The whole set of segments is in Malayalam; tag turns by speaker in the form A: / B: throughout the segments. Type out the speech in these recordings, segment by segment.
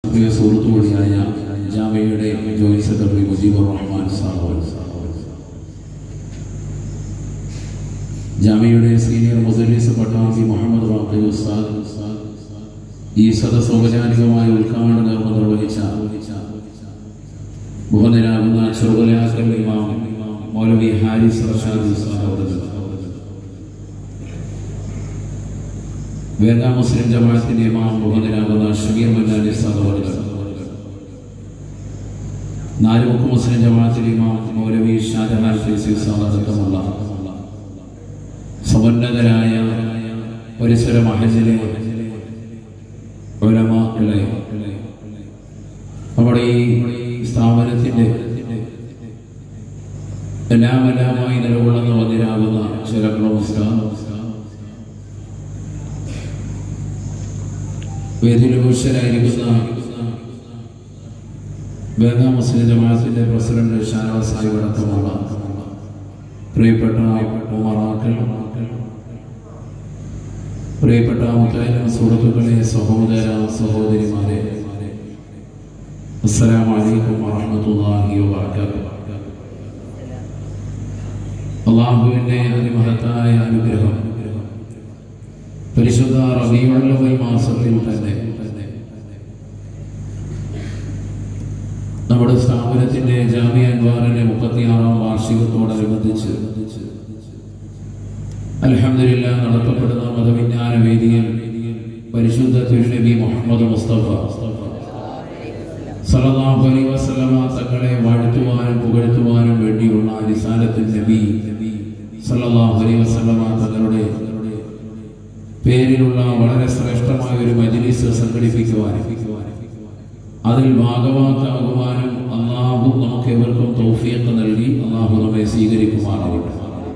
A: പ്രിയ സുഹൃത്തു കൂടിയായ ജാമ്യയുടെ ജോയിന്റ് സെക്രട്ടറി മുജീബുർ റഹ്മാൻ സാഹോൽ ജാമ്യയുടെ സീനിയർ മുദരീസ് പട്ടാമ്പി മുഹമ്മദ് റാഖി ഉസ്താദ് ഈ സദസ് ഔപചാരികമായ ഉദ്ഘാടന കർമ്മം നിർവഹിച്ച ബഹുദരാകുന്ന ചെറുകലാക്കൽ ഇമാം മൗലവി ഹാരിസ് റഷാദ് ഉസ്താദ് അവர்கள் വേഗ മുസ്ലിം ജമാഅത്തിന്റെ ഇമാം ബഹുദരാകുന്ന ഷമീർ മല്ലാലി ഉസ്താദ് അവர்கள் നാലുമുക്ക് മുസ്ലിം ജമാഅത്തിന്റെ ഇമാം മൗലവി ഷാജഹാൻ ഫൈസി ഉസ്താദ് അടക്കമുള്ള സമുന്നതരായ പരിസര മഹജിലെ ഉലമാക്കളെ നമ്മുടെ ഈ സ്ഥാപനത്തിന്റെ എല്ലാം എല്ലാമായി നിലകൊള്ളുന്ന വന്നിരാകുന്ന ചില നമസ്കാരം വേദിയിൽ പുരുഷനായിരിക്കുന്ന വേഗ മുസ്ലിം ജമാഅത്തിന്റെ പ്രസിഡന്റ് ഷാനവാസ് സാഹിബ് അടക്കമുള്ള പ്രിയപ്പെട്ട ഉമറാക്കൾ പ്രിയപ്പെട്ട മുത്തായാലും സുഹൃത്തുക്കളെ സഹോദര സഹോദരിമാരെ അസ്സലാമു അലൈക്കും വറഹ്മത്തുള്ളാഹി വബറകാതുഹു അള്ളാഹുവിൻ്റെ അതിമഹത്തായ അനുഗ്രഹം പരിശുദ്ധ റബീഉൽ അവൽ മാസത്തിൽ തന്നെ നമ്മുടെ സ്ഥാപനത്തിന്റെ ജാമിയ അൻവാറിന്റെ മുപ്പത്തിയാറാം വാർഷികത്തോടനുബന്ധിച്ച് അൽഹംദുലില്ല നടത്തപ്പെടുന്ന മതവിജ്ഞാന വേദിയിൽ പരിശുദ്ധ തിരുനബി മുഹമ്മദ് മുസ്തഫ സല്ലല്ലാഹു അലൈഹി വസല്ലമ തങ്ങളെ വാഴ്ത്തുവാനും പുകഴ്ത്തുവാനും വേണ്ടിയുള്ള അടിസ്ഥാനത്തിൽ നബി സല്ലല്ലാഹു അലൈഹി വസല്ലമ തങ്ങളുടെ പേരിലുള്ള വളരെ ശ്രേഷ്ഠമായ ഒരു മജ്ലിസ് സംഘടിപ്പിക്കുവാനും അതിൽ ഭാഗവാക്കാകുവാനും അള്ളാഹു നമുക്ക് എവർക്കും തൗഫീഖ് നൽകി അള്ളാഹു നമ്മെ സ്വീകരിക്കുമാറാവട്ടെ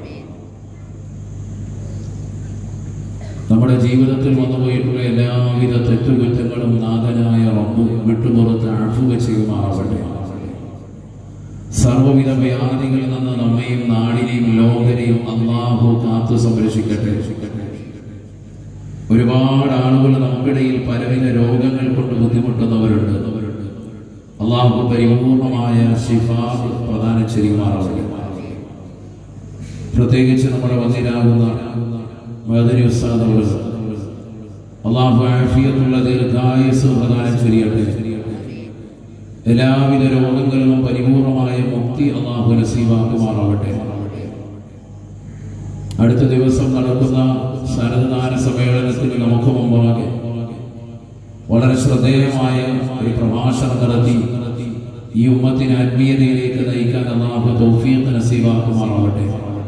A: നമ്മുടെ ജീവിതത്തിൽ വന്നുപോയിട്ടുള്ള എല്ലാവിധ തെറ്റുകുറ്റങ്ങളും നാഥനായ റബ്ബ് വിട്ടുപുറത്ത് അഴുക ചെയ്യുമാറാവട്ടെ സർവവിധ വ്യാധികളിൽ നിന്ന് നമ്മയും നാടിനെയും ലോകരെയും അള്ളാഹു കാത്തു സംരക്ഷിക്കട്ടെ ഒരുപാട് ആളുകൾ നമുക്കിടയിൽ പലവിധ രോഗങ്ങൾ കൊണ്ട് ബുദ്ധിമുട്ടുന്നവരുണ്ട് അള്ളാഹു പരിപൂർണമായ ശിഫാബ് പ്രദാനം ചെയ്യുമാറാവട്ടെ പ്രത്യേകിച്ച് നമ്മുടെ വന്നിരാകുന്ന മദനി ഉസ്താദ് അവർ അള്ളാഹു ആഫിയത്തുള്ള ദീർഘായുസ് പ്രദാനം ചെയ്യട്ടെ എല്ലാവിധ രോഗങ്ങളിലും പരിപൂർണമായ മുക്തി അള്ളാഹു നസീവാക്കുമാറാവട്ടെ അടുത്ത ദിവസം നടക്കുന്ന ശരദാന സമ്മേളനത്തിന് നമുക്ക് മുമ്പാകെ വളരെ ശ്രദ്ധേയമായ ഒരു പ്രഭാഷണം നടത്തി ഈ ഉമ്മത്തിനെ ആത്മീയതയിലേക്ക് നയിക്കാൻ അള്ളാഹു തൗഫീഖ് നസീവാക്കുമാറാവട്ടെ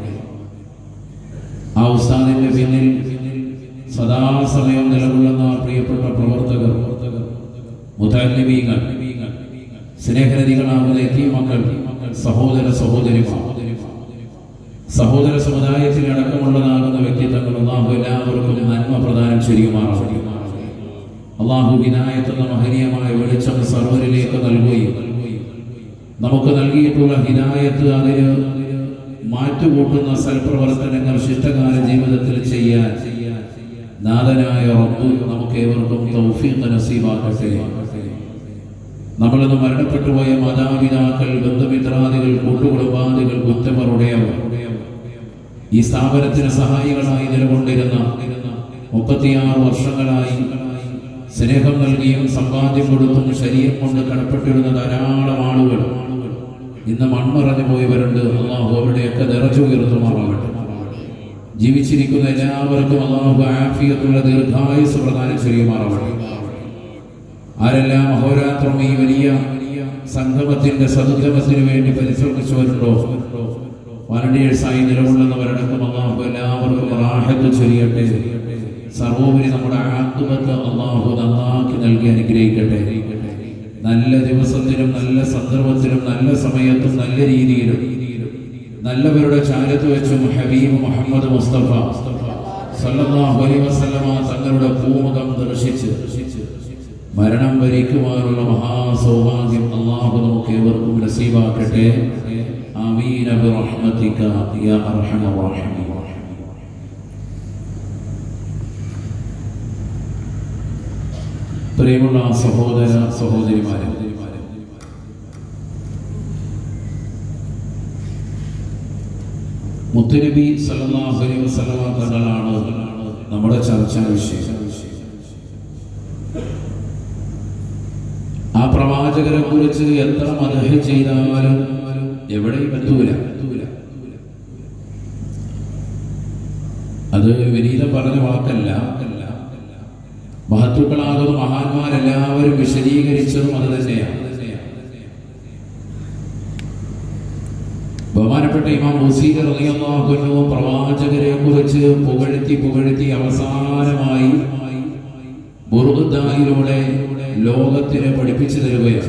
A: ആ ഉസ്താദിന്റെ പിന്നിൽ സദാസമയം നിലകൊള്ളുന്ന പ്രിയപ്പെട്ട പ്രവർത്തകർ മുതാലിമീങ്ങൾ സ്നേഹനദികളാവുന്ന എത്തിയ മക്കൾ സഹോദര സഹോദരിമാർ സഹോദര സമുദായത്തിൽ അടക്കമുള്ളതാകുന്ന വ്യക്തിത്വങ്ങൾ അള്ളാഹു എല്ലാവർക്കും നന്മ പ്രദാനം ചെയ്യുമാറാവട്ടെ അള്ളാഹു വിനായത്ത് എന്ന മഹനീയമായ വെളിച്ചം സർവരിലേക്ക് നൽകുകയും നമുക്ക് നൽകിയിട്ടുള്ള ഹിനായത്ത് അതിന് മാറ്റുകൂട്ടുന്ന സൽപ്രവർത്തനങ്ങൾ ശിഷ്ടകാല ജീവിതത്തിൽ ചെയ്യാൻ നാഥനായ റബ്ബ് നമുക്ക് ഏവർക്കും തൗഫീഖ് നസീബാക്കട്ടെ നമ്മളിന്ന് മരണപ്പെട്ടുപോയ മാതാപിതാക്കൾ ബന്ധുമിത്രാദികൾ കൂട്ടുകുടുംബാദികൾ കുറ്റമറുടയവർ ഈ സ്ഥാപനത്തിന് സഹായികളായി നിലകൊണ്ടിരുന്ന മുപ്പത്തിയാറ് വർഷങ്ങളായി സ്നേഹം നൽകിയും സമ്പാദ്യം കൊടുത്തും ശരീരം കൊണ്ട് കടപ്പെട്ടിരുന്ന ധാരാളം ആളുകൾ ഇന്ന് മൺമറഞ്ഞു പോയവരുണ്ട് അള്ളാഹു അവരുടെയൊക്കെ നിറച്ചു ഉയർത്തുമാറാകട്ടെ ജീവിച്ചിരിക്കുന്ന എല്ലാവർക്കും അള്ളാഹു ആഫിയത്തുള്ള ദീർഘായുസ് പ്രദാനം ചെയ്യുമാറാവട്ടെ ആരെല്ലാം അഹോരാത്രം ഈ വലിയ സംഗമത്തിന്റെ സദുഗമത്തിന് വേണ്ടി പരിശ്രമിച്ചവരുണ്ടോ വളണ്ടിയേഴ്സായി നിലകൊള്ളുന്നവരടക്കം അള്ളാഹു എല്ലാവർക്കും റാഹത്ത് ചൊരിയട്ടെ സർവോപരി നമ്മുടെ ആത്മത്ത് അള്ളാഹു നന്നാക്കി നൽകി അനുഗ്രഹിക്കട്ടെ നല്ല ദിവസത്തിലും നല്ല സന്ദർഭത്തിലും നല്ല സമയത്തും നല്ല രീതിയിലും നല്ലവരുടെ ചാരത്ത് വെച്ചും ഹബീബ് മുഹമ്മദ് മുസ്തഫ സല്ലല്ലാഹു അലൈഹി വസല്ലമ തങ്ങളുടെ പൂമുഖം ദർശിച്ച് മരണം വരിക്കുവാനുള്ള മഹാസൗഭാഗ്യം അള്ളാഹു നമുക്ക് ഏവർക്കും നസീബാക്കട്ടെ ആമീന ബിറഹ്മതിക യാ അർഹമർ റഹീം പ്രിയമുള്ള സഹോദര സഹോദരിമാരെ മുത്തുനബി സല്ലല്ലാഹു അലൈഹി വസല്ലമ തങ്ങളാണ് നമ്മുടെ ചർച്ചാ വിഷയം ആ പ്രവാചകരെ കുറിച്ച് എത്ര മദഹ ചെയ്താലും എവിടെയും എത്തൂല അത് വിനീതം പറഞ്ഞ വാക്കല്ല മഹത്തുക്കളാകുന്ന മഹാന്മാരെല്ലാവരും വിശദീകരിച്ചതും അത് തന്നെയാണ് ബഹുമാനപ്പെട്ട ഇമാം ഹുസീൻ റളിയല്ലാഹു പ്രവാചകരെ കുറിച്ച് പുകഴ്ത്തി പുകഴ്ത്തി അവസാനമായി ബുർദായിലൂടെ ലോകത്തിന് പഠിപ്പിച്ചു തരുകയാണ്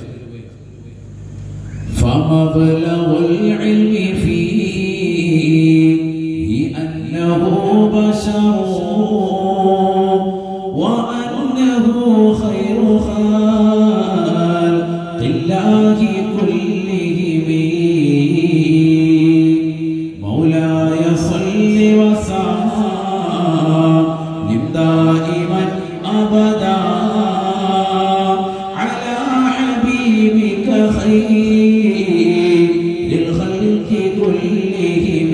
A: فمبلغ العلم فيه أنه بشر وأنه خير خلق الله كلهم مولاي صل وسلم دائما أبدا على حبيبك خير الخلق كلهم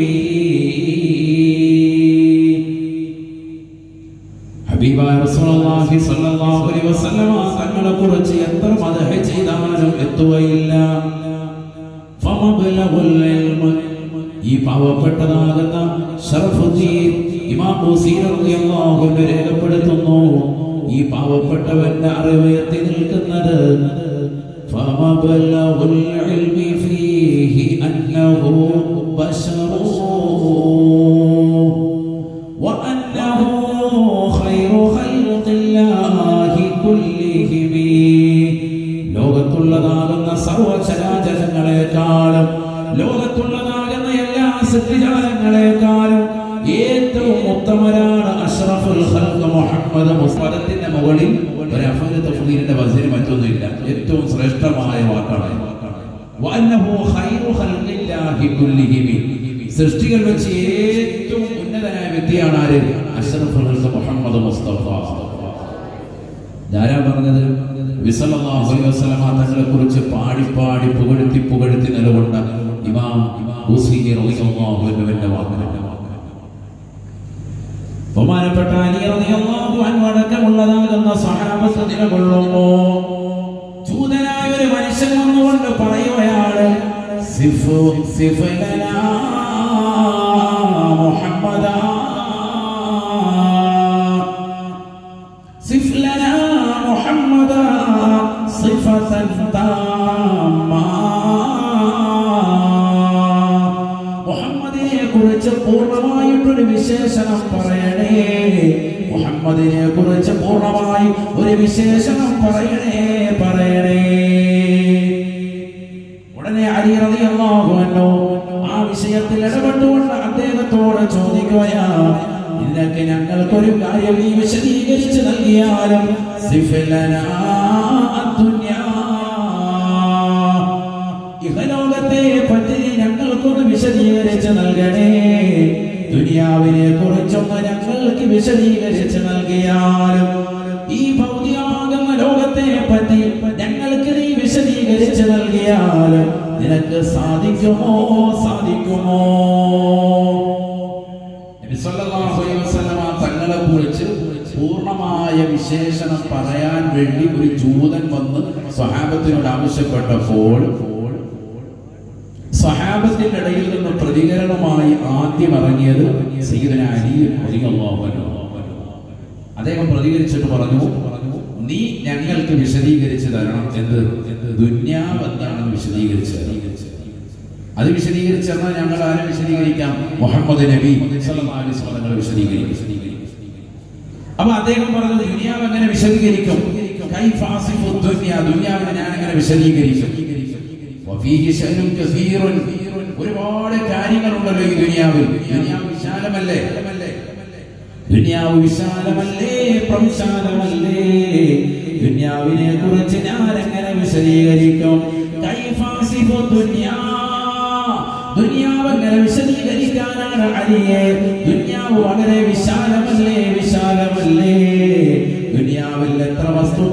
A: ഹബീബായ റസൂലുള്ളാഹി സ്വല്ലല്ലാഹു അലൈഹി വസല്ലമ തങ്ങളെ കുറിച്ച് എത്ര മദഹ ചെയ്താലും എത്തുകയില്ല ഫമബ്ലഗുൽ ഇൽമ് ഈ പാവപ്പെട്ടതാകുന്ന ഷറഫുദ്ദീൻ ഇമാം ബുസീർ റളിയല്ലാഹു അൻഹു രേഖപ്പെടുത്തുന്നു ഈ പാവപ്പെട്ടവന്റെ അറിവ് എത്തി നിൽക്കുന്നത് ഫമബ്ലഗുൽ ഇൽമി ഫീഹി അന്നഹു ബശറു وأنه خير خلق الله كلهم ലോകത്തുള്ളതാകുന്ന സർവചരാചരങ്ങളെക്കാളും ലോകത്തുള്ളതാകുന്ന എല്ലാ സൃഷ്ടിജാലങ്ങളെക്കാളും ഏറ്റവും ഉത്തമരാണ് അഷ്റഫുൽ ഖൽഖ് മുഹമ്മദ് മുസ്തദത്തിന്റെ മുകളിൽ ഒരു അഫദ് തഫ്ദീലിന്റെ വസീൽ മറ്റൊന്നുമില്ല ഏറ്റവും ശ്രേഷ്ഠമായ വാക്കാണ് വഅന്നഹു ഖൈറു ഖൽഖില്ലാഹി കുല്ലിഹിം സൃഷ്ടികൾ വെച്ച് ഏറ്റവും ഉന്നതനായ വ്യക്തിയാണ് ആര് അഷ്റഫുൽ ഖൽഖ് മുഹമ്മദ് മുസ്തഫ ധാരാ പറഞ്ഞത് വിസലല്ലാഹു അലൈഹി വസല്ലമ തങ്ങളെ കുറിച്ച് പാടി പാടി പുകഴ്ത്തി പുകഴ്ത്തി നിലകൊണ്ട ഇമാം ഹുസൈൻ റളിയല്ലാഹു അൻഹുവിന്റെ വാക്കുകൾ ബഹുമാനപ്പെട്ട അലി റളിയല്ലാഹു അൻഹു അടക്കമുള്ളതാകുന്ന സഹാബത്ത് നിലകൊള്ളുമ്പോ ചൂതനായ ഒരു മനുഷ്യൻ വന്നുകൊണ്ട് പറയുകയാണ് സിഫു സിഫലനാ മുഹമ്മദാ صف لنا محمدا صفة تامة മുഹമ്മദിനെ കുറിച്ച് പൂർണ്ണമായിട്ടൊരു വിശേഷണം പറയണേ മുഹമ്മദിനെ കുറിച്ച് പൂർണ്ണമായി ഒരു വിശേഷണം പറയണേ പറയണേ ഉടനെ അലി റളിയല്ലാഹു അൻഹു ആ വിഷയത്തിൽ ഇടപെട്ടുകൊണ്ട് അദ്ദേഹത്തോട് ചോദിക്കുകയാ നിനക്ക് ഞങ്ങൾക്കൊരു കാര്യം നീ വിശദീകരിച്ച് നൽകിയാലും സിഫലനാ അദ്ദുന്യാ. ഇഹലോകത്തെ പറ്റി ഞങ്ങൾക്കൊന്ന് വിശദീകരിച്ച് നൽകണേ ദുനിയാവിനെ കുറിച്ചൊന്ന് ഞങ്ങൾക്ക് വിശദീകരിച്ച് നൽകിയാലും ഈ ഭൗതികമാകുന്ന ലോകത്തെ പറ്റി ഞങ്ങൾക്ക് നീ വിശദീകരിച്ച് നൽകിയാലും നിനക്ക് സാധിക്കുമോ സാധിക്കുമോ നബി സല്ലല്ലാഹു അലൈഹി വസല്ലമ തങ്ങളെ കുറിച്ച് പൂർണ്ണമായ വിശേഷണം പറയാൻ വേണ്ടി ഒരു ജൂതൻ വന്ന് സ്വഹാബത്തിനോട് ആവശ്യപ്പെട്ടപ്പോൾ സ്വഹാബത്തിന്റെ ഇടയിൽ നിന്ന് പ്രതികരണമായി ആദ്യം ഇറങ്ങിയത് സയ്യിദുന അലി റളിയല്ലാഹു അൻഹു അദ്ദേഹം പ്രതികരിച്ചിട്ട് പറഞ്ഞു നീ ഞങ്ങൾക്ക് വിശദീകരിച്ച് തരണം എന്ത് ദുന്യാവ് എന്താണെന്ന് വിശദീകരിച്ച് തരണം അത് വിശദീകരിച്ച് തന്നാൽ ഞങ്ങൾ ആരെ വിശദീകരിക്കാം മുഹമ്മദ് നബി സല്ലല്ലാഹു അലൈഹി വസല്ലം തങ്ങളെ വിശദീകരിക്കും അപ്പൊ അദ്ദേഹം പറഞ്ഞത് ദുനിയാവ് എങ്ങനെ വിശദീകരിക്കും കൈഫ അസിഫു ദുനിയ ദുനിയാവിനെ ഞാൻ എങ്ങനെ വിശദീകരിക്കും വഫീഹി ശൈഉൻ കസീറുൻ ഒരുപാട് കാര്യങ്ങളുണ്ടല്ലോ ഈ ദുനിയാവിൽ ദുനിയാവ് വിശാലമല്ലേ ദുനിയാവ് വിശാലമല്ലേ പ്രവിശാലമല്ലേ ദുനിയാവിനെ കുറിച്ച് ഞാൻ എങ്ങനെ വിശദീകരിക്കും കൈഫ അസിഫു ദുനിയാ ദുനിയാവ് എങ്ങനെ വിശദീകരിക്കാനാണ് അലിയെ ദുനിയാവ് വളരെ വിശാലമല്ലേ വിശാലമല്ലേ ദുനിയാവിൽ എത്ര വസ്തു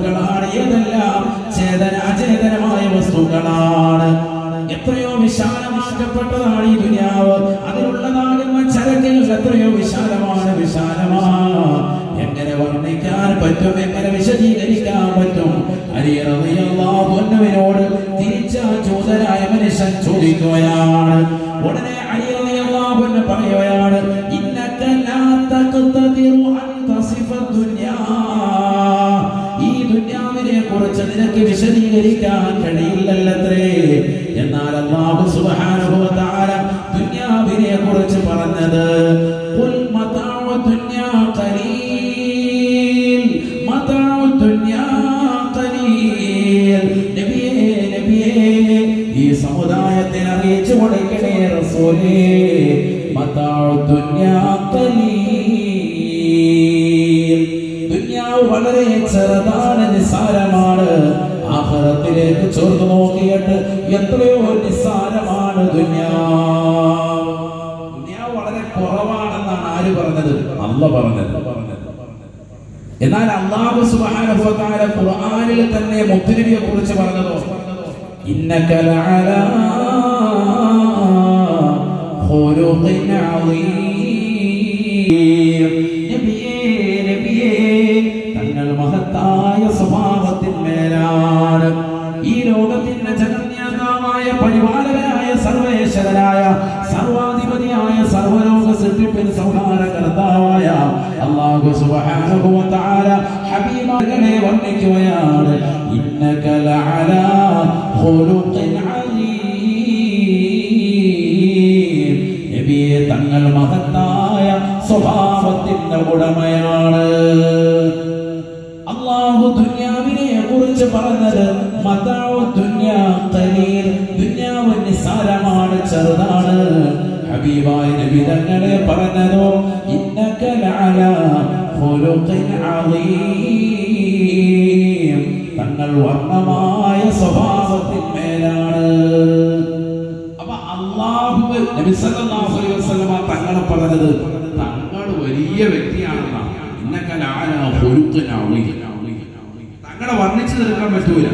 A: സമ്പത്തുകളാണ് എത്രയോ വിശാലമാക്കപ്പെട്ടതാണ് ഈ ദുനിയാവ് അതിലുള്ളതാകുന്ന ചരക്കുകൾ എത്രയോ വിശാലമാണ് വിശാലമാ എങ്ങനെ വർണ്ണിക്കാൻ പറ്റും എങ്ങനെ വിശദീകരിക്കാൻ പറ്റും അലിയറിയാഹുവിനോട് തിരിച്ച ചോദനായ മനുഷ്യൻ ചോദിക്കുകയാണ് ഉടനെ അലിയറിയാഹുവിന് പറയുകയാണ് ഇന്നക ലാ തഖ്തദിറു അൻ തസിഫ ദുനിയാ ഈ ദുന്യാവിനെ കുറിച്ച് നിനക്ക് വിശദീകരിക്കാൻ കഴിയില്ലല്ലത്രേ എന്നാൽ അല്ലാഹു സുബ്ഹാനഹു വ തആല ദുന്യാവിനെ കുറിച്ച് പറഞ്ഞത് ഖുൽ മതാഉ ദുന്യാ ഖലീൽ മതാഉ ദുന്യാ ഖലീൽ നബിയേ നബിയേ ഈ സമുദായത്തിന് അറിയിച്ചു കൊടുക്കണേ റസൂലേ മതാഉ ദുന്യാ ഖലീൽ ദുന്യാവ് വളരെ ചെറുതാണ് നിസ്സാരമാണ് ആഹ്റത്തിലേക്ക് ചേർത്ത് നോക്കിയിട്ട് എത്രയോ നിസ്സാരമാണ് ദുന്യാവ് ദുന്യാവ് വളരെ കുറവാണെന്നാണ് ആര് പറഞ്ഞത് അല്ല പറഞ്ഞത് എന്നാൽ അള്ളാഹു സുബ്ഹാനഹു വ തആല ഖുർആനിൽ തന്നെ മുത്തുനബിയെ കുറിച്ച് പറഞ്ഞതോ ഇന്നക ലഅലാ ഖുലുഖിൻ അളീം നബിയേ നബിയേ തങ്ങൾ മഹത്തായ സ്വഭാവത്തിന്മേലാണ് ഈ ലോകത്തിന്റെ ജഗന്യാതാവായ പരിപാലകനായ സർവേശ്വരനായ സർവാധിപതിയായ സർവലോക സൃഷ്ടിപ്പിൻ സംഹാരകർത്താവായ അല്ലാഹു സുബ്ഹാനഹു വ തആല ഹബീബനെ വർണ്ണിക്കുകയാണ് ഇന്നക ലഅലാ ഖുലുഖിൻ അലീം നബിയെ തങ്ങൾ മഹത്തായ സ്വഭാവത്തിന്റെ ഉടമയാണ് അള്ളാഹു ദുന്യാവിനെ കുറിച്ച് പറഞ്ഞത് മതാവു ദുന്യാ ഖലീൽ ദുന്യാവ് നിസ്സാരമാണ് ചെറുതാണ് ഹബീബായ നബി തങ്ങളെ പറഞ്ഞതോ ഇന്നക ലഅലാ ഖുലുഖിൻ അളീം തങ്ങൾ വർണ്ണമായ സ്വഭാവത്തിന്മേലാണ് അപ്പൊ അള്ളാഹു നബി സല്ലല്ലാഹു അലൈഹി വസല്ലമ തങ്ങളെ പറഞ്ഞത് തങ്ങൾ വലിയ വ്യക്തിയാണെന്നാണ് ഇന്നക ലഅലാ ഖുലുഖിൻ അളീം തങ്ങളെ വർണ്ണിച്ചു തീർക്കാൻ പറ്റൂല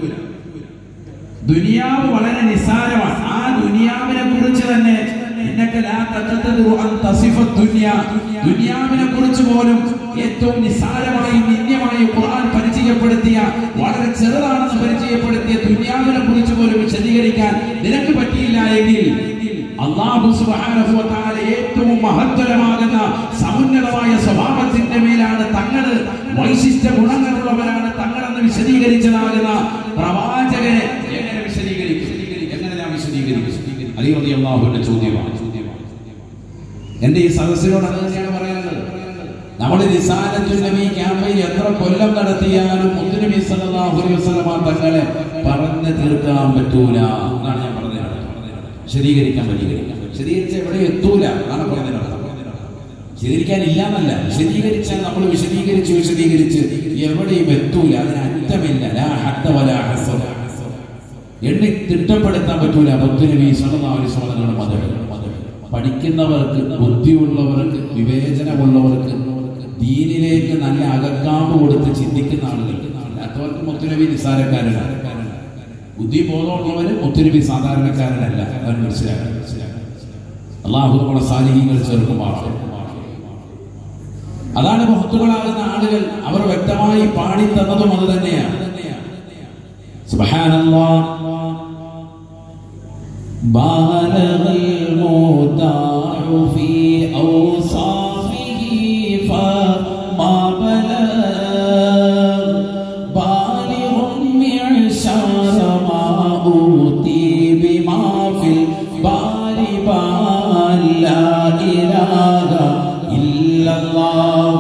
A: ദുനിയാവ് വളരെ നിസ്സാരമാണ് ആ ദുനിയാവിനെ കുറിച്ച് തന്നെ ഇന്നക ലാ തഖതദിറു അൻ തസിഫ ദുനിയ ദുനിയാവിനെ കുറിച്ച് പോലും ഏറ്റവും നിസ്സാരമായി നിന്യമായി ഖുർആൻ പരിചയപ്പെടുത്തിയ വളരെ ചെറുതാണെന്ന് പരിചയപ്പെടുത്തിയ ദുനിയാവിനെ കുറിച്ച് പോലും വിശദീകരിക്കാൻ നിനക്ക് പറ്റിയില്ല എങ്കിൽ അള്ളാഹു സുബ്ഹാനഹു വ തആല ഏറ്റവും മഹത്തരമാകുന്ന സമുന്നതമായ സ്വഭാവത്തിന്റെ മേലാണ് തങ്ങള് വൈശിഷ്ട്യ ഗുണങ്ങളുള്ളവരാണ് തങ്ങളെന്ന് വിശദീകരിച്ചതാകുന്ന പ്രവാചകനെ എങ്ങനെ വിശദീകരിക്കും എങ്ങനെ ഞാൻ വിശദീകരിക്കും അലി റളിയല്ലാഹുവിന്റെ ചോദ്യമാണ് എന്റെ ഈ സദസ്സിനോട് അത് തന്നെയാണ് പറയാനുള്ളത് നമ്മൾ റിസാലത്തുൽ നബി ക്യാമ്പയിൻ എത്ര കൊല്ലം നടത്തിയാലും മുത്തുനബി സല്ലല്ലാഹു അലൈഹി വസല്ലമ തങ്ങളെ പറഞ്ഞു തീർക്കാൻ പറ്റൂല എന്നാണ് ഞാൻ പറഞ്ഞത് വിശദീകരിക്കാൻ പരിഹരിക്കാം വിശദീകരിച്ച എവിടെ എത്തൂല എന്നാണ് പറഞ്ഞത് വിശദീകരിക്കാൻ ഇല്ല എന്നല്ല വിശദീകരിച്ചാൽ നമ്മൾ വിശദീകരിച്ച് വിശദീകരിച്ച് എവിടെയും എത്തൂല അതിന് അറ്റമില്ല ലാ ഹദ്ദ വലാ ഹസബ. എണ്ണി തിട്ടപ്പെടുത്താൻ പറ്റൂല മുത്തുനബി സല്ലല്ലാഹു അലൈഹി വസല്ലം തങ്ങളുടെ മതം പഠിക്കുന്നവർക്ക് ബുദ്ധിയുള്ളവർക്ക് വിവേചനമുള്ളവർക്ക് ദീനിലേക്ക് നല്ല അകക്കാമ്പ് കൊടുത്ത് ചിന്തിക്കുന്ന ആളുകൾക്ക് അല്ലാത്തവർക്ക് മുത്തുനബി നിസ്സാരക്കാരനാണ് ബുദ്ധി ബോധമുള്ളവര് മുത്തുനബി സാധാരണക്കാരനല്ല അവൻ മനസ്സിലാക്കാൻ അള്ളാഹു നമ്മളെ സാലിഹ്യങ്ങൾ ചേർക്കുമാറാണ് അതാണ് മഹത്തുകളാകുന്ന ആളുകൾ അവർ വ്യക്തമായി പാടി തന്നതും അത് തന്നെയാണ് സുബ്ഹാനല്ലാഹ് بالغ المودع في أوصافه فما بلغ بالغ معشار ما أوتي بما في البار بال لا إله إلا الله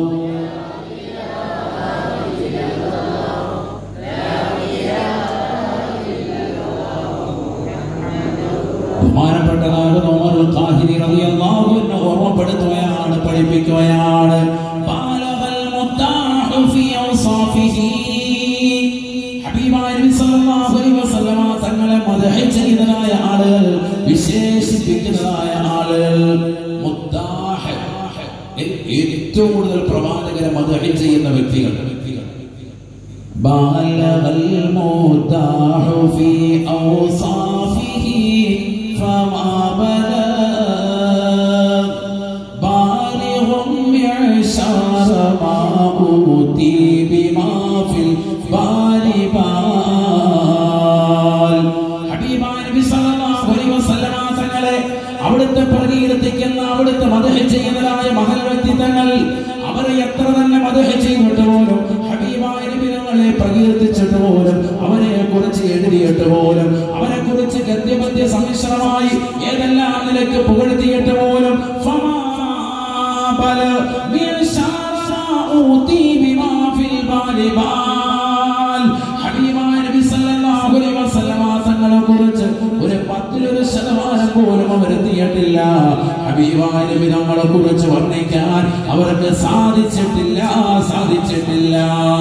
A: ബഹുമാനപ്പെട്ടതാകുന്ന ഉമറുൽ ഖാഹിരി റളിയല്ലാഹു അൻഹു ഓർമ്മപ്പെടുത്തുകയാണ് പഠിപ്പിക്കുകയാണ് ബാലഗൽ മുത്താഹു ഫീ ഔസാഫിഹി ഹബീബായ നബി സല്ലല്ലാഹു അലൈഹി വസല്ലമ തങ്ങളെ മദഹ് ചെയ്തതായ ആളുകൾ വിശേഷിപ്പിക്കുന്നതായ ആളുകൾ മുത്താഹ് ഏറ്റവും കൂടുതൽ പ്രവാചകരെ മദഹ് ചെയ്യുന്ന വ്യക്തികൾ بالغ المداح في والجبال ഹബീബായ നബി സല്ലല്ലാഹു അലൈഹി വസല്ലമ തങ്ങളെ അവിടുത്തെ പ്രകീർത്തിക്കുന്ന അവിടുത്തെ മദഹ ചെയ്യുന്നതായ മഹൽ വ്യക്തിത്വങ്ങൾ അവരെ എത്ര തന്നെ മദഹ ചെയ്തിട്ട് പോലും ഹബീബായ നബി തങ്ങളെ പ്രകീർത്തിച്ചിട്ട് പോലും അവരെ കുറിച്ച് എഴുതിയിട്ട് പോലും അവരെ കുറിച്ച് ഗദ്യപദ്യ സമ്മിശ്രമായി ഏതെല്ലാം നിലയ്ക്ക് പുകഴ്ത്തിയിട്ട് പോലും ഫമാ ബല മിൻ ശാറാ ഊതി ബിമാ ഫിൽ ബാലി ബാൽ ഹബീബായ നബി സല്ലല്ലാഹു അലൈഹി വസല്ലമ തങ്ങളെ കുറിച്ച് ഒരു പത്തിലൊരു ശതമാനം പോലും അവരെത്തിയിട്ടില്ല ഹബീബായ നബി തങ്ങളെ കുറിച്ച് വർണ്ണിക്കാൻ അവർക്ക് സാധിച്ചിട്ടില്ല സാധിച്ചിട്ടില്ല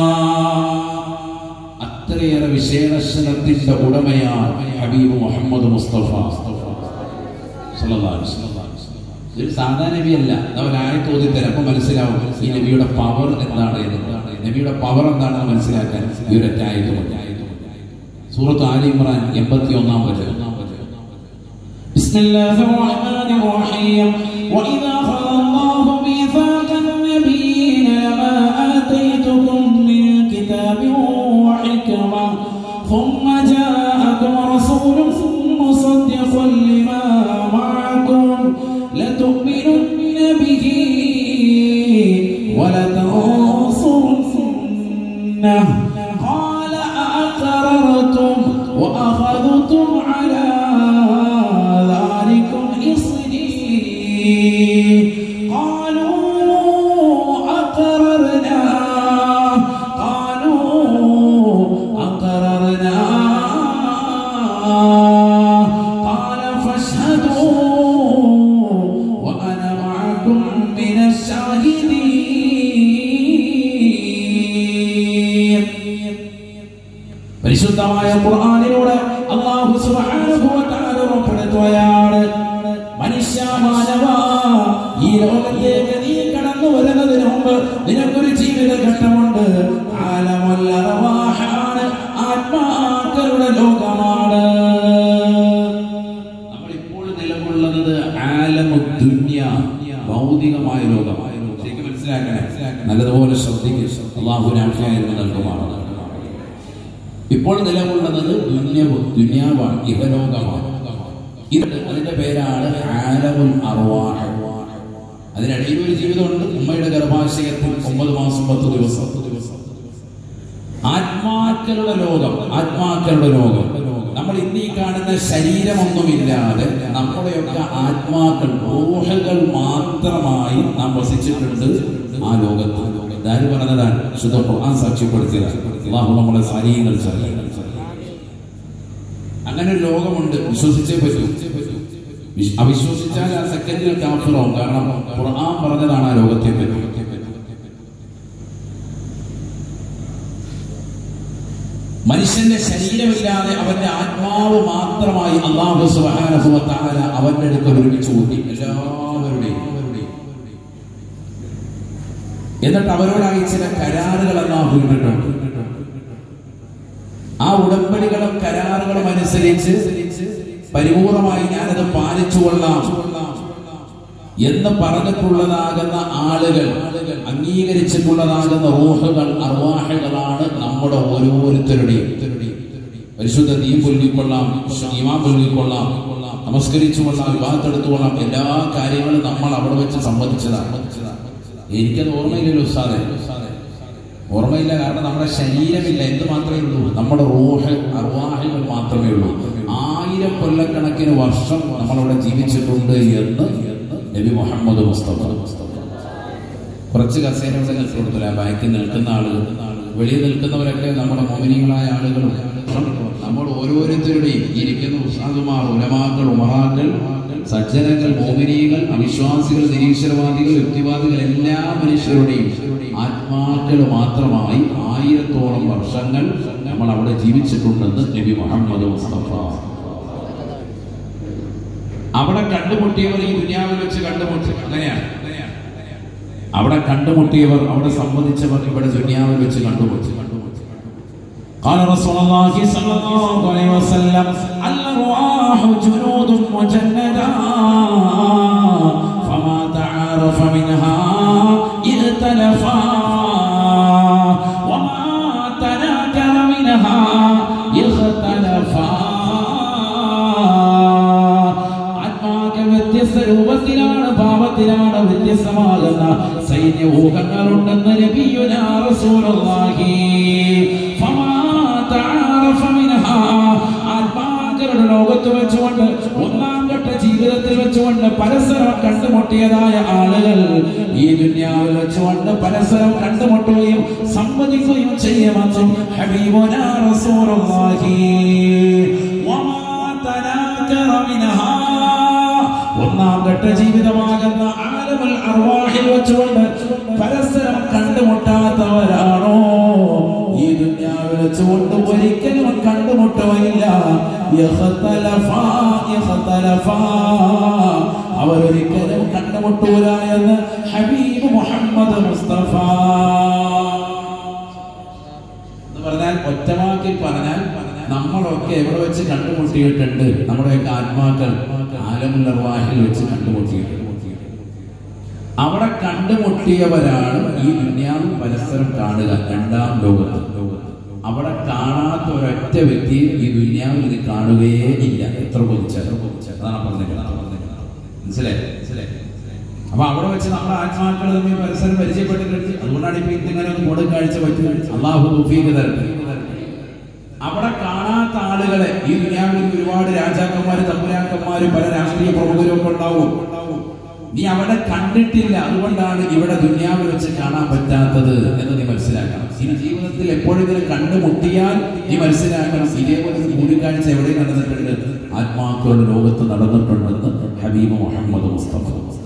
A: അത്രയേറെ വിശേഷണത്തിന്റെ ഉടമയാണ് ഹബീബ് മുഹമ്മദ് മുസ്തഫ സല്ലല്ലാഹു അലൈഹി വസല്ലം. ഇതൊരു സാധാരണ നബിയല്ല അവർ ആയത്ത് ഓതിത്തരാം അപ്പൊ മനസ്സിലാവും ഈ നബിയുടെ പവർ എന്താണ് എന്ന്. നബിയുടെ പവർ എന്താണെന്ന് മനസ്സിലാക്കാൻ ഈ ഒരു ആയത്ത് മതി സൂറത്ത് ആലി ഇമ്രാൻ എൺപത്തി ഒന്നാം വചനം
B: بسم الله الرحمن الرحيم وإذا أخذ الله ميثاق النبيين لما آتيتكم من كتاب وحكمة ثم جاءكم رسول مصدق لما معكم لتؤمنن به ولتنصرنه قال أأقررتم وأخذتم على ذلكم إصري قالوا أقررنا قالوا أقررنا قال فاشهدوا وأنا معكم من الشاهدين
A: പരിശുദ്ധമായ ഖുർആനിലൂടെ അല്ലാഹു സുബ്ഹാനഹു വ തആല ഉറപ്പെടുത്തുകയാണ് മനുഷ്യ മാനവ ഈ ലോകത്തേക്ക് നീ കടന്നു വരുന്നതിന് മുമ്പ് നിനക്കൊരു ജീവിത ഘട്ടമുണ്ട് ആലമുൽ അർവാഹാണ് ആത്മാക്കളുടെ ലോകമാണ് നമ്മൾ ഇപ്പോൾ നിലകൊള്ളുന്നത് ആലമു ദുന്യ ഭൗതികമായ ലോകമാണ് ശരിക്കും മനസ്സിലാക്കണേ നല്ലതുപോലെ ശ്രദ്ധിക്കുക അള്ളാഹു രാഷ്ട്രീയ നൽകുമാണ് ഇപ്പോൾ നിലകൊള്ളുന്നത് ദുന്യവ് ദുന്യാവാണ് ഇഹലോകമാണ് ഇത് അതിന്റെ പേരാണ് ആലമുൽ അർവാഹ് അതിനിടയിൽ ഒരു ജീവിതമുണ്ട് ഉമ്മയുടെ ഗർഭാശയത്തിൽ ഒമ്പത് മാസം പത്ത് ദിവസം ആത്മാക്കളുടെ ലോകം ആത്മാക്കളുടെ ലോകം നമ്മൾ ഇന്ന് ഈ കാണുന്ന ശരീരമൊന്നുമില്ലാതെ നമ്മുടെയൊക്കെ ആത്മാക്കൾ റൂഹകൾ മാത്രമായി നാം വസിച്ചിട്ടുണ്ട് ആ ലോകത്ത് ഇതാര് പറഞ്ഞതാണ് ശുദ്ധ ഖുർആൻ സാക്ഷ്യപ്പെടുത്തിയതാണ് അള്ളാഹു നമ്മളെ സാരീങ്ങൾ അങ്ങനെ ഒരു ലോകമുണ്ട് വിശ്വസിച്ചേ പറ്റൂ വിശ്- അവിശ്വസിച്ചാൽ ആ സെക്കൻഡിൽ കാഫിറാവും കാരണം ഖുർആൻ പറഞ്ഞതാണ് ആ ലോകത്തെ പറ്റി മനുഷ്യന്റെ ശരീരമില്ലാതെ അവന്റെ ആത്മാവ് മാത്രമായി അള്ളാഹു സുബ്ഹാനഹു വ തആല അവന്റെ അടുക്കൽ ഒരുമിച്ച് കൂട്ടി എല്ലാവരുടെയും എന്നിട്ട് അവരോടായി ചില കരാറുകൾ അള്ളാഹു ഇട്ടിട്ടുണ്ട് ആ ഉടമ്പടികളും കരാറുകളും അനുസരിച്ച് പരിപൂർണമായി ഞാനത് പാലിച്ചുകൊള്ളാം എന്ന് പറഞ്ഞിട്ടുള്ളതാകുന്ന ആളുകൾ അംഗീകരിച്ചിട്ടുള്ളതാകുന്ന റൂഹുകൾ അർവാഹകളാണ് നമ്മുടെ ഓരോരുത്തരുടെയും പരിശുദ്ധ ദീൻ പുൽകിക്കൊള്ളാം ഈമാ പുൽകിക്കൊള്ളാം നമസ്കരിച്ചുകൊള്ളാം വിവാഹത്തെടുത്തുകൊള്ളാം എല്ലാ കാര്യങ്ങളും നമ്മൾ അവിടെ വെച്ച് സംബന്ധിച്ചതാണ് എനിക്കത് ഓർമ്മയില്ലല്ലോ ഉസ്താദെ ഓർമ്മയില്ല കാരണം നമ്മുടെ ശരീരമില്ല എന്ത് മാത്രമേ ഉള്ളൂ നമ്മുടെ റൂഹ് അർവാഹകൾ മാത്രമേ ഉള്ളൂ ആയിരം കൊല്ലക്കണക്കിന് വർഷം നമ്മളവിടെ ജീവിച്ചിട്ടുണ്ട് എന്ന് നബി മുഹമ്മദ് മുസ്തഫ കുറച്ച് കസേര ഇവിടെ നിർത്തി കൊടുത്തില്ല ബാക്കിൽ നിൽക്കുന്ന ആളുകൾ വെളിയിൽ നിൽക്കുന്നവരൊക്കെ നമ്മുടെ മോമിനികളായ ആളുകളും നമ്മൾ ഓരോരുത്തരുടെയും ഇരിക്കുന്ന ഉസ്താദുമാർ ഉലമാക്കൾ ഉമറാക്കൾ സജ്ജനങ്ങൾ മോമിനികൾ അവിശ്വാസികൾ നിരീശ്വരവാദികൾ യുക്തിവാദികൾ എല്ലാ മനുഷ്യരുടെയും ആത്മാക്കൾ മാത്രമായി ആയിരത്തോളം വർഷങ്ങൾ നമ്മൾ അവിടെ ജീവിച്ചിട്ടുണ്ടെന്ന് നബി മുഹമ്മദ് മുസ്തഫ അവിടെ കണ്ടുമുട്ടിയവർ ഈ ദുനിയാവിൽ വെച്ച് കണ്ടുമുട്ടി അങ്ങനെയാണ് അവിടെ കണ്ടുമുട്ടിയവർ അവിടെ സംബന്ധിച്ചവർ ഇവിടെ ദുനിയാവിൽ വെച്ച് കണ്ടുമുട്ടി
B: قال رسول الله صلى الله عليه وسلم الأرواح جنود مجندة فما تعارف منها ائتلفا وما تناكر منها വ്യത്യസ്തമാകുന്ന സൈന്യവൂഹങ്ങളുണ്ടെന്ന് നബിയുനാ റസൂലുള്ളാഹി ഫമാ തആറഫ മിൻഹാ ആത്മാക്കളുടെ ലോകത്ത് വെച്ചുകൊണ്ട് ഒന്നാം ഘട്ട ജീവിതത്തിൽ വെച്ചുകൊണ്ട് പരസ്പരം കണ്ടുമുട്ടിയതായ ആളുകൾ ഈ ദുന്യാവിൽ വെച്ചുകൊണ്ട് പരസ്പരം കണ്ടുമുട്ടുകയും സമ്മതിക്കുകയും ചെയ്യുമെന്നും ഹബീബുനാ റസൂലുള്ളാഹി വമാ തനാക്കറ മിൻഹാ ഒന്നാം ഘട്ട ജീവിതമാകുന്ന ആലമുൽ അർവാഹിൽ വെച്ചുകൊണ്ട് പരസ്പരം കണ്ടുമുട്ടാത്തവരാണോ ഈ ദുന്യാവിൽ വെച്ചുകൊണ്ട് ഒരിക്കലും കണ്ടുമുട്ടുകയില്ല യഖ്തലഫാ, യഖ്തലഫാ. അവരൊരിക്കലും കണ്ടുമുട്ടൂല എന്ന് ഹബീബ് മുഹമ്മദ് മുസ്തഫ എന്ന് പറഞ്ഞാൽ ഒറ്റവാക്കിൽ പറഞ്ഞാൽ നമ്മളൊക്കെ എവിടെ വെച്ച് കണ്ടുമുട്ടിയിട്ടുണ്ട് നമ്മുടെയൊക്കെ ആത്മാക്കൾ ആലമുല്ലർവാഹിൽ വെച്ച് കണ്ടുമുട്ടിയിട്ടുണ്ട് അവിടെ കണ്ടുമുട്ടിയവരാണ് ഈ ദുന്യാവിൽ പരസ്പരം കാണുക രണ്ടാം ലോകത്ത് അവിടെ കാണാത്ത ഒരൊറ്റ വ്യക്തി ഈ ദുന്യാവിൽ ഇത് കാണുകയേ ഇല്ല എത്ര കൊതിച്ചാൽ അതാണ് പറഞ്ഞത് മനസ്സിലായി മനസ്സിലായി അപ്പൊ അവിടെ വെച്ച് നമ്മുടെ ആത്മാക്കൾ തമ്മിൽ പരസ്പരം പരിചയപ്പെട്ടിട്ടുണ്ട് അതുകൊണ്ടാണ് ഇപ്പൊ ഇതിങ്ങനെ ഒന്ന് കൂടെ കാഴ്ച പറ്റുന്നത് അള്ളാഹു തൗഫീഖ് തരട്ടെ അവിടെ കാണാത്ത ആളുകളെ ഈ ദുനിയാവിൽ ഒരുപാട് രാജാക്കന്മാര് തമ്പുരാക്കന്മാര് പല രാഷ്ട്രീയ പ്രമുഖരും ഒക്കെ ഉണ്ടാവും നീ അവിടെ കണ്ടിട്ടില്ല അതുകൊണ്ടാണ് ഇവിടെ ദുനിയാവിൽ വെച്ച് കാണാൻ പറ്റാത്തത് എന്ന് നീ മനസ്സിലാക്കണം ഇനി ജീവിതത്തിൽ എപ്പോഴെങ്കിലും കണ്ടുമുട്ടിയാൽ നീ മനസ്സിലാക്കണം ഇതേപോലെ ഒരു കൂടിക്കാഴ്ച എവിടെ നടന്നിട്ടുണ്ട് ആത്മാക്കളുടെ ലോകത്ത് നടന്നിട്ടുണ്ടെന്ന് ഹബീബ് മുഹമ്മദ് മുസ്തഫ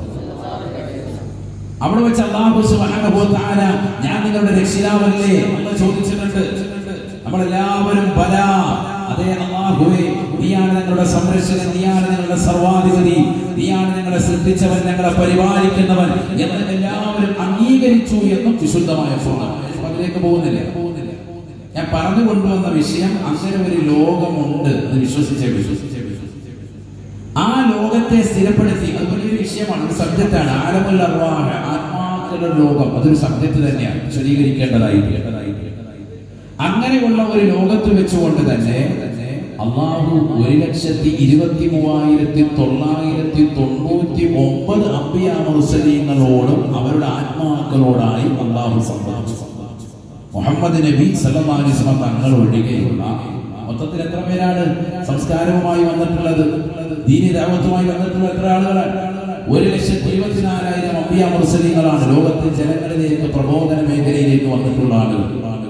B: അവിടെ വെച്ച് അള്ളാഹു സുബ്ഹാനഹു വ തആല ഞാൻ നിങ്ങളുടെ രക്ഷിതാവല്ലേ എന്ന് ചോദിച്ചിട്ടുണ്ട് നമ്മളെല്ലാവരും ബല അതേ അള്ളാഹുവേ നീയാണ് ഞങ്ങളുടെ സംരക്ഷകൻ നീയാണ് ഞങ്ങളുടെ സർവാധിപതി നീയാണ് ഞങ്ങളെ സൃഷ്ടിച്ചവൻ ഞങ്ങളെ പരിപാലിക്കുന്നവൻ എന്ന് എല്ലാവരും അംഗീകരിച്ചു എന്നും വിശുദ്ധമായ സ്വന്തം അതിലേക്ക് പോകുന്നില്ല പോകുന്നില്ല ഞാൻ പറഞ്ഞു കൊണ്ടുവന്ന വിഷയം അങ്ങനെ ഒരു ലോകമുണ്ട് എന്ന് വിശ്വസിച്ചേ വിശ്വസിച്ചേ വിശ്വസിച്ചേ ആ ലോകത്തെ സ്ഥിരപ്പെടുത്തി അത് വലിയൊരു വിഷയമാണ് ഒരു സബ്ജക്റ്റാണ് ആലമുൽ അർവാഹ ആത്മാക്കളുടെ ലോകം അതൊരു സബ്ജക്റ്റ് തന്നെയാണ് വിശദീകരിക്കേണ്ടതായി അങ്ങനെയുള്ള ഒരു ലോകത്ത് വെച്ചുകൊണ്ട് തന്നെ അള്ളാഹു ഒരു ലക്ഷത്തി ഇരുപത്തി മൂവായിരത്തി തൊള്ളായിരത്തി തൊണ്ണൂറ്റി ഒമ്പത് അമ്പിയാമൃസലീങ്ങളോടും അവരുടെ ആത്മാക്കളോടായി അള്ളാഹു സംബന്ധിച്ചു മുഹമ്മദ് നബി സല്ലല്ലാഹു അലൈഹി വസല്ലം തങ്ങൾ ഒഴികെയുള്ള മൊത്തത്തിൽ എത്ര പേരാണ് സംസ്കാരവുമായി വന്നിട്ടുള്ളത് ദീനി ദാവത്തുമായി വന്നിട്ടുള്ള എത്ര ആളുകളാണ് ഒരു ലക്ഷത്തി ഇരുപത്തിനാലായിരം അമ്പിയ മുസ്ലിങ്ങളാണ് ലോകത്തെ ജനങ്ങളിലേക്ക് പ്രബോധന മേഖലയിലേക്ക് വന്നിട്ടുള്ള ആളുകൾ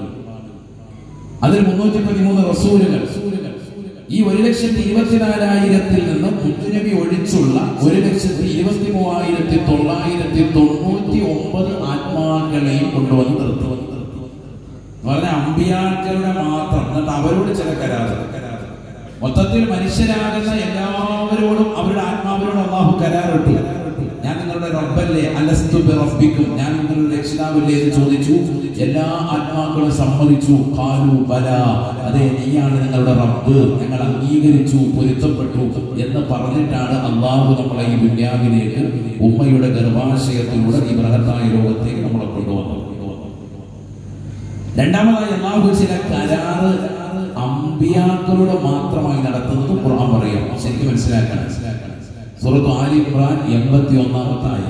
B: അതിൽ മുന്നൂറ്റി പതിമൂന്ന് റസൂലുകൾ ഈ ഒരു ലക്ഷത്തി ഇരുപത്തിനാലായിരത്തിൽ നിന്ന് മുത്തുനബി ഒഴിച്ചുള്ള ഒരു ലക്ഷത്തി ഇരുപത്തി മൂവായിരത്തി തൊള്ളായിരത്തി തൊണ്ണൂറ്റി ഒമ്പത് ആത്മാക്കളെയും കൊണ്ടുവന്ന് നിർത്തുവന്ന് പറഞ്ഞ അമ്പിയാക്കളുടെ മാത്രം എന്നിട്ട് അവരോട് ചില കരാറ് മൊത്തത്തിൽ മനുഷ്യരാകുന്ന എല്ലാവരോടും അവരുടെ ആത്മാവിനോട് അള്ളാഹു കരാറിട്ടു ഞാൻ നിങ്ങളുടെ റബ്ബല്ലേ അലസ്തു റബ്ബിക്കും ഞാൻ നിങ്ങളുടെ രക്ഷിതാവില്ലേ എന്ന് ചോദിച്ചു എല്ലാ ആത്മാക്കളും സമ്മതിച്ചു കാലു ബല അതെ നീയാണ് നിങ്ങളുടെ റബ്ബ് ഞങ്ങൾ അംഗീകരിച്ചു പൊരുത്തപ്പെട്ടു എന്ന് പറഞ്ഞിട്ടാണ് അള്ളാഹു നമ്മളെ ഈ ദുന്യാവിലേക്ക് ഉമ്മയുടെ ഗർഭാശയത്തിലൂടെ ഈ ബൃഹത്തായ ലോകത്തേക്ക് നമ്മളെ കൊണ്ടുവന്നത് രണ്ടാമതായി അള്ളാഹു ചില കരാറ് അമ്പിയാക്കളുടെ മാത്രമായി നടത്തുന്നത് ഖുർആൻ പറയാം ശരിക്കും മനസ്സിലാക്കണം സുഹൃത്തു ആലി ഇമ്രാൻ എൺപത്തി ഒന്നാമത്തെ ആയത്ത്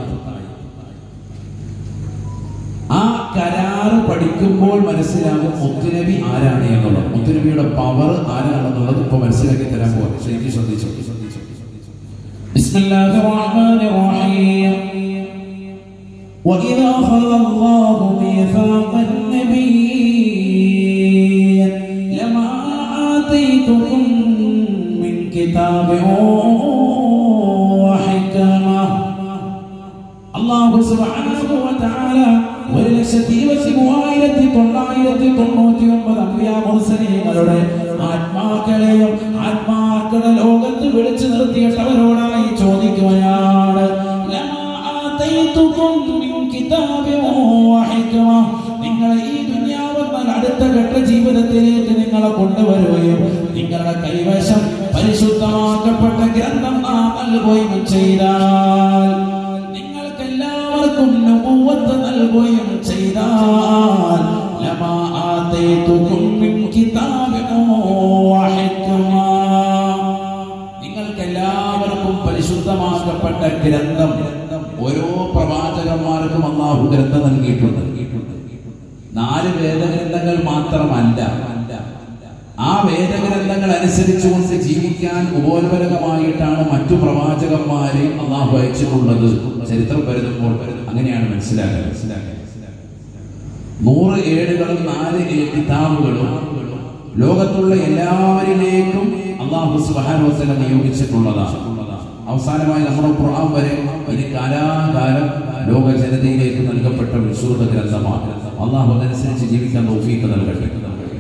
B: ആ കരാറ് പഠിക്കുമ്പോൾ മനസ്സിലാകും മുത്തുനബി ആരാണ് എന്നുള്ളത് മുത്തുനബിയുടെ പവർ ആരാണെന്നുള്ളത് ഇപ്പൊ മനസ്സിലാക്കി തരാൻ പോകാം ശരിക്കും ശ്രദ്ധിച്ചു
A: بسم الله الرحمن الرحيم وإذا أخذ الله ميثاق النبيين لما آتيتكم من كتاب وحكمة അള്ളാഹു സുബ്ഹാനഹു വ തആല ഒരു ലക്ഷത്തി ഇരുപത്തി മൂവായിരത്തി തൊള്ളായിരത്തി തൊണ്ണൂറ്റി ഒമ്പത് അമ്പിയ മുർസലീങ്ങളുടെ ആത്മാക്കളെയും ആത്മാക്കളുടെ ലോകത്ത് വിളിച്ചു നിർത്തിയിട്ട് അവരോടായി ചോദിക്കുകയാണ് ലമാ ആതൈതുകും മിൻ കിതാബിൻ വഹിക്മ നിങ്ങളെ ഈ ദുനിയാവെന്നാൽ അടുത്ത ഘട്ട ജീവിതത്തിലേക്ക് നിങ്ങളെ കൊണ്ടുവരുകയും നിങ്ങളുടെ കൈവശം പരിശുദ്ധമാക്കപ്പെട്ട ഗ്രന്ഥം നാം നൽകുകയും ചെയ്താൽ നിങ്ങൾക്ക് എല്ലാവർക്കും നുബുവത്ത് നൽകുകയും ചെയ്താൽ ലമാ ആതൈതുകും മിൻ കിതാബിൻ വഹിക്മ നിങ്ങൾക്ക് എല്ലാവർക്കും പരിശുദ്ധമാക്കപ്പെട്ട ഗ്രന്ഥം ഓരോ പ്രവാചക
B: നാല് വേദഗ്രന്ഥങ്ങൾ മാത്രമല്ല ആ വേദഗ്രന്ഥങ്ങൾ അനുസരിച്ചുകൊണ്ട് ജീവിക്കാൻ ഉപോത്ബലകമായിട്ടാണ് മറ്റു പ്രവാചകന്മാരെ അള്ളാഹു അയച്ചിട്ടുള്ളത് ചരിത്രം വരുമ്പോൾ അങ്ങനെയാണ് മനസ്സിലാക്കുക മനസ്സിലാക്കുക നൂറ് ഏടുകളും നാല് ഏ- കിതാബുകളും ലോകത്തുള്ള എല്ലാവരിലേക്കും അള്ളാഹു സുബാനോസല നിയോഗിച്ചിട്ടുള്ളതാണ് അവസാനമായി നമ്മുടെ ഖുർആൻ വരെ ഇനി കാലാകാലം ലോക ജനതയിലേക്ക് നൽകപ്പെട്ട വിശുദ്ധ ഗ്രന്ഥമാണ് അള്ളാഹു അതനുസരിച്ച് ജീവിക്കാൻ തൗഫീഖ് നൽകട്ടെ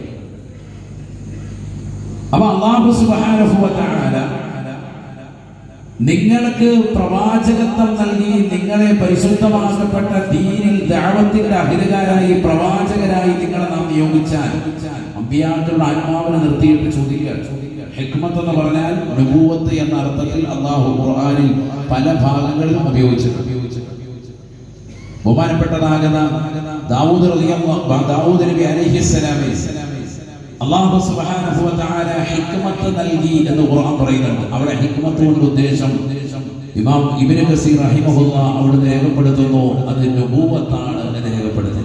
B: അപ്പൊ അള്ളാഹു സുബ്ഹാനഹു വ തആല നിങ്ങൾക്ക് പ്രവാചകത്വം നൽകി നിങ്ങളെ പരിശുദ്ധമാക്കപ്പെട്ട ദീനിൽ ദാവത്തിന്റെ അഹിരകാരായി പ്രവാചകരായി നിങ്ങളെ നാം നിയോഗിച്ചാൽ അമ്പിയാക്കളുടെ ആത്മാവിനെ നിർത്തിയിട്ട് ചോദിക്കുക ഹിക്മത്ത് എന്ന് പറഞ്ഞാൽ നുബൂവത്ത് എന്ന അർത്ഥത്തിൽ അള്ളാഹു ഖുർആനിൽ പല ഭാഗങ്ങളിലും ഉപയോഗിച്ചിട്ടുണ്ട് ബഹുമാനപ്പെട്ടതാകുന്ന ദാവൂദ് റളിയല്ലാഹു ദാവൂദ് നബി അലൈഹിസ്സലാമെ അള്ളാഹു സുബ്ഹാനഹു വ തആല ഹിക്മത്ത് നൽകി എന്ന് ഖുർആൻ പറയുന്നുണ്ട് അവിടെ ഹിക്മത്ത് കൊണ്ട് ഉദ്ദേശം ഇമാം ഇബ്നു കസീർ റഹിമഹുല്ലാ അവിടുന്ന് രേഖപ്പെടുത്തുന്നു അത് നുബൂവത്താണ് എന്ന് രേഖപ്പെടുത്തുന്നത്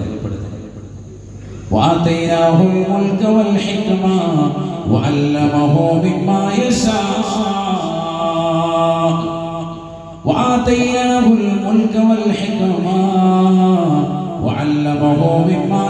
B: وآتيناه الملك والحكمة وعلمه مما يشاء وآتيناه الملك والحكمة وعلمه مما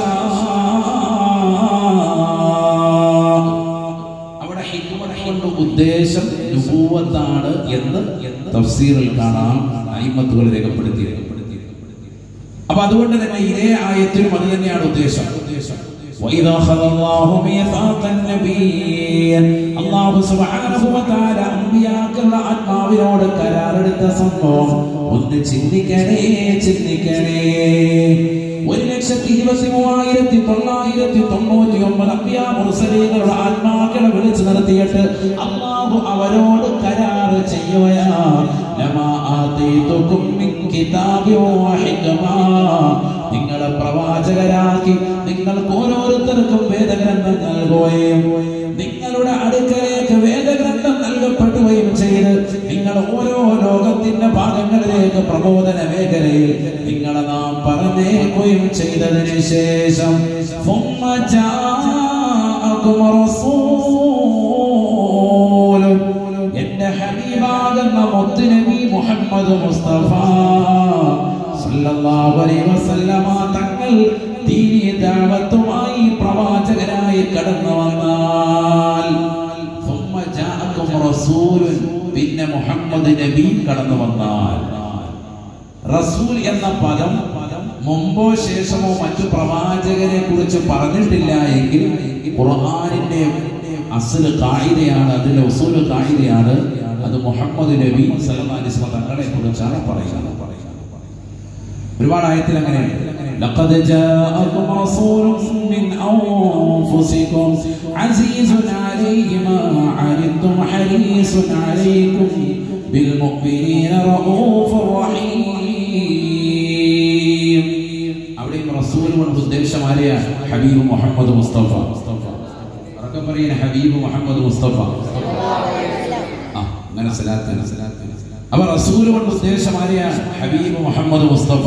B: يشاء അവിടെ ഹിക്മത്ത് കൊണ്ട് ഉദ്ദേശം നുബൂവത്താണ് എന്ന് തഫ്സീറിൽ കാണാം അയിമത്തുകൾ രേഖപ്പെടുത്തി രേഖപ്പെടുത്തി അപ്പൊ അതുകൊണ്ട് തന്നെ ഇതേ ആയത്തിലും അത് തന്നെയാണ് ഉദ്ദേശം وإذا أخذ الله ميثاق النبيين അള്ളാഹു സുബ്ഹാനഹു വ തആല അമ്പിയാക്കളുടെ ആത്മാവിനോട് കരാറെടുത്ത സംഭവം ഒന്ന് ചിന്തിക്കണേ ചിന്തിക്കണേ ഒരു ലക്ഷത്തി ഇരുപത്തി മൂവായിരത്തി തൊള്ളായിരത്തി തൊണ്ണൂറ്റി ഒമ്പത് അമ്പിയാ മുർസലീങ്ങളുടെ ആത്മാക്കളെ വിളിച്ചു നിർത്തിയിട്ട് അള്ളാഹു അവരോട് കരാറ് ചെയ്യുകയാ ലമാ ആതീതുകും മിൻ കിതാബിൻ വഹിക്മാ നിങ്ങളെ പ്രവാചകരാക്കി നിങ്ങൾക്ക് ഓരോരുത്തർക്കും വേദഗ്രന്ഥം നൽകുകയും നിങ്ങളുടെ അടുക്കലേക്ക് വേദഗ്രന്ഥം നൽകപ്പെടുകയും ചെയ്ത് നിങ്ങൾ ഓരോ ലോകത്തിന്റെ ഭാഗങ്ങളിലേക്ക് പ്രബോധന മേഖലയിൽ നിങ്ങളെ നാം പറഞ്ഞേക്കുകയും ചെയ്തതിന് ശേഷം ثم جاءكم رسول എന്റെ ഹബീബാകുന്ന മുത്തുനബി മുഹമ്മദ് മുസ്തഫ സല്ലല്ലാഹു അലൈഹി വസല്ലമ തങ്ങൾ ദീനീ ദഅവത്തുമായി പ്രവാചകനായി കടന്നു വന്നാൽ ثم جاءكم رسول പിന്നെ മുഹമ്മദ് നബി കടന്നു വന്നാൽ റസൂൽ എന്ന പദം മുമ്പോ ശേഷമോ മറ്റു പ്രവാചകരെ കുറിച്ച് പറഞ്ഞിട്ടില്ല എങ്കിൽ ഖുർആനിന്റെ അസല് കായികയാണ് അതിന്റെ ഉസൂല് കായികയാണ് അത് മുഹമ്മദ് നബി സല്ലല്ലാഹു അലൈഹി വസല്ലം തങ്ങളെ കുറിച്ചാണ് പറയുന്നത് ഒരുപാട് ആയത്തിൽ അങ്ങനെയുണ്ട് لقد جاءكم رسول من أنفسكم عزيز عليه ما عنتم حريص عليكم بالمؤمنين رؤوف رحيم അവിടെയും റസൂൽ കൊണ്ട് ഉദ്ദേശം ആരെയാ ഹബീബ് മുഹമ്മദ് മുസ്തഫ ഉറക്കം പറയുന്ന ഹബീബ് മുഹമ്മദ് മുസ്തഫ ആ അങ്ങനെ സലാത്ത് സലാത്ത് അപ്പൊ റസൂൽ കൊണ്ട് ഉദ്ദേശം ആരെയാ ഹബീബ് മുഹമ്മദ് മുസ്തഫ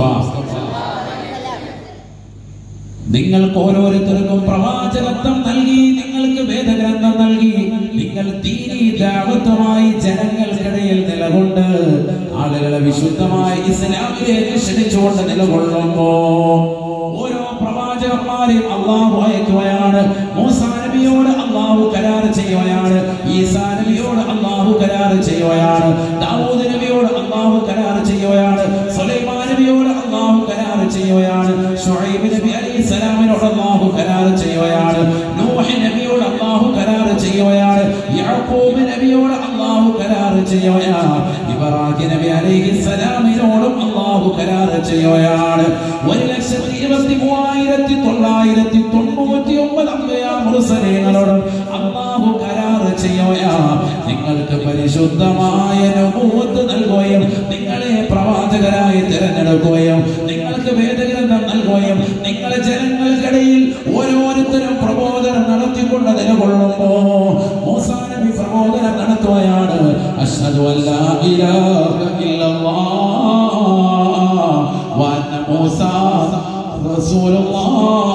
B: നിങ്ങൾക്ക് ഓരോരുത്തർക്കും പ്രവാചകത്വം നൽകി നിങ്ങൾക്ക് വേദഗ്രന്ഥം നൽകി നിങ്ങൾ ദീനീ ദാവത്വമായി ജനങ്ങൾക്കിടയിൽ നിലകൊണ്ട് ആളുകളെ വിശുദ്ധമായ ഇസ്ലാമിലേക്ക് ക്ഷണിച്ചുകൊണ്ട് നിലകൊള്ളുമ്പോ ഓരോ പ്രവാചകന്മാരെയും അള്ളാഹു അയക്കുകയാണ് മൂസാ നബിയോട് അള്ളാഹു കരാർ ചെയ്യുകയാണ് ഈസാ നബിയോട് അള്ളാഹു കരാർ ചെയ്യുകയാണ് ദാവൂദ് നബിയോട് അള്ളാഹു കരാർ ചെയ്യുകയാണ് സുലൈമാൻ നബിയോട് അള്ളാഹു കരാർ ചെയ്യുകയാണ് ഷുഐബ് നബി അലൈഹി സ്വലാമിനോട് അള്ളാഹു കരാർ ചെയ്യുകയാണ് നൂഹ് നബിയോട് അള്ളാഹു കരാർ ചെയ്യുകയാണ് യാക്കൂബ് നബിയോട് അള്ളാഹു കരാർ ചെയ്യുകയാണ് ഇബ്രാഹിം നബി അലൈഹി സ്വലാമിനോടും അള്ളാഹു കരാർ ചെയ്യുകയാണ് ഒരു ലക്ഷത്തി ഇരുപത്തി മൂവായിരത്തി തൊള്ളായിരത്തി തൊണ്ണൂറ്റി ഒമ്പത് അമ്പയാ മുറുസലേങ്ങളോടും അള്ളാഹു കരാർ ചെയ്യുകയാ നിങ്ങൾക്ക് പരിശുദ്ധമായ നബൂവത്ത് നൽകുകയും നിങ്ങളെ പ്രവാചകരായി തിരഞ്ഞെടുക്കുകയും നിങ്ങൾക്ക് വേദഗ്രന്ഥം നൽകുകയും നിങ്ങളെ ജനങ്ങൾക്കിടയിൽ ഓരോരുത്തരും പ്രബോധനം നടത്തിക്കൊണ്ട് നിലകൊള്ളുമ്പോ മൂസാ നബി പ്രബോധനം നടത്തുകയാണ് അഷ്ഹദു അല്ലാ ഇലാഹ ഇല്ലല്ലാഹ് വഅന്ന മൂസാ റസൂലുള്ളാഹ്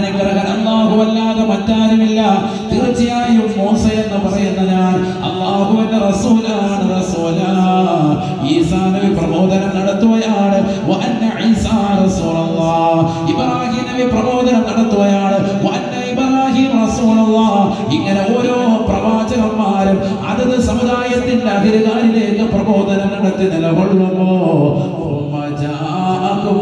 A: ആരാധനക്കറകൻ അള്ളാഹു അല്ലാതെ മറ്റാരുമില്ല തീർച്ചയായും മോസ എന്ന് പറയുന്ന ഞാൻ അള്ളാഹുവിന്റെ റസൂലാണ് റസൂലാ ഈസാ നബി പ്രബോധനം നടത്തുകയാണ് വഅന്ന ഈസാ റസൂലല്ലാഹ് ഇബ്രാഹിം നബി പ്രബോധനം നടത്തുകയാണ് വഅന്ന ഇബ്രാഹിം റസൂലല്ലാഹ് ഇങ്ങനെ ഓരോ പ്രവാചകന്മാരും അതത് സമുദായത്തിന്റെ അധികാരിലേക്ക് പ്രബോധനം നടത്തി നിലകൊള്ളുമ്പോ ثم جاءكم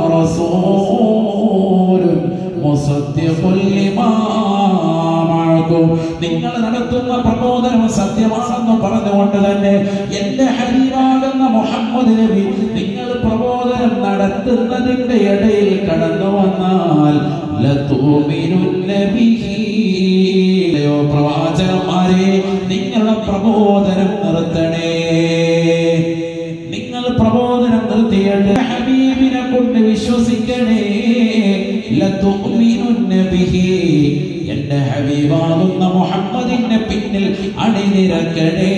A: رسول مصدق لما معكم നിങ്ങൾ നടത്തുന്ന പ്രബോധനം സത്യമാണെന്ന് പറഞ്ഞുകൊണ്ട് തന്നെ എന്റെ ഹരീവാകുന്ന മുഹമ്മദ് നബി നിങ്ങൾ പ്രബോധനം നടത്തുന്നതിന്റെ ഇടയിൽ കടന്നു വന്നാൽ ലതൂമിനുന്ന ബിഹി. അല്ലയോ പ്രവാചകന്മാരെ നിങ്ങളുടെ പ്രബോധനം നിർത്തണേ നിങ്ങൾ പ്രബോധനം നിർത്തിയിട്ട് ഹബീബിനെ കൊണ്ട് വിശ്വസിക്കണേ ലതുഅ്മിനുന്ന ബിഹി. എന്റെ ഹബീബാകുന്ന മുഹമ്മദിന്റെ പിന്നിൽ അണിനിരക്കണേ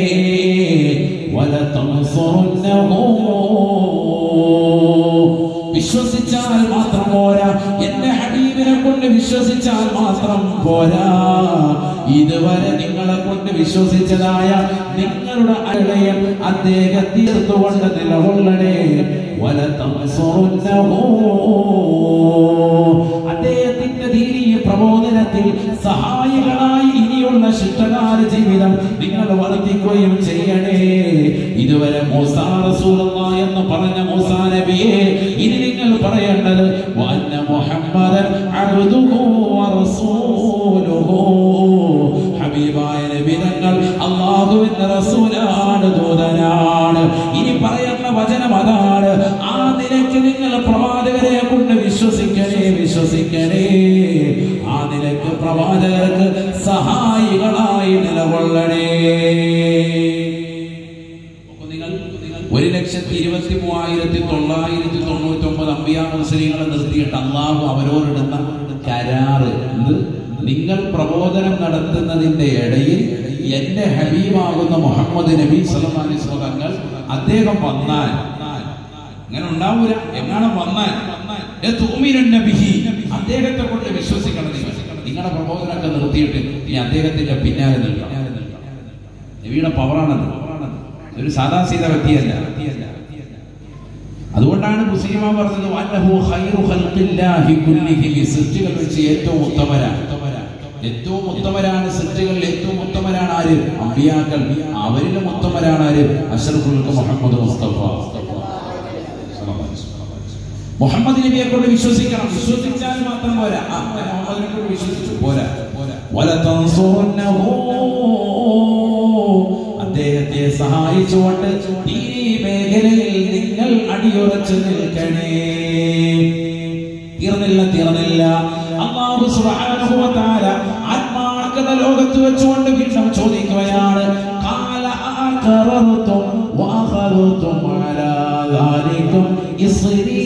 A: വലതൻസുറുന്നഹു. വിശ്വസിച്ചാൽ മാത്രം പോരാ എന്റെ ഹബീബിനെ കൊണ്ട് വിശ്വസിച്ചാൽ മാത്രം പോരാ ഇതുവരെ നിങ്ങളെ കൊണ്ട് വിശ്വസിച്ചതായ നിങ്ങളുടെ അളയം അദ്ദേഹം തീർത്തുകൊണ്ട് നിലകൊള്ളണേ വലതൻസുറുന്നഹു. അദ്ദേഹത്തിന്റെ ദീനീ പ്രബോധനത്തിൽ സഹായികളായി ഇനിയുള്ള ശിഷ്ടകാല ജീവിതം നിങ്ങൾ വർദ്ധിക്കുകയും ചെയ്യണേ ഇതുവരെ മൂസാ റസൂലുള്ള എന്ന് പറഞ്ഞ മൂസാ നബിയെ ഇനി നിങ്ങൾ പറയേണ്ടത് വഅന്ന മുഹമ്മദൻ അബ്ദുഹു വറസൂലുഹു ഹബീബായ നബി തങ്ങൾ അള്ളാഹുവിന്റെ റസൂലാണ് ദൂതനാണ് ഇനി പറയുന്ന വചനം അതാണ് ആ നിലയ്ക്ക് നിങ്ങൾ പ്രവാചകരെ കൊണ്ട് വിശ്വസിക്കണേ വിശ്വസിക്കണേ ആ നിലയ്ക്ക് പ്രവാചകർക്ക് സഹായികളായി നിലകൊള്ളണേ അപ്പൊ നിങ്ങൾ ഒരു ലക്ഷത്തി ഇരുപത്തി മൂവായിരത്തി തൊള്ളായിരത്തി തൊണ്ണൂറ്റി ഒമ്പത് അമ്പിയാ മുസ്ലിങ്ങളെ നിർത്തിയിട്ട് അള്ളാഹു അവരോടിടുന്ന കരാറ് എന്ത് നിങ്ങൾ പ്രബോധനം നടത്തുന്നതിന്റെ ഇടയിൽ എന്റെ ഹബീബാകുന്ന മുഹമ്മദ് നബി സല്ലല്ലാഹു അലൈഹി വസല്ലം തങ്ങൾ അദ്ദേഹം വന്നാൽ അങ്ങനെ ഉണ്ടാവൂല എങ്ങനെ വന്നാൽ ഏ തൂമിരൻ ബിഹി. അദ്ദേഹത്തെ കൊണ്ട് വിശ്വസിക്കണം നിങ്ങൾ നിങ്ങളുടെ പ്രബോധനമൊക്കെ നിർത്തിയിട്ട് ഇനി അദ്ദേഹത്തിന്റെ പിന്നാലെ നിൽക്കണം നബിയുടെ പവറാണത് ഒരു സാധാ സീത വ്യക്തിയല്ല അതുകൊണ്ടാണ് മുസ്ലിമ പറഞ്ഞത് വന്നഹു ഖൈറു ഖൽഖില്ലാഹി കുല്ലിഹിം ഈ സൃഷ്ടികൾ വെച്ച് ഏറ്റവും ഉത്തമരാണ് ഏറ്റവും ഉത്തമരാണ് സൃഷ്ടികളിൽ ഏറ്റവും ഉത്തമരാണ് ആര് അമ്പിയാക്കൾ അവരിലും ഉത്തമരാണ് ആര് അഷ്റഫുൽ മുഹമ്മദ് മുസ്തഫ മുഹമ്മദ് നബിയെ കൊണ്ട് വിശ്വസിക്കണം വിശ്വസിച്ചാൽ മാത്രം പോരാ ആ, മുഹമ്മദിനെ കൊണ്ട് വിശ്വസിച്ചു പോരാ വലതൻസുറുന്നഹു. അദ്ദേഹത്തെ സഹായിച്ചുകൊണ്ട് ഈ മേഖലയിൽ നിങ്ങൾ അടിയുറച്ചു നിൽക്കണേ തീർന്നില്ല തീർന്നില്ല അള്ളാഹു സുബ്ഹാനഹു വ തആല ആത്മാർത്ഥത ലോകത്ത് വെച്ചുകൊണ്ട് വീണ്ടും ചോദിക്കുകയാണ് ഖാല അഖറർതും വഅഖറതും അലാ ദാലികും ഇസ്രീ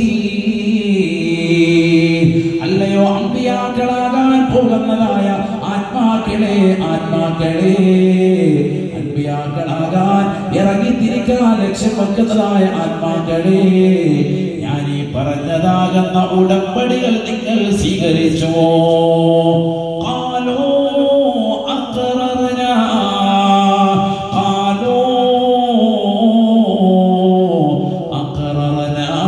A: അല്ലയോ അമ്പിയാക്കളാകാൻ പോകുന്നതായ ആത്മാക്കളെ ആത്മാക്കളെ അമ്പിയാക്കളാകാൻ ഇറങ്ങി തിരിക്കാൻ ലക്ഷ്യം വെക്കുന്നതായ ആത്മാക്കളെ ഞാൻ ഈ പറഞ്ഞതാകുന്ന ഉടമ്പടികൾ നിങ്ങൾ സ്വീകരിച്ചുവോ കാലോ അക്രറനാ കാലോ അക്രറനാ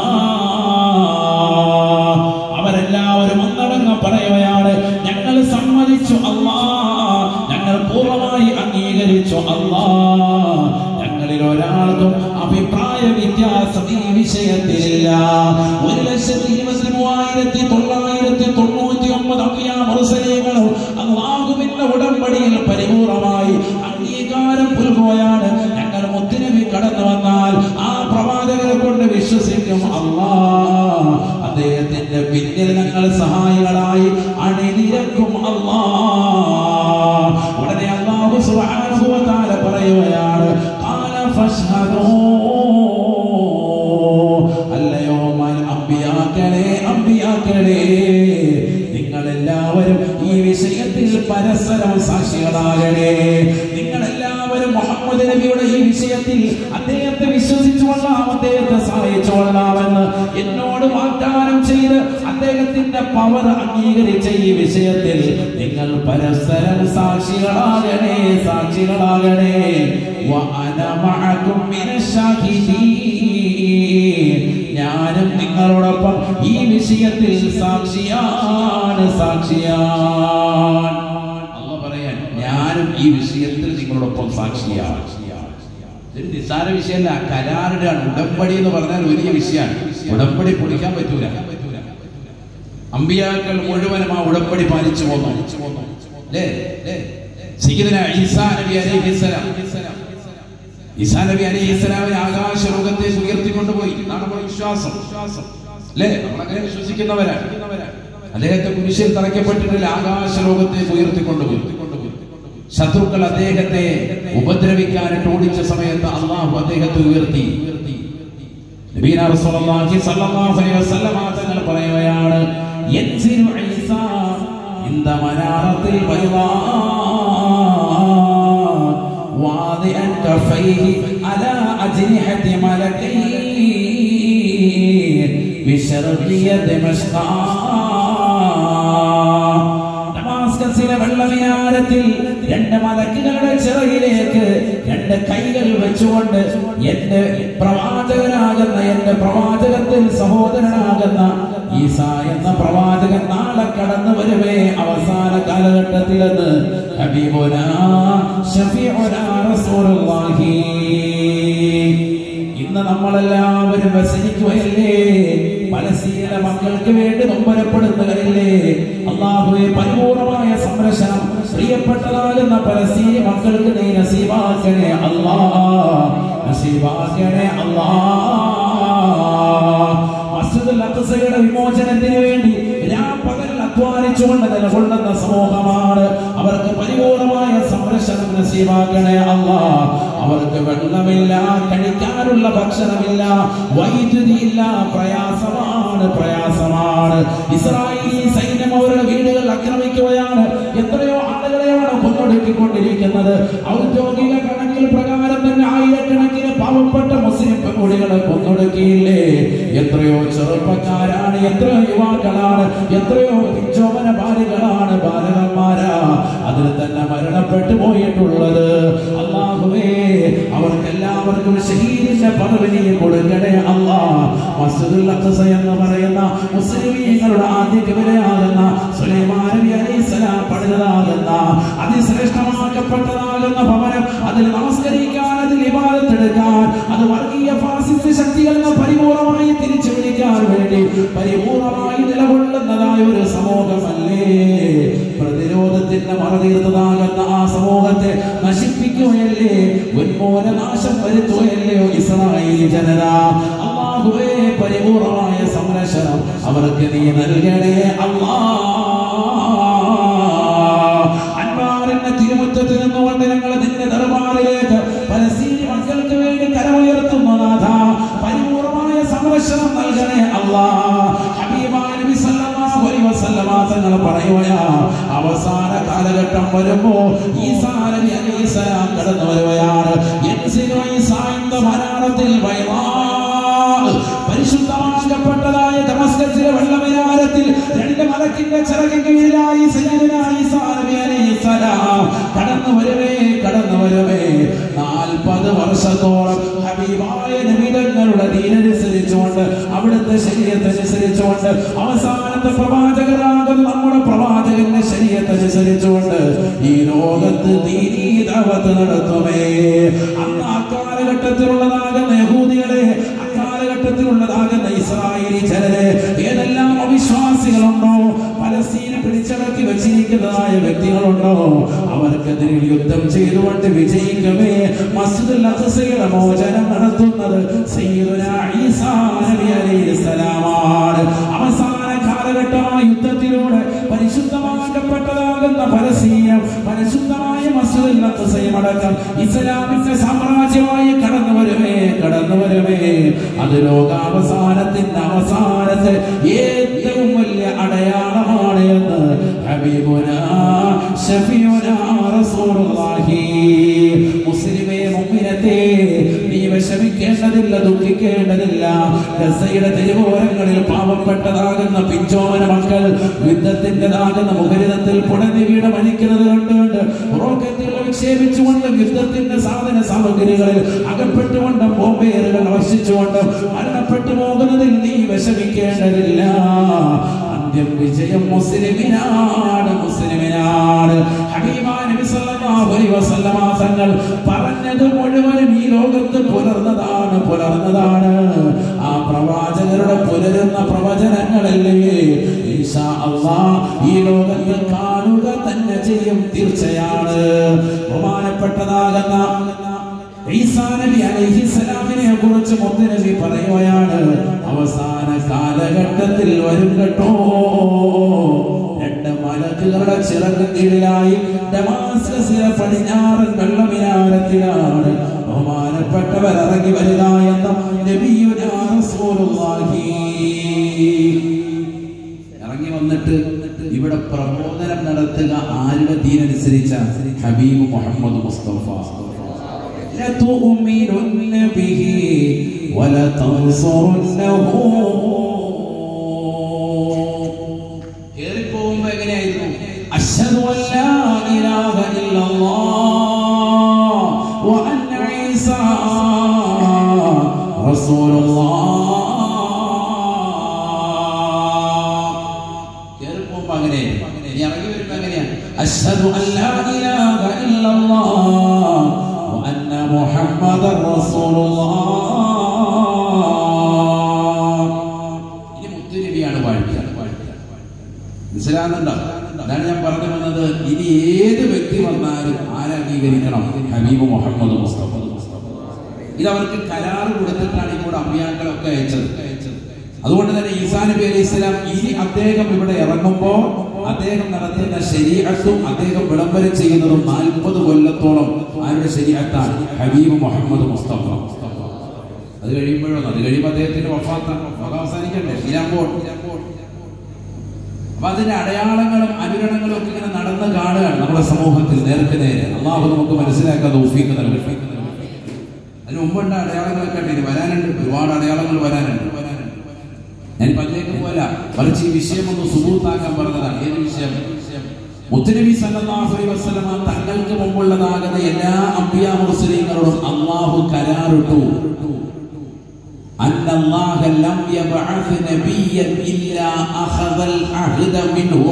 A: അവരെല്ലാവരും ഒന്നടങ്കം പറയുകയാണ് ഞങ്ങൾ സമ്മതിച്ചു അല്ലാ ഞങ്ങൾ പൂർണ്ണമായി അംഗീകരിച്ചു അല്ലാ ഞങ്ങളിൽ ഒരാൾക്കും അഭിപ്രായ വ്യത്യാസം ഈ വിഷയത്തിലില്ല ഒരു ലക്ഷത്തി ഇരുപത്തി മൂവായിരത്തി തൊള്ളായിരത്തി തൊണ്ണൂറ്റി ഒമ്പത് അമ്പിയാമറുസലേകളും അള്ളാഹുവിന്റെ ഉടമ്പടിയിൽ പരിപൂർണമായി അംഗീകാരം പുൽകുകയാണ് ഞങ്ങൾ മുത്തുനബി കടന്നു വന്നാൽ ആ പ്രവാചകരെ കൊണ്ട് വിശ്വസിക്കും അള്ളാ അദ്ദേഹത്തിന്റെ പിന്നിൽ ഞങ്ങൾ സഹായികളായി അണിനിരക്കും അള്ളാ ഉടനെ അള്ളാഹു സുബ്ഹാനഹു വ തആല പറയുകയാണ് ഖാല ഫശ്ഹദൂ അല്ലയോ മൻ അമ്പിയാക്കളെ അമ്പിയാക്കളെ നിങ്ങൾ എല്ലാവരും ഈ വിഷയത്തിൽ പരസ്പരം സാക്ഷികളാകണേ നിങ്ങൾ എല്ലാവരും മുഹമ്മദ് നബിയുടെ ഈ വിഷയത്തിൽ അദ്ദേഹത്തെ വിശ്വസിച്ചു കൊള്ളാം അദ്ദേഹത്തെ സഹായിച്ചു കൊള്ളാമെന്ന് എന്നോട് വാഗ്ദാനം ചെയ്ത്
B: അദ്ദേഹത്തിന്റെ പവർ അംഗീകരിച്ച ഈ വിഷയത്തിൽ നിങ്ങൾ പരസ്പരം സാക്ഷികളാകണേ സാക്ഷികളാകണേ വഅന മഅകും മിനശ്ശാഹിദീൻ. ഞാനും നിങ്ങളോടൊപ്പം ഈ വിഷയത്തിൽ സാക്ഷിയാണ് സാക്ഷിയാണ് അല്ല പറയാൻ ഞാനും ഈ വിഷയത്തിൽ നിങ്ങളോടൊപ്പം സാക്ഷിയാണ് ഇതൊരു നിസ്സാര വിഷയമല്ല കരാറിടാണ് ഉടമ്പടി എന്ന് പറഞ്ഞാൽ വലിയ വിഷയമാണ് ഉടമ്പടി പൊളിക്കാൻ പറ്റൂല അമ്പിയാക്കൾ മുഴുവനും ആ ഉടമ്പടി പാലിച്ചു പോന്നു അല്ലേ സയ്യിദുന ഈസാ നബി അലൈഹിസ്സലാം ഈസാ നബി അലൈഹിസ്സലാമിനെ ആകാശ ലോകത്തേക്ക് ഉയർത്തിക്കൊണ്ടുപോയി എന്നാണ് നമ്മുടെ വിശ്വാസം അല്ലേ നമ്മളങ്ങനെ വിശ്വസിക്കുന്നവരാണ് അദ്ദേഹത്തെ കുരിശിൽ തറയ്ക്കപ്പെട്ടിട്ടില്ല ആകാശ ലോകത്തേക്ക് ഉയർത്തിക്കൊണ്ടുപോയി ശത്രുക്കൾ അദ്ദേഹത്തെ ഉപദ്രവിക്കാനായിട്ട് ഓടിച്ച സമയത്ത് അള്ളാഹു അദ്ദേഹത്തെ ഉയർത്തി നബീന റസൂലുള്ളാഹി സ്വല്ലല്ലാഹു അലൈഹി വസല്ലം തങ്ങൾ പറയുകയാണ് യൻസിരു ഈസ ഇന്ദ മനാറത്തിൽ ബൈളാ വാദിഅൻ കഫൈഹി അലാ അജ്നിഹതി മലക്കൈൻ ബിശർഖിയ ദമസ്ക ഡമാസ്കസിലെ വെള്ളവിനാരത്തിൽ രണ്ട് മലക്കുകളുടെ ചിറകിലേക്ക് രണ്ട് കൈകൾ വെച്ചുകൊണ്ട് എന്റെ പ്രവാചകനാകുന്ന എന്റെ പ്രവാചകത്തിൽ സഹോദരനാകുന്ന ഈസ എന്ന പ്രവാചകൻ നാളെ കടന്നു വരുവേ അവസാന കാലഘട്ടത്തിലെന്ന് ഹബീബുനാ ഷഫീഉനാ റസൂലുള്ളാഹി ഇന്ന് നമ്മളെല്ലാവരും വ്യസനിക്കുകയല്ലേ പലസ്തീന മക്കൾക്ക് വേണ്ടി നൊമ്പരപ്പെടുന്നതല്ലേ അള്ളാഹുവെ പരിപൂർണമായ സംരക്ഷണം പ്രിയപ്പെട്ടതാകുന്ന പലസ്തീന മക്കൾക്ക് നീ നസീബാക്കണേ അല്ലാ നസീബാക്കണേ അല്ലാ മസ്ജിദുൽ അഖ്സയുടെ വിമോചനത്തിന് വേണ്ടി രാപ്പകൽ അധ്വാനിച്ചുകൊണ്ട് നിലകൊള്ളുന്ന സമൂഹമാണ് അവർക്ക് പരിപൂർണമായ സംരക്ഷണം നസീബാക്കണേ അല്ലാ അവർക്ക് വെള്ളമില്ല കഴിക്കാനുള്ള ഭക്ഷണമില്ല വൈദ്യുതിയില്ല പ്രയാസമാണ് പ്രയാസമാണ് ഇസ്രായേലി സൈന്യം അവരുടെ വീടുകൾ ആക്രമിക്കുകയാണ് എത്രയോ ആളുകളെയാണ് കൊന്നൊടുക്കിക്കൊണ്ടിരിക്കുന്നത് ഔദ്യോഗിക കണക്കിൽ പ്രകാരം തന്നെ ആയിരക്കണക്കിന് പാവപ്പെട്ട മുസ്ലിം പെൺകുടികളെ കൊന്നൊടുക്കിയില്ലേ എത്രയോ ചെറുപ്പക്കാരാണ് എത്രയോ യുവാക്കളാണ് എത്രയോ പിഞ്ചോമന ബാലികളാണ് ബാലകന്മാരാ അതിൽ തന്നെ മരണപ്പെട്ടു പോയിട്ടുള്ളത് അള്ളാഹുവേ അവർക്കെല്ലാവർക്കും ഷഹീദിന്റെ പദവി കൊടുക്കണേ അല്ലാ മസ്ജിദുൽ അഖ്സ എന്ന് പറയുന്ന മുസ്ലിമീങ്ങളുടെ ആദ്യ കവിതയാകുന്ന സുലൈമാൻ നബി അലൈഹിസ്സലാം പണിതതാകുന്ന അതിശ്രേഷ്ഠമാക്കപ്പെട്ടതാകുന്ന ഭവനം അതിൽ നമസ്കരിക്കാൻ അതിൽ ഇബാദത്തെടുക്കാൻ അത് വർഗീയ ഫാസിസ്റ്റ് ശക്തികളിൽ നിന്ന് പരിപൂർണമായി തിരിച്ചു വിളിക്കാൻ വേണ്ടി പരിപൂർണമായി നിലകൊള്ളുന്നതായ ഒരു സമൂഹമല്ലേ പ്രതിരോധത്തിന്റെ മറതീർത്തതാകുന്ന ആ സമൂഹത്തെ നശിപ്പിക്കുകയല്ലേ ഉന്മൂലനാശം വരുത്തുകയല്ലയോ ഇസ്രായേലി ജനത അള്ളാഹുവേ പരിപൂർണമായ സംരക്ഷണം അവർക്ക് നീ നൽകണേ അള്ളാ അൻപാറിന്റെ തിരുമുറ്റത്ത് നിന്നുകൊണ്ട് ഞങ്ങൾ നിന്റെ ദർബാറിലേക്ക് പലസ്തീനി മക്കൾക്ക് വേണ്ടി കരമുയർത്തുന്നു നാഥ പരിപൂർണമായ സംരക്ഷണം നൽകണേ അല്ലാ ഹബീബായ നബി സല്ലല്ലാഹു അലൈഹി വസല്ലമ തങ്ങൾ പറയുകയാ അവസാന കാലഘട്ടം വരുമ്പോ ഈസാ നബി അലൈഹിസ്സലാം കടന്നു വരുകയാണ് യൻസിലു ഈസാ ഇൻദ മനാറത്തിൽ ബൈളാ പരിശുദ്ധമാക്കപ്പെട്ടതായ ദമസ്കസിലെ വെള്ളമിനാരത്തിൽ രണ്ട് മലക്കിന്റെ ചിറകിൻ കീഴിലായി സയ്യിദുനാ ഈസാ നബി അലൈഹിസ്സലാം കടന്നു വരവേ കടന്നു വരവേ നാൽപ്പത് വർഷത്തോളം ഹബീബായ നബിതങ്ങളുടെ ദീനനുസരിച്ചുകൊണ്ട് അവിടുത്തെ ശരീരത്തനുസരിച്ചുകൊണ്ട് അവസാനത്തെ പ്രവാചകരാകും നമ്മുടെ പ്രവാചകന്റെ ശരീരത്തനുസരിച്ചുകൊണ്ട് ഈ ലോകത്ത് ദീനീതാവത്ത് നടത്തുമേ അന്ന് ആ കാലഘട്ടത്തിലുള്ളതാകുന്ന യഹൂദികളെ അക്കാലഘട്ടത്തിലുള്ളതാകുന്ന ഇസ്രായേലി ജനരെ ഏതെല്ലാം അവിശ്വാസികളുണ്ടോ പലസ്തീനെ പിടിച്ചടക്കി വെച്ചിരിക്കുന്നതായ വ്യക്തികളുണ്ടോ അവർക്കെതിരെ യുദ്ധം ചെയ്തുകൊണ്ട് വിജയിക്കവേ മസ്ജിദുൽ അഖ്സയുടെ മോചനം നടത്തുന്നത് സയ്യിദുനാ ഈസാ നബി അലൈഹിസ്സലാമാണ് അവസാന കാലഘട്ടമായ യുദ്ധത്തിലൂടെ പരിശുദ്ധമാക്കപ്പെട്ടതാകുന്ന പലസ്തീനം പരിശുദ്ധമായ മസ്ജിദുൽ അഖ്സയും അടക്കം ഇസ്ലാമിന്റെ സാമ്രാജ്യമായി കടന്നു വരുമേ കടന്നു വരുമേ അത് ലോകാവസാനത്തിന്റെ അവസാനത്തെ ഏറ്റവും വലിയ അടയാളമാണ് എന്ന് ഹബീബുന ഷഫിയുന റസൂലുള്ളാഹി മുസ്ലിമേ മുഅ്മിനത്തെ നീ വിഷമിക്കേണ്ടതില്ല ദുഃഖിക്കേണ്ടതില്ല ഗസയുടെ തെരുവോരങ്ങളിൽ പാവപ്പെട്ടതാകുന്ന പിഞ്ചോമന മക്കൾ യുദ്ധത്തിൻ്റെതാകുന്ന മുഖരിതത്തിൽ പുടഞ്ഞു വീട് മരിക്കുന്നത് കണ്ടുകൊണ്ട് റോക്കറ്റുകൾ വിക്ഷേപിച്ചുകൊണ്ട് യുദ്ധത്തിന്റെ സാധന സാമഗ്രികളിൽ അകപ്പെട്ടുകൊണ്ട് ബോംബേറുകൾ വർഷിച്ചുകൊണ്ട് മരണപ്പെട്ടു പോകുന്നതിൽ നീ വിഷമിക്കേണ്ടതില്ല അന്ത്യം വിജയം മുസ്ലിമിനാണ് മുസ്ലിമിനാണ് ഹബീബാ നബി സല്ലല്ലാഹു അലൈഹി വസല്ലമ തങ്ങൾ പറഞ്ഞത് മുഴുവനും ഈ ലോകത്ത് പുലർന്നതാണ് പുലർന്നതാണ് ആ പ്രവാചകരുടെ പുലരുന്ന പ്രവചനങ്ങളല്ലേ ഈശാ അല്ലാഹ് ഈ ലോകത്ത് കാണുക തന്നെ ചെയ്യും തീർച്ചയാണ് ബഹുമാനപ്പെട്ടതാകുന്ന ഈസാ നബി അലൈഹിസ്സലാമിനെ കുറിച്ച് മുത്തനബി പറയുകയാണ് അവസാന കാലഘട്ടത്തിൽ വരും കേട്ടോ രണ്ട് മലക്കുകളുടെ ചിറക് കീഴിലായി ഡമാസ്കസിലെ പടിഞ്ഞാറൻ വെള്ളമിനാരത്തിലാണ് ബഹുമാനപ്പെട്ടവർ ഇറങ്ങി വരിക എന്ന നബിയുനാ റസൂലുള്ളാഹി ഇറങ്ങി വന്നിട്ട് ഇവിടെ പ്രബോധനം നടത്തുക ആരുടെ ദീനനുസരിച്ച ഹബീബ് മുഹമ്മദ് മുസ്തഫ لتؤمنن به ولتنصرنه കേറിപ്പോകുമ്പോ എങ്ങനെയായിരുന്നു അശ്ഹദു അൻ ലാ ഇലാഹ ഇല്ലല്ലാഹ് വഅന്ന ഈസാ റസൂലുള്ളാഹ് കേറിപ്പോകുമ്പോ അങ്ങനെ ഇനി ഇറങ്ങി വരുമ്പോ എങ്ങനെയാ അശ്ഹദു അൻ ലാ ഇലാഹ ഇല്ലല്ലാഹ് വഅന്ന മുഹമ്മദർ റസൂലുള്ളാഹ് ഇനി മുത്തുനബിയാണ് വാഴ്ത്തുക മനസ്സിലാകുന്നുണ്ടോ അതാണ് ഞാൻ പറഞ്ഞു വന്നത് ഇനി ഏത് വ്യക്തി വന്നാലും ആരെ അംഗീകരിക്കണം ഹബീബ് മുഹമ്മദ് മുസ്തഫ ഇത് അവർക്ക് കരാർ കൊടുത്തിട്ടാണ് ഇവിടെ അമ്പിയാക്കളൊക്കെ അയച്ചത് അതുകൊണ്ട് തന്നെ ഈസാ നബി അലൈഹി സ്വലാം ഇനി അദ്ദേഹം ഇവിടെ ഇറങ്ങുമ്പോ അദ്ദേഹം നടത്തുന്ന ശരീരത്തും അദ്ദേഹം വിളംബരം ചെയ്യുന്നതും നാൽപ്പത് കൊല്ലത്തോളം ആരുടെ ശരീരത്താണ് ഹബീബ് മുഹമ്മദ് മുസ്തഫ അത് കഴിയുമ്പോഴോ അത് കഴിയുമ്പോൾ അദ്ദേഹത്തിന്റെ വഫാത്താണ് വഫാത്ത് അവസാനിക്കണ്ടേ തീരാമ്പോൾ അപ്പൊ അതിന്റെ അടയാളങ്ങളും അനുരണങ്ങളും ഒക്കെ ഇങ്ങനെ നടന്ന് കാണുകയാണ് നമ്മുടെ സമൂഹത്തിൽ നേർക്ക് നേരെ അള്ളാഹു നമുക്ക് മനസ്സിലാക്കാൻ തൗഫീഖ് നൽകട്ടെ അതിന് മുമ്പുണ്ട് അടയാളങ്ങളൊക്കെ ഉണ്ട് ഇനി വരാനുണ്ട് ഒരുപാട് അടയാളങ്ങൾ വരാനുണ്ട് ഞാൻ പല്ലേക്ക് പോലെ മറിച്ച് ഈ വിഷയം ഒന്ന് സുബൂത്താക്കാൻ പറഞ്ഞതാണ് ഏത് വിഷയം മുത്തനബി സല്ലല്ലാഹു അലൈഹി വസല്ലമ തങ്ങൾക്ക് മുമ്പുള്ളതാകുന്ന എല്ലാ അമ്പിയ മുസ്ലിങ്ങളോടും അള്ളാഹു കരാറിട്ടു أن الله لم يبعث نبيا إلا أخذ العهد منهم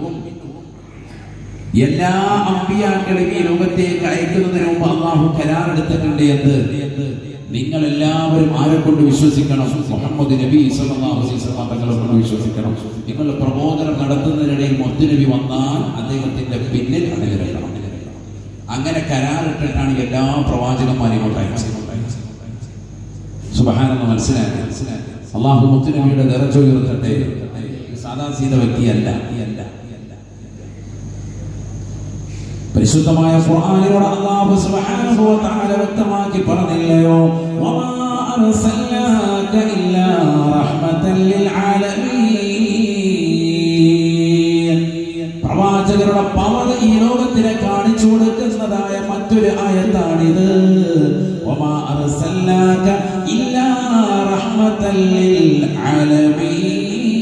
B: എല്ലാ അമ്പിയാക്കളെയും ഈ ലോകത്തേക്ക് അയക്കുന്നതിന് മുമ്പ് അള്ളാഹു കരാറെടുത്തിട്ടുണ്ട് എന്ത് നിങ്ങൾ എല്ലാവരും ആരെ കൊണ്ട് വിശ്വസിക്കണം മുഹമ്മദ് നബി സല്ലല്ലാഹു അലൈഹി വസല്ലം തങ്ങളെ കൊണ്ട് വിശ്വസിക്കണം നിങ്ങൾ പ്രബോധനം നടത്തുന്നതിനിടയിൽ മുത്തുനബി വന്നാൽ അദ്ദേഹത്തിന്റെ പിന്നിൽ അണിനിരക്കണം അങ്ങനെ കരാറിട്ടിട്ടാണ് എല്ലാ പ്രവാചകന്മാരെയും കൊണ്ട് അയച്ചത് സുബഹാനെന്ന് മനസ്സിലാക്കി അള്ളാഹു മുത്തുനബിയുടെ നിറച്ചു ഉയർത്തട്ടെ സാധാ സീത വ്യക്തിയല്ല പരിശുദ്ധമായ ഖുർആനിലൂടെ അല്ലാഹു സുബ്ഹാനഹു വ തആല വ്യക്തമാക്കി പറഞ്ഞില്ലയോ വമാ അർസൽനാക ഇല്ലാ റഹ്മതൻ ലിൽ ആലമീൻ പ്രവാചകരുടെ പവർ ഈ ലോകത്തിനെ കാണിച്ചു കൊടുക്കുന്നതായ മറ്റൊരു ആയത്താണിത് വമാ അർസൽനാക ഇല്ലാ റഹ്മതൻ ലിൽ ആലമീൻ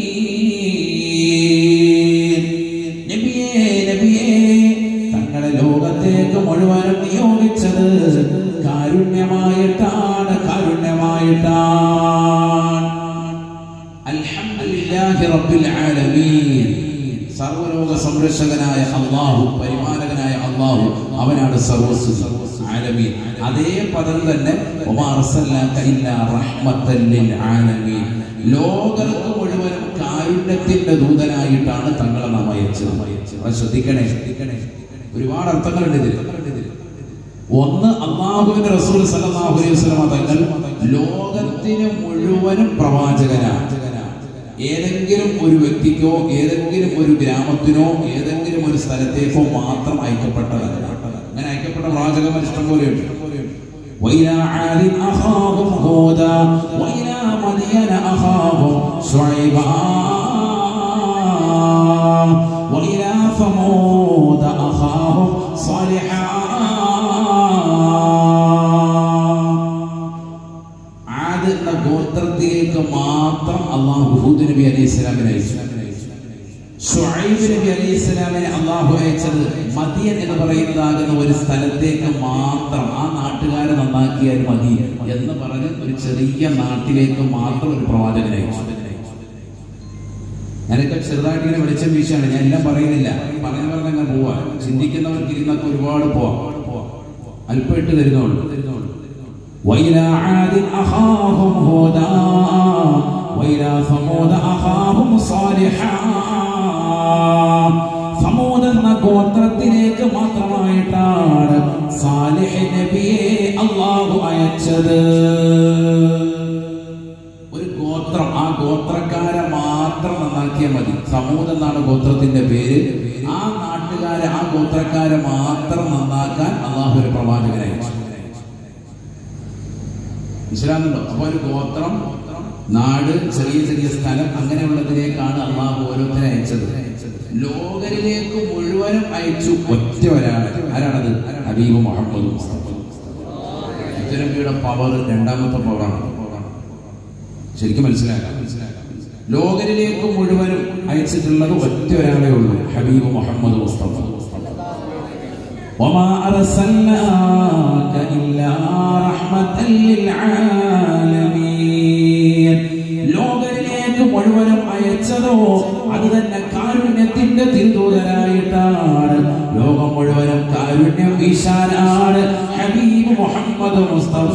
B: നബിയേ നബിയേ തങ്ങളെ ലോകത്തേക്ക് മുഴുവനും നിയോഗിച്ചത് കാരുണ്യമായിട്ടാണ് കാരുണ്യമായിട്ടാണ് അൽഹംദുലില്ലാഹി റബ്ബിൽ ആലമീൻ സർവലോക സംരക്ഷകനായ അള്ളാഹു പരിപാലകനായ അള്ളാഹു അവനാണ് സർവസ്വ ആലമീൻ അതേ പദം തന്നെ വമാ അർസൽനാക ഇല്ലാ റഹ്മത്തൻ ലിൽ ആലമീൻ ലോകർക്ക് മുഴുവനും കാരുണ്യത്തിന്റെ ദൂതനായിട്ടാണ് തങ്ങളെ നാം അയച്ചത് അത് ശ്രദ്ധിക്കണേ ശ്രദ്ധിക്കണേ ഒരുപാട് അർത്ഥങ്ങളുണ്ട് ഇതിൽ ഒന്ന് അള്ളാഹുവിന്റെ റസൂൽ സല്ലല്ലാഹു അലൈഹി വസല്ലമ തങ്ങൾ ലോകത്തിന് മുഴുവനും പ്രവാചകനാണ് ഏതെങ്കിലും ഒരു വ്യക്തിക്കോ ഏതെങ്കിലും ഒരു ഗ്രാമത്തിനോ ഏതെങ്കിലും ഒരു സ്ഥലത്തേക്കോ മാത്രം അയക്കപ്പെട്ടതല്ല അങ്ങനെ അയക്കപ്പെട്ട പ്രവാചകന്മാർ ഇഷ്ടം പോലെയുണ്ട് وإلى عاد أخاهم هودا وإلى مدين أخاهم شعيبا وإلى ثمود أخاهم صالحا അലൈഹിസ്സലാമിനെ അള്ളാഹു അയച്ചത് മദിയൻ എന്ന് പറയുന്നതാകുന്ന ഒരു സ്ഥലത്തേക്ക് മാത്രം ആ നാട്ടുകാരെ നന്നാക്കിയാൽ മതി എന്ന് പറഞ്ഞ് ഒരു ചെറിയ നാട്ടിലേക്ക് മാത്രം ഒരു പ്രവാചകനെ അയച്ചു ഞാനൊക്കെ ചെറുതായിട്ട് ഇങ്ങനെ വെളിച്ചം വീശാണ് ഞാൻ എല്ലാം പറയുന്നില്ല പറഞ്ഞു പറഞ്ഞങ്ങ് പോവാ ചിന്തിക്കുന്നവർക്ക് ഇരുന്നൊക്കെ ഒരുപാട് പോവാം അല്പം ഇട്ട് തരുന്നുള്ളൂ وإلى عاد أخاهم هودا وإلى ثمود أخاهم صالحا സമൂത് എന്ന ഗോത്രത്തിലേക്ക് മാത്രമായിട്ടാണ് സാലിഹ് നബിയെ അള്ളാഹു അയച്ചത് ഒരു ഗോത്രം ആ ഗോത്രക്കാരെ മാത്രം നന്നാക്കിയാൽ മതി സമൂത് എന്നാണ് ഗോത്രത്തിന്റെ പേര് ആ നാട്ടുകാരെ ആ ഗോത്രക്കാരെ മാത്രം നന്നാക്കാൻ അള്ളാഹു ഒരു പ്രവാചകനെ അയച്ചു മനസ്സിലാകുന്നുണ്ടോ അപ്പൊ ഒരു ഗോത്രം നാട് ചെറിയ ചെറിയ സ്ഥലം അങ്ങനെയുള്ളതിലേക്കാണ് അള്ളാഹു ഓരോരുത്തരെ അയച്ചത് ലോകരിലേക്ക് മുഴുവനും അയച്ചു ഒറ്റ ഒരാളെ ആരാണത് ഹബീബ് മുഹമ്മദ് മുസ്തഫ മുത്തനബിയുടെ പവർ രണ്ടാമത്തെ പവറാണ് ശരിക്കും മനസ്സിലാക്കാം ലോകരിലേക്ക് മുഴുവനും അയച്ചിട്ടുള്ളത് ഒറ്റ ഒരാളെ ഉള്ളൂ ഹബീബ് മുഹമ്മദ് മുസ്തഫ وما أرسلناك إلا رحمة للعالمين ലോകരിലേക്ക് മുഴുവനും അയച്ചതോ അത് തന്നെ കാരുണ്യത്തിന്റെ തിരുദൂതരായിട്ടാണ് ലോകം മുഴുവനും കാരുണ്യം വീശാനാണ് ഹബീബ് മുഹമ്മദ് മുസ്തഫ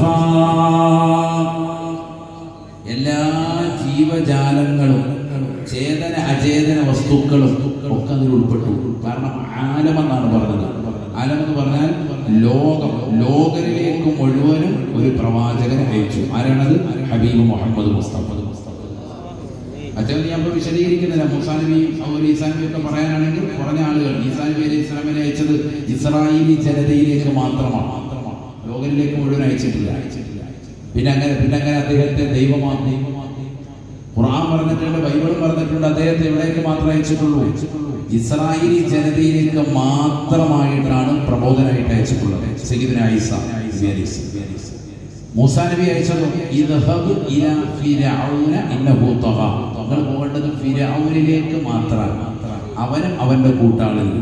B: എല്ലാ ജീവജാലങ്ങളും ചേതന അചേതന വസ്തുക്കളും ഒക്കെ അതിൽ ഉൾപ്പെട്ടു കാരണം ആലമെന്നാണ് പറഞ്ഞത് ആലം എന്ന് പറഞ്ഞാൽ ലോകം ലോകരിലേക്ക് മുഴുവനും ഒരു പ്രവാചകനെ അയച്ചു ആരാണത് ഹബീബ് മുഹമ്മദ് മുസ്തഫ അദ്ദേഹം ഞാൻ ഇപ്പോൾ വിശദീകരിക്കുന്നില്ല മൂസാ നബിയും അവർ ഈസാ നബിയും ഒക്കെ പറയാനാണെങ്കിൽ കുറഞ്ഞ ആളുകൾ ഈസാ നബി അലൈഹി ഇസ്ലാമിനെ അയച്ചത് ഇസ്രായേലി ജനതയിലേക്ക് മാത്രമാണ് ലോകരിലേക്ക് മുഴുവൻ അയച്ചിട്ടില്ല പിന്നെ അങ്ങനെ പിന്നെ അങ്ങനെ അദ്ദേഹത്തെ ദൈവമാക്കി ഖുർആൻ പറഞ്ഞിട്ടുണ്ട് ബൈബിളും പറഞ്ഞിട്ടുണ്ട് അദ്ദേഹത്തെ എവിടേക്ക് മാത്രമേ അയച്ചിട്ടുള്ളൂ ഇസ്രായേലി ജനതയിലേക്ക് മാത്രമായിട്ടാണ് പ്രബോധനമായിട്ട് അയച്ചിട്ടുള്ളത് സയ്യിദുന ഈസ നബി അലൈഹി സ്വലാം. മൂസാ നബി അയച്ചത് ഇദ്ഹബ് ഇലാ ഫിർഔന ഇന്നഹു തഗ നിങ്ങൾ പോകേണ്ടത് ഫിർഔനിലേക്ക് മാത്രമാണ് അവനും അവന്റെ കൂട്ടാളികളും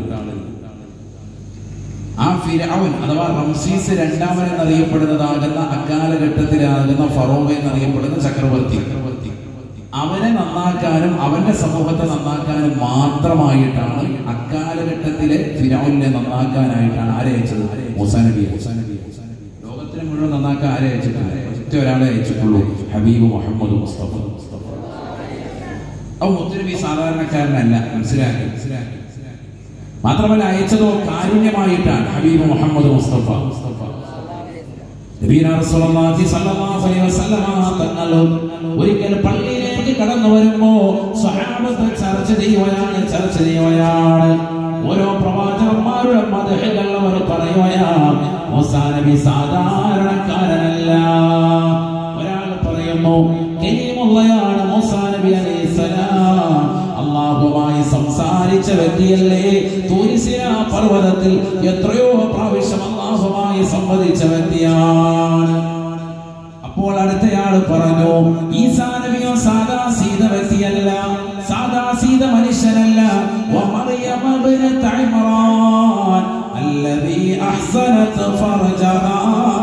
B: ആ ഫിരൗൻ അഥവാ റംസീസ് രണ്ടാമൻ എന്നറിയപ്പെടുന്നതാകുന്ന അക്കാലഘട്ടത്തിലാകുന്ന ഫറോവ എന്നറിയപ്പെടുന്ന ചക്രവർത്തി അവനെ നന്നാക്കാനും അവന്റെ സമൂഹത്തെ നന്നാക്കാനും മാത്രമായിട്ടാണ് അക്കാലഘട്ടത്തിലെ ഫിരൗനെ നന്നാക്കാനായിട്ടാണ് ആരെ അയച്ചത് മൂസാ നബി ലോകത്തിനെ മുഴുവൻ നന്നാക്കാൻ ആരെ അയച്ചിട്ടില്ല ഒറ്റ ഒരാളെ അയച്ചിട്ടുള്ളൂ ഹബീബ് മുഹമ്മദ് മുസ്തഫ അപ്പൊ മുത്തനബി സാധാരണക്കാരനല്ല മനസ്സിലാക്കി മനസ്സിലാക്കി മാത്രമല്ല അയച്ചതോ കാരുണ്യമായിട്ടാണ് ഹബീബ് മുഹമ്മദ് മുസ്തഫ നബീന റസൂലുള്ളാഹി സ്വല്ലല്ലാഹു അലൈഹി വസല്ലമ തങ്ങൾ ഒരിക്കൽ പള്ളിയിലേക്ക് കടന്നു വരുമ്പോ സ്വഹാബത്ത് ചർച്ച ചെയ്യുകയാണ് ചർച്ച ചെയ്യുകയാണ് ഓരോ പ്രവാചകന്മാരുടെ മതഹകൾ അവർ പറയുകയാണ് മൂസാ നബി സാധാരണക്കാരനല്ല ഒരാൾ പറയുന്നു കരീമുള്ളയാണ് മൂസാ നബി അലൈഹിസ്സലാം അള്ളാഹുമായി സംസാരിച്ച വ്യക്തിയല്ലേ തൂരിസിന പർവ്വതത്തിൽ എത്രയോ പ്രാവശ്യം അള്ളാഹുമായി സംവദിച്ച വ്യക്തിയാണ് അപ്പോൾ അടുത്തയാൾ പറഞ്ഞു ഈസാ നബിയോ സാദാ സീത വ്യക്തിയല്ല സാദാ സീത മനുഷ്യനല്ല ومريم ابنة عمران الذي أحسنت فرجها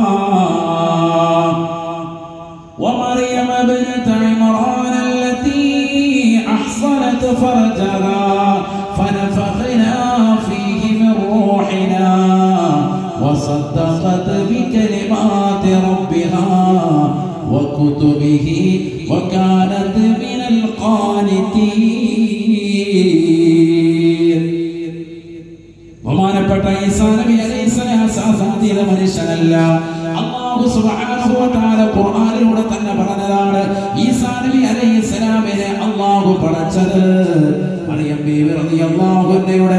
B: ومريم ابنة عمران التي أحصنت فرجها فنفخنا فيه من روحنا وصدقت بكلمات ربها وكتبه وكانت من القانتين ബഹുമാനപ്പെട്ട ഈസാ നബി അലൈഹിസ്സലാം സാധാരണ മനുഷ്യനല്ല അല്ലാഹു സുബ്ഹാനഹു വ തആല ഖുർആനിലൂടെ തന്നെ പറഞ്ഞതാണ് ഈസാ നബി അലൈഹിസ്സലാമിനെ അല്ലാഹു പടച്ചത് മറിയം ബീവി റളിയല്ലാഹു അൻഹയുടെ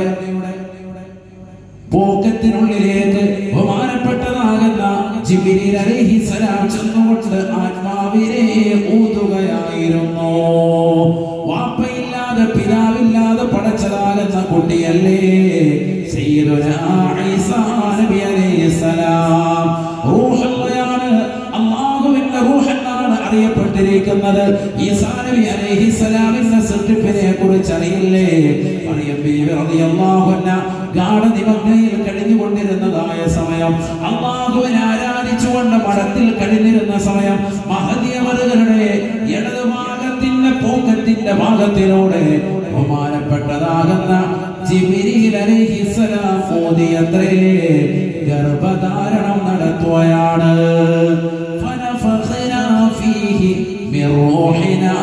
B: പോക്കത്തിനുള്ളിലേക്ക് ബഹുമാനപ്പെട്ടതാകുന്ന ജിബ്രീൽ അലൈഹിസ്സലാം ചെന്നുകൊണ്ട് ആത്മാവിനെ ഊതുകയായിരുന്നു വാപ്പയില്ലാതെ പിതാവില്ലാതെ പടച്ചതാകുന്ന കുട്ടിയല്ലേ സയ്യിദുനാ ഈസാ നബി അലൈഹിസ്സലാം റൂഹുള്ളയാണ് അല്ലാഹുവിന്റെ റൂഹ് എന്നാണ് അറിയപ്പെട്ടത് പറഞ്ഞുകൊണ്ടിരിക്കുന്നത് ഈസാ നബി അലൈഹിസ്സലാമിന്റെ സൃഷ്ടിപ്പിനെ കുറിച്ച് അറിയില്ലേ മറിയം ബീവി റളിയല്ലാഹു അൻഹ ഗാഠനിമഗ്നയിൽ കഴിഞ്ഞുകൊണ്ടിരുന്നതായ സമയം അള്ളാഹുവിനെ ആരാധിച്ചുകൊണ്ട് മഠത്തിൽ കഴിഞ്ഞിരുന്ന സമയം മഹദിയമറുകളുടെ ഇടതുഭാഗത്തിന്റെ പോക്കത്തിന്റെ ഭാഗത്തിലൂടെ ബഹുമാനപ്പെട്ടതാകുന്ന ജിബ്രീൽ അലൈഹിസ്സലാം ഓതിയത്രേ ഗർഭധാരണം നടത്തുകയാണ് ഫനഫഖ്നാ ഫീഹി മിർ റൂഹിനാ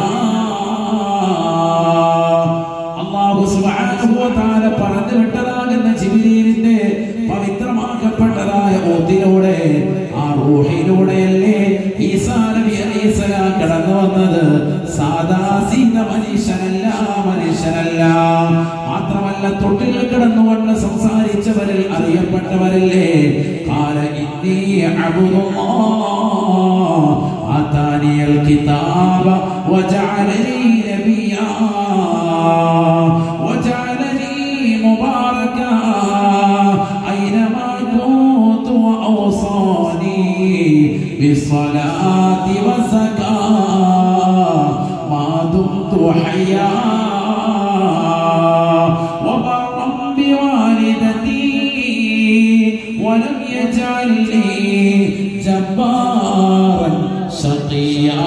B: അല്ലാഹു സുബ്ഹാനഹു വ തആല പറഞ്ഞു വിട്ടതാകുന്ന ജിബ്രീലിന്റെ പവിത്രമാക്കപ്പെട്ടതായ ഓത്തിലൂടെ ആ റൂഹിലൂടെയല്ലേ ഈസാ നബി അലൈഹിസ്സലാം കടന്നു വന്നത് സാദാ സീത മനുഷ്യനല്ല മനുഷ്യനല്ല മാത്രമല്ല തൊട്ടിൽ കിടന്നുകൊണ്ട് സംസാരിച്ചവരിൽ അറിയപ്പെട്ടവരല്ലേ കാല ഇന്നി അബ്ദുല്ലാഹ് ആതാനിയൽ കിതാബ വജഅലനി നബിയാ وجعلني مباركا أينما كنت وأوصاني بالصلاة والزكاة ما دمت حيا وبرا بوالدتي ولم يجعلني جبارا شقيا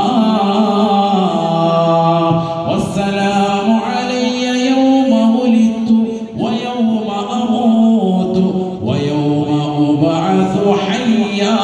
B: والسلام علي يوم ولدت ويوم أموت ويوم أبعث حيا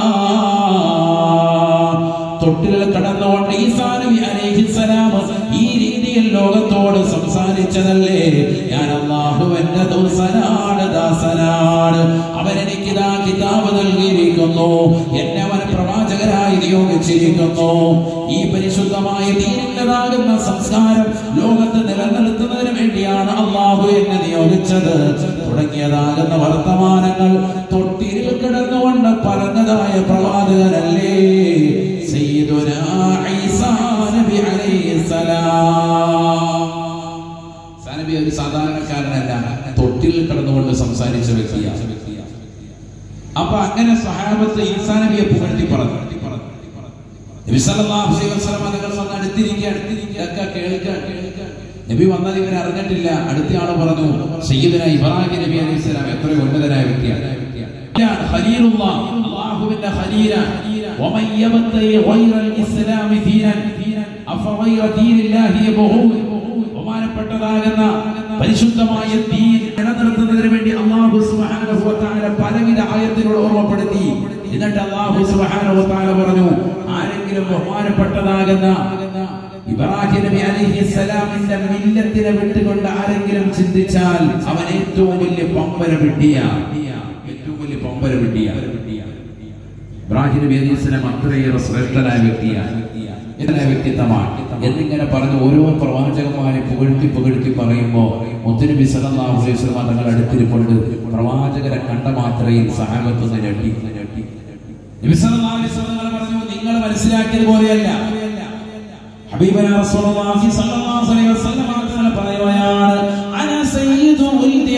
B: തൊട്ടിൽ കടന്നുകൊണ്ട് ഈസാ നബി അലൈഹിസ്സലാം ഈ രീതിയിൽ ലോകത്തോട് സംസാരിച്ചതല്ലേ ഞാൻ അള്ളാഹുവിന്റെ ദൂസനാണ് ദാസനാണ് അവൻ എനിക്ക് ഇതാ കിതാബ് നൽകിയിരിക്കുന്നു എന്നെ അവൻ പ്രവാചകരായി നിയോഗിച്ചിരിക്കുന്നു ഈ പരിശുദ്ധമായ ദീനിൻ്റെതാകുന്ന സംസ്കാരം ലോകത്ത് നിലനിർത്തുന്നതിന് വേണ്ടിയാണ് അള്ളാഹു എന്നെ നിയോഗിച്ചത് തുടങ്ങിയതാകുന്ന വർത്തമാനങ്ങൾ തൊട്ടിരിൽ കിടന്നുകൊണ്ട് പറഞ്ഞതായ പ്രവാചകനല്ലേ സയ്യിദുനാ ഈസാ നബി അലൈഹിസ്സലാം സാനബി ഒരു സാധാരണക്കാരനല്ല തൊട്ടിൽ കിടന്നുകൊണ്ട് സംസാരിച്ച വ്യക്തിയാണ് അപ്പൊ അങ്ങനെ സഹാബത്ത് ഈസാ നബിയെ പുകഴ്ത്തി പറഞ്ഞു നബി സല്ലല്ലാഹു അലൈഹി വസല്ലം തങ്ങൾ വന്ന് അടുത്തിരിക്കുക ഇതൊക്കെ കേൾക്കുക നബി വന്നത് ഇവർ അറിഞ്ഞിട്ടില്ല അടുത്ത ആള് പറഞ്ഞു സയ്യിദന ഇബ്രാഹിം നബി അലൈഹി സ്വലാം എത്ര ഉന്നതനായ വ്യക്തിയാണ് ഖലീലുള്ളാഹ് അല്ലാഹുവിന്റെ ഖലീലാണ് ومن يبتغي غير الاسلام دينا افغير دين الله يبغون ബഹുമാനപ്പെട്ടതാകുന്ന പരിശുദ്ധമായ ദീൻ നിലനിർത്തുന്നതിന് വേണ്ടി അള്ളാഹു സുബ്ഹാനഹു വ തആല പലവിധ ആയത്തിലൂടെ ഓർമ്മപ്പെടുത്തി എന്നിട്ട് അള്ളാഹു സുബ്ഹാനഹു വ തആല പറഞ്ഞു ആരെങ്കിലും ബഹുമാനപ്പെട്ടതാകുന്ന ഇബ്രാഹിം നബി അലൈഹിസ്സലാമിന്റെ മില്ലത്തിനെ വിട്ടുകൊണ്ട് ആരെങ്കിലും ചിന്തിച്ചാൽ അവൻ ഏറ്റവും വലിയ പമ്പര വിട്ടിയ ഏറ്റവും വലിയ പമ്പര വിട്ടിയ ഇബ്രാഹിം നബി അലൈഹി സ്വലാം അത്രയേറെ ശ്രേഷ്ഠനായ വ്യക്തിയാണ് ഇതിനെ വ്യക്തിത്വമാണ് എന്നിങ്ങനെ പറഞ്ഞ് ഓരോ പ്രവാചകന്മാരെ പുകഴ്ത്തി പുകഴ്ത്തി പറയുമ്പോൾ മുത്തുനബി സല്ലല്ലാഹു അലൈഹി വസല്ലം തങ്ങൾ അടുത്തിരിപ്പുണ്ട് പ്രവാചകരെ കണ്ട മാത്രയിൽ സഹാബത്തൊന്ന് ഞെട്ടി ഞെട്ടി നബി സല്ലല്ലാഹു അലൈഹി വസല്ലം തങ്ങൾ പറഞ്ഞു നിങ്ങൾ മനസ്സിലാക്കിയത് പോലെയല്ല ഹബീബന റസൂലുള്ളാഹി സ്വല്ലല്ലാഹു അലൈഹി വസല്ലം തങ്ങൾ പറയുകയാണ് അന സയ്യിദു ഉൽദി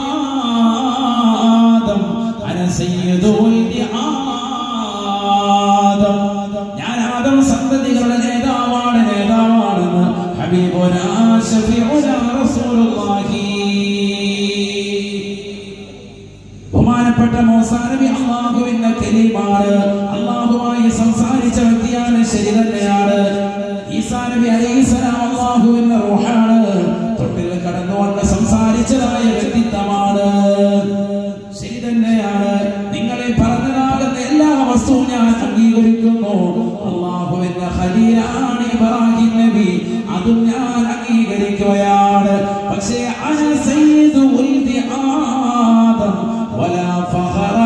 B: ആദം അന സയ്യിദു ഉൽദി ആദം ഞാൻ ആദം സന്തതികളുടെ നേതാവാണ് നേതാവാണെന്ന് ഹബീബുന ശഫീഉന റസൂലുള്ളാഹി ബഹുമാനപ്പെട്ട മൂസാ നബി അള്ളാഹുവിന്റെ കലീമാണ് അള്ളാഹുമായി സംസാരിച്ച വ്യക്തിയാണ് ശരി തന്നെയാണ് ഈസാ നബി അലൈഹിസ്സലാം അള്ളാഹുവിന്റെ റൂഹാണ് തൊട്ടിൽ കടന്നുകൊണ്ട് സംസാരിച്ചതായ വ്യക്തിത്വമാണ് ശരി തന്നെയാണ് നിങ്ങളെ പറഞ്ഞതാകുന്ന എല്ലാ വസ്തുവും ഞാൻ അംഗീകരിക്കുന്നു അള്ളാഹുവിന്റെ ഖലീലാണ് ഇബ്രാഹിം നബി അതും ഞാൻ അംഗീകരിക്കുകയാണ് പക്ഷേ അന സയ്യിദു ഉൽദി ആദം വലാ ഫഖറ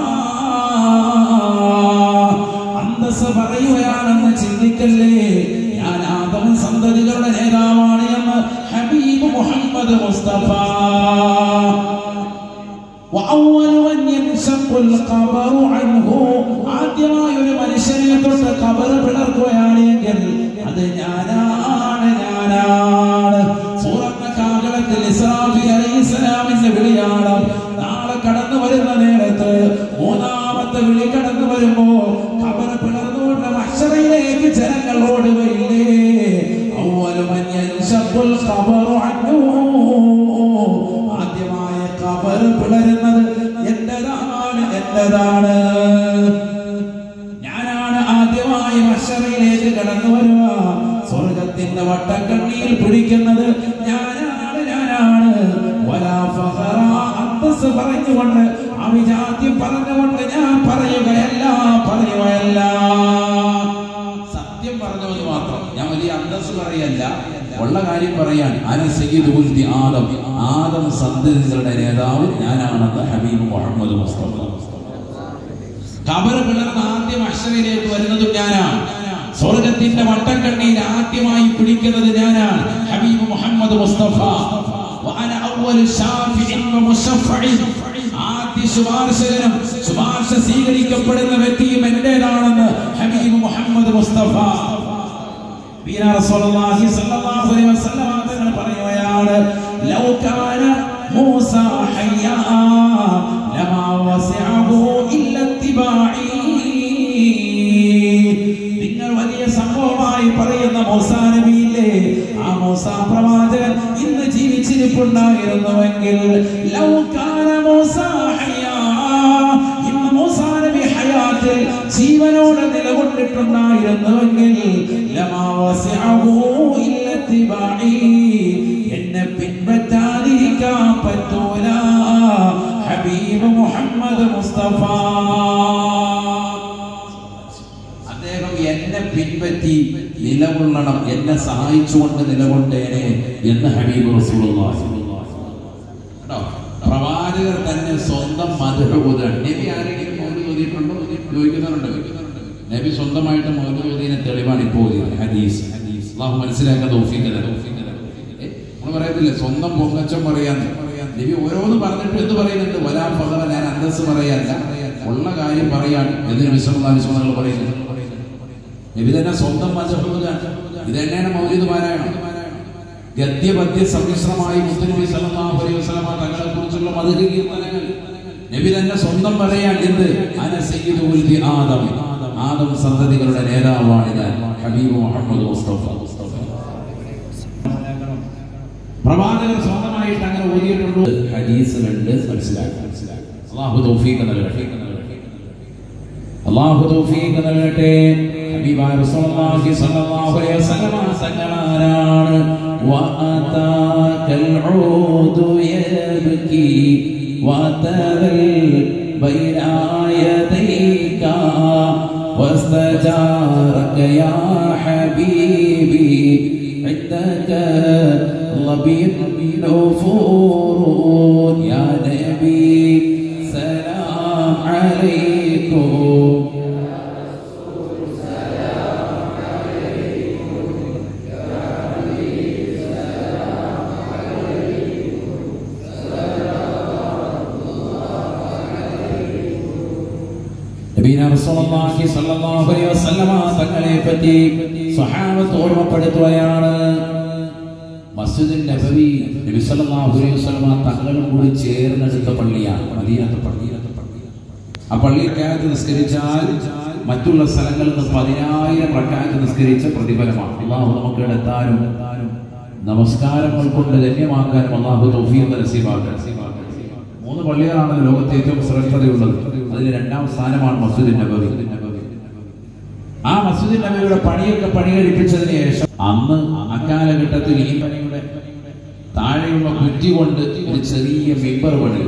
B: അന്തസ് പറയുകയാണെന്ന് ചിന്തിക്കല്ലേ ഞാൻ ആദം സന്തതികളുടെ നേതാവാണ് എന്ന് ഹബീബ് മുഹമ്മദ് മുസ്തഫ وأول من ينشق القبر عنه ആദ്യമായി ഒരു മനുഷ്യനെ തൊട്ട് കബർ പിളർക്കുകയാണ് എങ്കിൽ അത് ഞാനാണ് ഞാനാണ് സൂറത്ത് കാകളത്തിൽ ഇസ്രാഫി അലൈഹിസ്സലാമിന്റെ വിളിയാണ് നാളെ കടന്നു വരുന്ന നേരത്ത് മൂന്നാമത്തെ വിളി കടന്നു വരുമ്പോ കബർ പിളർന്നുകൊണ്ട് മഷറയിലേക്ക് ജനങ്ങൾ
A: കബർ പിളരുന്നത് എന്റേതാണ് എന്റേതാണ് ഞാനാണ് ആദ്യമായി മഷറയിലേക്ക് കടന്നു വരുക സ്വർഗത്തിന്റെ വട്ടക്കണ്ണിയിൽ പിടിക്കുന്നത് ഞാനാണ് ഞാനാണ് വലാ ഫഖറ അന്തസ് പറഞ്ഞുകൊണ്ട് അവിജാത്യം പറഞ്ഞുകൊണ്ട് ഞാൻ പറയുകയല്ല പറയുകയല്ല സത്യം പറഞ്ഞത് മാത്രം ഞാൻ വലിയ അന്തസ് പറയല്ല ഉള്ള കാര്യം പറയാൻ അന സയ്യിദുൽ ദി ആദം ആദം സന്തതികളുടെ നേതാവ് ഞാനാണെന്ന് ഹബീബ് മുഹമ്മദ് മുസ്തഫ കബർ പിളർന്ന് ആദ്യം അക്ഷരയിലേക്ക് വരുന്നതും ഞാനാണ് സ്വർഗത്തിന്റെ വട്ടക്കണ്ണിയിൽ ആദ്യമായി പിടിക്കുന്നത് ഞാനാണ് ഹബീബ് മുഹമ്മദ് മുസ്തഫ وأنا أول شافع ومشفع. ആദ്യ ശുപാർശകനും ശുപാർശ സ്വീകരിക്കപ്പെടുന്ന വ്യക്തിയും എന്റേതാണെന്ന് ഹബീബ് മുഹമ്മദ് മുസ്തഫ വീര റസൂലുള്ളാഹി സ്വല്ലല്ലാഹു അലൈഹി വസല്ലം തങ്ങൾ പറയുകയാണ് ലൗ കാന മൂസ ഹയ്യാ ലമാ വസിഅഹു ഇല്ല ഇത്തിബാഇ നിങ്ങൾ വലിയ സംഭവമായി പറയുന്ന മൂസാ നബിയില്ലേ ആ മൂസാ പ്രവാചകൻ ഇന്ന് ജീവിച്ചിരിപ്പുണ്ടായിരുന്നുവെങ്കിൽ ലൗ കാന മൂസ ഹയ്യാ ഇന്ന് മൂസാ നബി ഹയാത്തിൽ ജീവനോടെ നിലകൊണ്ടിട്ടുണ്ടായിരുന്നുവെങ്കിൽ ലമാ വസിഅഹു ഇല്ല ഇത്തിബാഇ എന്നെ പിൻപറ്റാതിരിക്കാൻ പറ്റൂല ഹബീബ് മുഹമ്മദ് മുസ്തഫ അദ്ദേഹം എന്നെ പിൻപറ്റി നിലകൊള്ളണം എന്നെ സഹായിച്ചുകൊണ്ട് നിലകൊണ്ടേനെ എന്ന് ഹബീബ് റസൂലുള്ളാഹി കേട്ടോ? പ്രവാചകർ തന്നെ സ്വന്തം മധുരബോധാണ് നബി ആരെങ്കിലും മൗലി ഓതിയിട്ടുണ്ടോ ചോദിക്കുന്നവരുണ്ട് നബി സ്വന്തമായിട്ട് മൗലി ഓതിനെ തെളിവാണ് ഇപ്പോൾ ഓതിയത് ഹദീസ് അള്ളാഹു മനസ്സിലാക്കാൻ തൗഫീഖ് തരാം. ഏ, നമ്മള് പറയത്തില്ലേ സ്വന്തം പൊങ്ങച്ചം പറയാൻ നബി ഓരോന്ന് പറഞ്ഞിട്ട് എന്ത് പറയുന്നുണ്ട് വലാ ഫഹറ ഞാൻ അന്തസ് പറയല്ല ഉള്ള കാര്യം പറയാൻ എന്തിനു വിശ്വനാലിസ്വങ്ങൾ പറയുന്നത് നബി തന്നെ സ്വന്തം മജഹൂദാണ് ഇത് തന്നെയാണ് മൗലിദ് പാരായണം ഗദ്യ പദ്യ സമ്മിശ്രമായി മുത്തുനബി സല്ലല്ലാഹു അലൈഹി വസല്ലമ തങ്ങളെ കുറിച്ചുള്ള മധുര കീർത്തനങ്ങൾ നബി തന്നെ സ്വന്തം പറയാൻ എന്ത് അന സയ്യിദു ഉൽദി ആദം ആദം സന്തതികളുടെ നേതാവാണ് ഞാൻ ഹബീബ് മുഹമ്മദ് മുസ്തഫ പ്രവാചകർ സ്വന്തമായിട്ട് അങ്ങനെ ഓതിയിട്ടുണ്ട് ഹദീസുകളുണ്ട് മനസ്സിലാക്കാൻ അള്ളാഹു തൗഫീഖ് നൽകട്ടെ അള്ളാഹു തൗഫീഖ് നൽകട്ടെ ഹബീബായ റസൂലുള്ളാഹി സ്വല്ലല്ലാഹു അലൈഹി വസല്ലമ തങ്ങളാരാണ് വഅതാകൽ ഊദു യബ്കി വതദൽ ബൈന യദൈക واستجارك يا حبيبي عندك لبيب نفور يا نبي سلام عليكم നബീന റസൂലുള്ളാഹി സ്വല്ലല്ലാഹു അലൈഹി വസല്ലമ തങ്ങളെ പറ്റി സ്വഹാബത്ത് ഓർമ്മപ്പെടുത്തുകയാണ് മസ്ജിദുൽ നബവി നബി സല്ലല്ലാഹു അലൈഹി വസല്ലമ തങ്ങളും കൂടി ചേർന്നെടുത്ത പള്ളിയാണ് മദീനത്തെ പള്ളിയിലത്തെ പള്ളി ആ പള്ളിയിൽ റക്അത്ത് നിസ്കരിച്ചാൽ മറ്റുള്ള സ്ഥലങ്ങളിൽ നിന്ന് പതിനായിരം റക്അത്ത് നിസ്കരിച്ച പ്രതിഫലമാണ് അള്ളാഹു നമുക്ക് എത്താനും നമസ്കാരങ്ങൾ കൊണ്ട് ധന്യമാക്കാനും അള്ളാഹു തൗഫീഖ് നസീബാക്കാൻ മൂന്ന് പള്ളികളാണ് ലോകത്തെ ഏറ്റവും ശ്രേഷ്ഠതയുള്ളത് അതിൽ രണ്ടാം സ്ഥാനമാണ് മസ്ജിദ് നബവി ആ മസ്ജിദ് നബിയുടെ പണിയൊക്കെ പണി കഴിപ്പിച്ചതിന് ശേഷം അന്ന് അക്കാലഘട്ടത്തിൽ ഈ പണിയുടെ താഴെയുള്ള കുറ്റി കൊണ്ട് ഒരു ചെറിയ മിമ്പർ പണി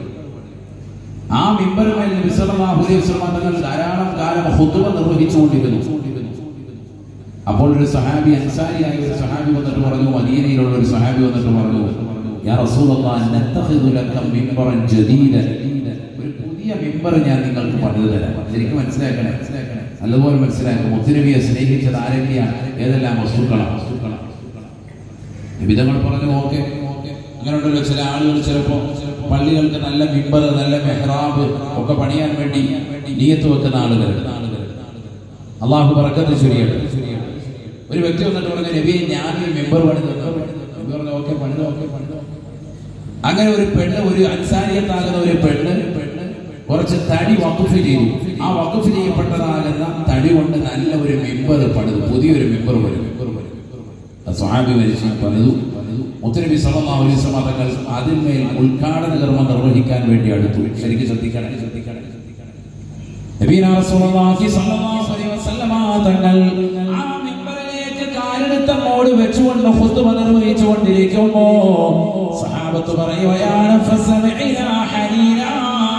A: ആ മിമ്പറുമേൽ നബി സല്ലല്ലാഹു അലൈഹി വസല്ലം തങ്ങൾ ധാരാളം കാലം ഖുത്ബ നിർവഹിച്ചുകൊണ്ടിരുന്നു അപ്പോൾ ഒരു സഹാബി അൻസാരിയായ ഒരു സഹാബി വന്നിട്ട് പറഞ്ഞു മദീനയിലുള്ള ഒരു സഹാബി വന്നിട്ട് പറഞ്ഞു യാ റസൂലല്ലാഹ് നത്തഖിദു ലക മിമ്പറൻ ജദീദൻ ഒരു പുതിയ മിമ്പർ ഞാൻ നിങ്ങൾക്ക് പണിതു തരാം ശരിക്കും മനസ്സിലാക്കണേ നല്ലപോലെ മനസ്സിലാക്കും മുത്തുനബിയെ സ്നേഹിച്ചത് ആരൊക്കെയാണ് ഏതെല്ലാം വസ്തുക്കളാണ് വസ്തുക്കളാണ് വിധങ്ങൾ പറഞ്ഞു ഓക്കെ അങ്ങനെ ഉണ്ടല്ലോ ചില ആളുകൾ ചിലപ്പോ പള്ളികൾക്ക് നല്ല മിമ്പർ നല്ല മെഹ്റാബ് ഒക്കെ പണിയാൻ വേണ്ടി നീയത്ത് വെക്കുന്ന ആളുകൾ അള്ളാഹു പറക്കത്ത് ചുരിയട്ടെ ഒരു വ്യക്തി വന്നിട്ട് പറഞ്ഞു നബി ഞാൻ ഈ മെമ്പർ പണി തന്നു നബി പറഞ്ഞു ഓക്കെ പണിത് ഓക്കെ പണിത് അങ്ങനെ ഒരു പെണ്ണ് ഒരു അൻസാരിയത്താകുന്ന ഒരു പെണ്ണ് കുറച്ച് തടി വക്കുഫ് ചെയ്തു ആ വക്കുഫ് ചെയ്യപ്പെട്ടതാകുന്ന തടി കൊണ്ട് നല്ല ഒരു മെമ്പർ പണിതു പുതിയൊരു മെമ്പർ വരും മെമ്പർ വരും സ്വാമി മരിച്ചു പണിതു പണിതു
B: മുത്തനബി സല്ലല്ലാഹു അലൈഹി വസല്ലം തങ്ങൾ അതിന്മേൽ ഉദ്ഘാടന കർമ്മം നിർവഹിക്കാൻ വേണ്ടി അടുത്തു ശരിക്കും ശ്രദ്ധിക്കണം ശ്രദ്ധിക്കണം നബീന റസൂലുള്ളാഹി സ്വല്ലല്ലാഹു അലൈഹി വസല്ലമ തങ്ങൾ ആ മിമ്പറിലേക്ക് കാലെടുത്തങ്ങോട് വെച്ചുകൊണ്ട് ഖുത്ബ നിർവഹിച്ചു കൊണ്ടിരിക്കുമ്പോ സഹാബത്ത് പറയുകയാണ് ഫസമിഅനാ ഹനീനാ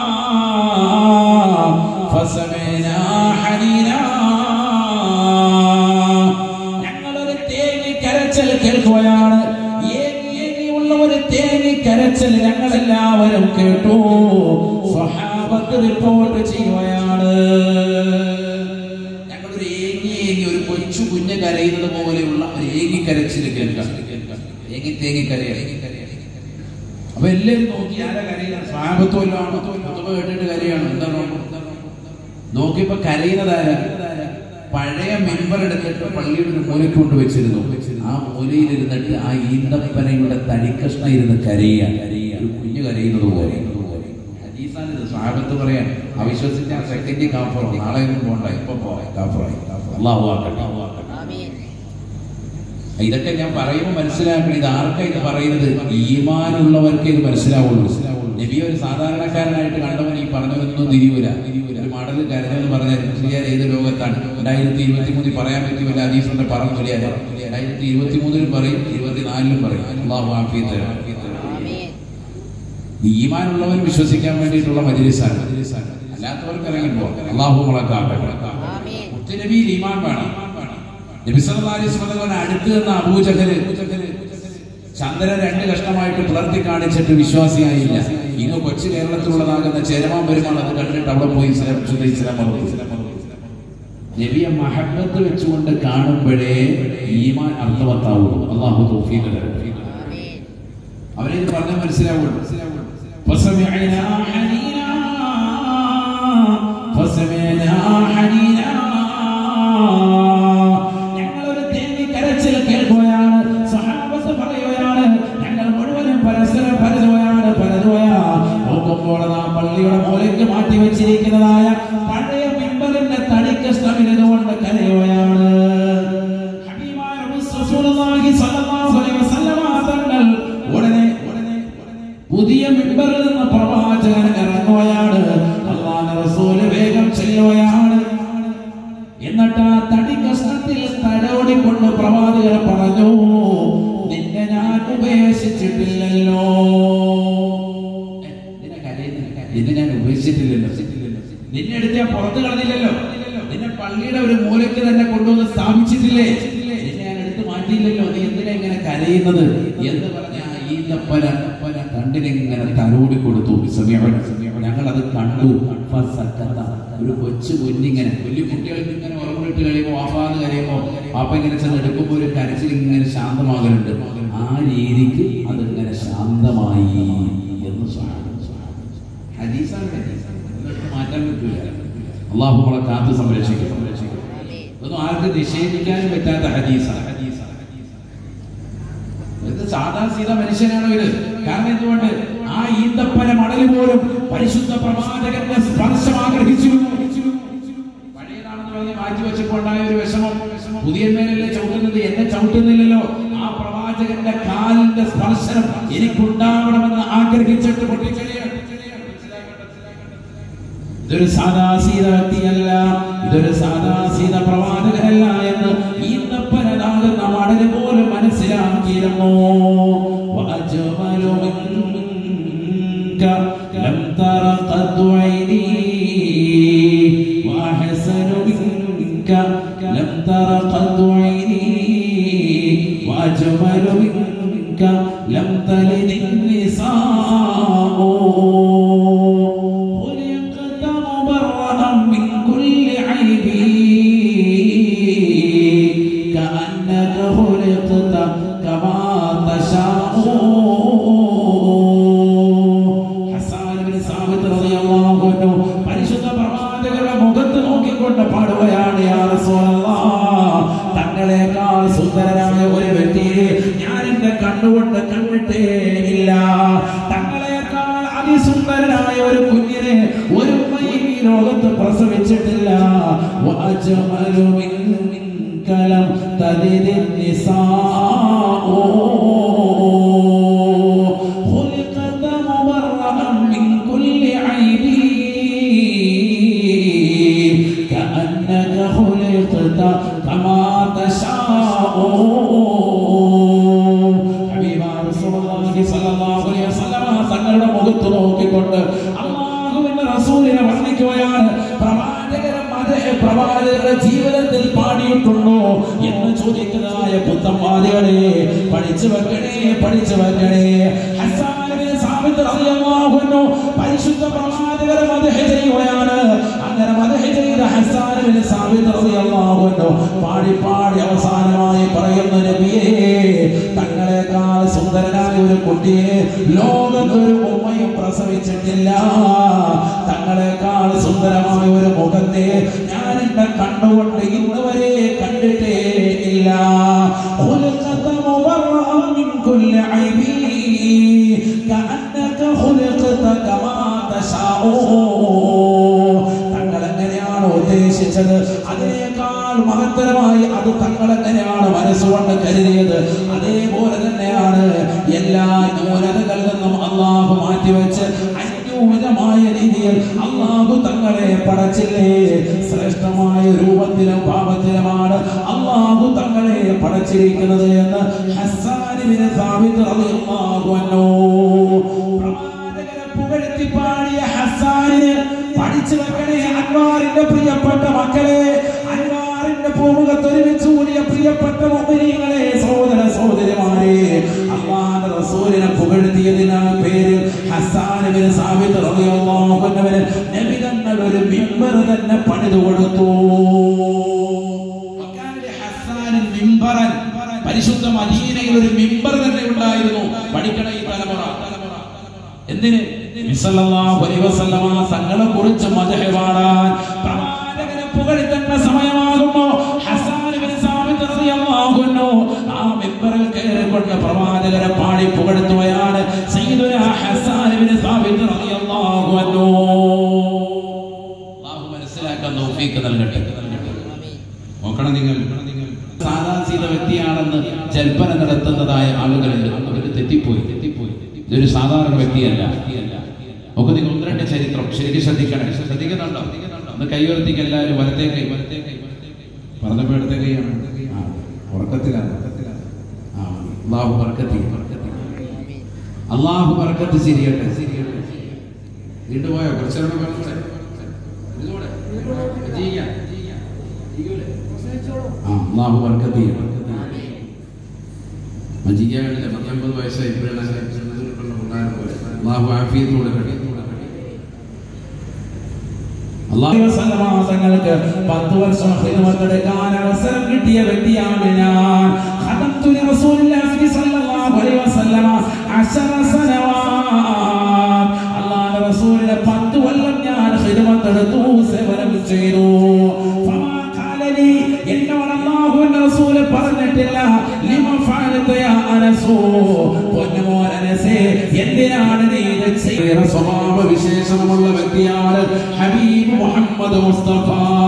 B: ഫസമിഅനാ ഹനീനാ ഞങ്ങളൊരു തേങ്ങി കരച്ചൽ കേൾക്കുകയാണ് ഏങ്ങി ഏങ്ങിയുള്ള ഒരു തേങ്ങി കരച്ചൽ ഞങ്ങളെല്ലാവരും കേട്ടു സ്വഹാബത്ത് റിപ്പോർട്ട് ചെയ്യുകയാണ് ഞങ്ങളൊരു ഏങ്ങി ഏങ്ങി ഒരു കൊച്ചു കുഞ്ഞ് കരയുന്നത് പോലെയുള്ള ഒരു ഏങ്ങി കരച്ചിൽ കേൾക്കാം ഏങ്ങി തേങ്ങി കരയ അപ്പൊ എല്ലാവരും നോക്കി ആരാ കരയുന്നത് സ്വാഗതമല്ലോ ആണോ കുത്തുമ്പ കേട്ടിട്ട് കരയാണ് എന്താണ് നോക്കിയപ്പോ കരയുന്നതാരാ പഴയ മെമ്പർ എടുത്തിട്ട് പള്ളിയുടെ ഒരു മൂലയ്ക്ക് കൊണ്ട് വെച്ചിരുന്നു ആ മൂലയിൽ ഇരുന്നിട്ട് ആ ഈന്തപ്പനയുടെ തടിക്കഷ്ണ ഇരുന്ന് കരയുക ഒരു കുഞ്ഞു കരയുന്നത് പോലെ ഹദീസാണിത് സ്വാഗത്ത് പറയാൻ അവിശ്വസിച്ച ആ സെക്കൻഡ് കാഫറോ നാളെ ഒന്നും പോണ്ട ഇപ്പൊ പോവാം കാഫറായി അള്ളാഹു ആക്കട്ടെ ഇതൊക്കെ ഞാൻ പറയുമ്പോൾ മനസ്സിലാക്കണം ഇത് ആർക്കാ ഇത് പറയുന്നത് ഈമാനുള്ളവർക്ക് ഇത് മനസ്സിലാവുള്ളൂ നബി ഒരു സാധാരണക്കാരനായിട്ട് കണ്ടവൻ ഈ പറഞ്ഞതൊന്നും തിരിയൂല ഒരു മടൽ കരഞ്ഞെന്ന് പറഞ്ഞാൽ മുസ്ലിയാർ ഏത് ലോകത്താണ് രണ്ടായിരത്തി ഇരുപത്തി മൂന്നിൽ പറയാൻ പറ്റിയ വല്ല ഹദീസുണ്ട് പറഞ്ഞു മുസ്ലിയാർ രണ്ടായിരത്തി ഇരുപത്തി മൂന്നിലും പറയും ഇരുപത്തിനാലിലും പറയും അള്ളാഹു ആഫിയത്ത് ഈമാനുള്ളവൻ വിശ്വസിക്കാൻ വേണ്ടിയിട്ടുള്ള മജിലിസാണ് അല്ലാത്തവർക്ക് ഇറങ്ങി പോകാം അള്ളാഹു മുളക്കാക്കട്ടെ മുത്തുനബിയിൽ ഈമാൻ വേണം നബി സല്ലല്ലാഹു അലൈഹി വസല്ലം അടുത്ത് നിന്ന് അബൂജഹല് ചന്ദ്രൻ രണ്ട് കഷ്ണമായിട്ട് പിളർത്തി കാണിച്ചിട്ട് വിശ്വാസിയായില്ല ഇന്ന് കൊച്ചു കേരളത്തിലുള്ളതാകുന്ന ചേരമാൻ പെരുമാൾ അത് കണ്ടിട്ട് അവിടെ പോയി ഇസ്ലാം ശുദ്ധ ഇസ്ലാം മറന്നു നബിയെ മഹബത്ത് വെച്ചുകൊണ്ട് കാണുമ്പോഴേ ഈമാൻ അർത്ഥവത്താവുള്ളൂ അള്ളാഹു തൗഫീഖ് തരട്ടെ അവരെ ഇത് പറഞ്ഞാൽ മനസ്സിലാവുള്ളൂ فسمعنا حنينا فسمعنا حنينا ഞങ്ങളൊരു തേങ്ങി കരച്ചിൽ കേൾക്കുകയാണ് സഹാബത്ത് പറയുകയാണ് ഞങ്ങൾ മുഴുവനും പരസ്പരം പരതുകയാണ് പരതുകയാ നോക്കുമ്പോൾ നാം പള്ളിയുടെ മൂലയ്ക്ക് മാറ്റി വെച്ചിരിക്കുന്നതായ പഴയ മിമ്പറിന്റെ തടിക്ക് ശ്രമിരുന്നുകൊണ്ട് കരയുകയാണ് ഹബീബായ റസൂലുള്ളാഹി സ്വല്ലല്ലാഹു അലൈഹി വസല്ലമ തങ്ങൾ ഉടനെ ഉടനെ പുതിയ മിമ്പറിൽ നിന്ന് പ്രവാചകൻ ഇറങ്ങുകയാണ് അള്ളാഹ് റസൂല് വേഗം ചെല്ലുകയാണ് എന്നിട്ട് ആ തടി കഷ്ണത്തിൽ തലോടിക്കൊണ്ട് പ്രവാചകൻ പറഞ്ഞു നിന്നെ ഞാൻ ഉപേക്ഷിച്ചിട്ടില്ലല്ലോ നിന്നെ ഞാൻ ഉപേക്ഷിച്ചിട്ടില്ലല്ലോ നിന്നെ എടുത്ത് ഞാൻ പുറത്ത് കളഞ്ഞില്ലല്ലോ നിന്നെ പള്ളിയുടെ ഒരു മൂലയ്ക്ക് തന്നെ കൊണ്ടുവന്ന് സ്ഥാപിച്ചിട്ടില്ലേ നിന്നെ ഞാൻ എടുത്ത് മാറ്റിയില്ലല്ലോ നീ എന്തിനാ ഇങ്ങനെ കരയുന്നത് എന്ന് പറഞ്ഞ ആ ഈന്തപ്പന കണ്ടിനിങ്ങനെ തലോടി കൊടുത്തു ഞങ്ങൾ അത് കണ്ടു ഫസക്കത്ത. ഒരു കൊച്ചു കുഞ്ഞിങ്ങനെ വലിയ കുട്ടികൾക്ക് ഇങ്ങനെ ഉറങ്ങിട്ട് കഴിയുമ്പോൾ വാപ്പാന്ന് കരയുമ്പോൾ വാപ്പ ഇങ്ങനെ ചെന്ന് എടുക്കുമ്പോൾ ഒരു കരച്ചിൽ ഇങ്ങനെ ശാന്തമാകലുണ്ട് ആ രീതിക്ക് അതിങ്ങനെ ശാന്തമായി എന്ന് സ്വാഗതം ഹദീസാണ് ഹദീസാണ്. ഇതൊക്കെ മാറ്റാൻ പറ്റൂല അള്ളാഹു നമ്മളെ കാത്തു സംരക്ഷിക്കും ഇതൊന്നും ആർക്കും നിഷേധിക്കാനും പറ്റാത്ത ഹദീസാണ് ഹദീസാണ് ഇത് സാധാ സീത മനുഷ്യനാണോ ഇത് കാരണം എന്തുകൊണ്ട് ആ ഈന്തപ്പന മടല് പോലും പരിശുദ്ധ പ്രവാചകന്റെ സ്പർശം ആഗ്രഹിച്ചിരുന്നു പഴയതാണെന്ന് പറഞ്ഞ് മാറ്റി വെച്ചപ്പോൾ ഉണ്ടായ ഒരു വിഷമം പുതിയ മേലല്ലേ ചവിട്ടുന്നത് എന്നെ ചവിട്ടുന്നില്ലല്ലോ ആ പ്രവാചകന്റെ കാലിന്റെ സ്പർശനം എനിക്കുണ്ടാവണമെന്ന് ആഗ്രഹിച്ചിട്ട് പൊട്ടിച്ചെടിയാണ് ഇതൊരു സാധാ സീത വ്യക്തിയല്ല ഇതൊരു സാധാ സീത പ്രവാചകനല്ല എന്ന് ഈന്തപ്പനതാകുന്ന മടല് പോലും മനസ്സിലാക്കിയിരുന്നു وأجمل منك لم تر قد عيني وأحسن منك لم تر قد عيني وأجمل منك لم تلد النساء خلقت مبرأ من كل عيب كأنك خلقت كما تشاء ഹസ്സാൻ ഇബ്നു സാബിത്ത് റളിയല്ലാഹു അൻഹു പരിശുദ്ധ പ്രവാചകരുടെ മുഖത്ത് നോക്കിക്കൊണ്ട് പാടുകയാണ് യാ റസൂലല്ലാഹ് തങ്ങളെക്കാൾ സുന്ദരനായ ഒരു വ്യക്തിയെ ഞാൻ എന്റെ കണ്ണുകൊണ്ട് കണ്ടിട്ടേ ഇല്ല തങ്ങളെക്കാൾ അതിസുന്ദരനായ ഒരു കുഞ്ഞിനെ ഒരു ഉമ്മയും ഈ ലോകത്ത് പ്രസവിച്ചിട്ടില്ല വഅജ്മലു മിൻക ലം തലിദ് നിസാഉ
A: പറഞ്ഞുകൊണ്ട് അള്ളാഹുവിന്റെ റസൂലിനെ വർണ്ണിക്കുകയാണ് പ്രവാചകരെ മതേ പ്രവാചകരുടെ ജീവിതത്തിൽ പാടിയിട്ടുണ്ടോ എന്ന് ചോദിക്കുന്നതായ പുത്തന്മാതികളെ പഠിച്ചു വെക്കണേ പഠിച്ചു വെക്കണേ ഹസ്സാനിനെ സാബിത്ത് റളിയല്ലാഹു അൻഹു പരിശുദ്ധ പ്രവാചകരെ മദഹ ചെയ്യുകയാണ് അങ്ങനെ മദഹ ചെയ്ത ഹസ്സാനിനെ സാബിത്ത് റളിയല്ലാഹു അൻഹു പാടി പാടി അവസാനമായി പറയുന്ന നബിയേ തങ്ങളെക്കാൾ സുന്ദരനായ ഒരു കുട്ടിയെ ലോകത്തൊരു ഉമ്മയും പ്രസവിച്ചിട്ടില്ല തങ്ങളെക്കാൾ സുന്ദരമായ ഒരു മുഖത്തെ ഞാൻ എന്റെ കണ്ണുകൊണ്ട് ഇന്ന് വരെ കണ്ടിട്ടേ ഇല്ല خلقت مبرأ من كل عيب كأنك خلقت كما تشاء തങ്ങൾ എങ്ങനെയാണ് ഉദ്ദേശിച്ചത് അതിനേക്കാൾ മഹത്തരമായി അത് തങ്ങൾ എങ്ങനെയാണ് മനസ്സുകൊണ്ട് കരുതിയത് അതേപോലെ തന്നെയാണ് എല്ലാ ന്യൂനതകളിൽ നിന്നും അള്ളാഹു മാറ്റിവെച്ച് അന്യൂനമായ രീതിയിൽ അള്ളാഹു തങ്ങളെ പടച്ചില്ലേ ശ്രേഷ്ഠമായ രൂപത്തിലും പാപത്തിലുമാണ് അള്ളാഹു തങ്ങളെ പടച്ചിരിക്കുന്നത് എന്ന് ഹസ്സാനിബിന് സാബിത്ത് റളിയല്ലാഹു അൻഹു പ്രവാചകനെ പുകഴ്ത്തി പാടിയ ഹസ്സാനിന് പഠിച്ചു വെക്കണേ അൻവാറിന്റെ പ്രിയപ്പെട്ട മക്കളെ അൻവാറിന്റെ പൂമുഖത്ത് ഒരുമിച്ച് കൂടിയ പ്രിയപ്പെട്ട മുഅ്മിനീങ്ങളെ സഹോദര സഹോദരിമാരെ അള്ളാഹുവിന്റെ റസൂലിനെ പുകഴ്ത്തിയതിനാൽ പേരിൽ ഹസ്സാൻ ഇബ്നു സാബിത്ത് റളിയല്ലാഹു അൻഹുവിന് നബി തങ്ങൾ ഒരു മിമ്പർ തന്നെ പണിതു കൊടുത്തു വക്കാന ഹസ്സാനിൻ മിമ്പറൻ പരിശുദ്ധ മദീനയിൽ ഒരു മിമ്പർ തന്നെ ഉണ്ടായിരുന്നു പഠിക്കണ ഈ തലമുറ എന്തിന് നബിസല്ലല്ലാഹു അലൈഹി വസല്ലമ തങ്ങളെ കുറിച്ച് മദഹ് പാടാൻ പ്രവാചകനെ പുകഴ്ത്തേണ്ട സമയമാകുമ്പോ ഹസ്സാൻ ഇബ്നു സാബിത്ത് റളിയല്ലാഹു അൻഹു ആ മിമ്പറിൽ കയറിക്കൊണ്ട് പ്രവാചകരെ പാടി പുകഴ്ത്തുകയാണ് സയ്യിദുനാ ഹസ്സാൻ ഇബ്നു സാബിത്ത് റളിയല്ലാഹു അൻഹു അല്ലാഹു മനസ്സിലാക്കാൻ തൗഫീഖ് നൽകട്ടെ നോക്കണം നിങ്ങൾ സാധാസീത വ്യക്തിയാണെന്ന് ജൽപ്പന നടത്തുന്നതായ ആളുകളുണ്ട് അവർ തെറ്റിപ്പോയി തെറ്റിപ്പോയി ഇതൊരു സാധാരണ വ്യക്തിയല്ല നമുക്ക് നിങ്ങൾ ഒന്ന് രണ്ട് ചരിത്രം ശരിക്കും ശ്രദ്ധിക്കണം ശ്രദ്ധിക്കുന്നുണ്ടോ ഒന്ന് കൈയുയർത്തിക്ക് എല്ലാവരും വലത്തേ കൈ വലത്തേ കൈ പറഞ്ഞപ്പോ ഇടത്തെ കൈയാണ് ആ, ഉറക്കത്തിലാണ് ആ, അള്ളാഹു ബർക്കത്തി അള്ളാഹു ബർക്കത്ത് ശരിയട്ടെ ശരിയട്ടെ വീണ്ടും പോയോ കുറച്ചേരം പറഞ്ഞേ ഇതുകൂടെ ചെയ്യാം ആ അള്ളാഹു ബർക്കത്ത് ചെയ്യട്ടെ മജിക്കാനില്ല പത്തൊമ്പത് വയസ്സായി ഇപ്പോഴാണ് അള്ളാഹു ആഫിയത്ത് കൊടുക്കട്ടെ അള്ളാഹു വസല്ലമ തങ്ങൾക്ക് പത്ത് വർഷം ഖിദ്മത്തെടുക്കാൻ അവസരം കിട്ടിയ വ്യക്തിയാണ് ഞാൻ ഖദംതു ലി റസൂലില്ലാഹി സ്വല്ലല്ലാഹു അലൈഹി വസല്ലമ അശറ സനവാത് അല്ലാഹുവിന്റെ റസൂലിനെ പത്ത് കൊല്ലം ഞാൻ ഖിദ്മത്തെടുത്തു സേവനം ചെയ്തു ഫമാ ഖാല ലി എന്നോട് അല്ലാഹുവിന്റെ റസൂല് പറഞ്ഞിട്ടില്ല ലിമ ഫഅലത യാ അനസു പൊന്നുമോൻ അനസേ എന്തിനാണ് നീ ഇത് ചെയ്യുന്ന സ്വഭാവ വിശേഷമുള്ള വ്യക്തിയാണ് ഹബീബ് മുഹമ്മദ് മുസ്തഫ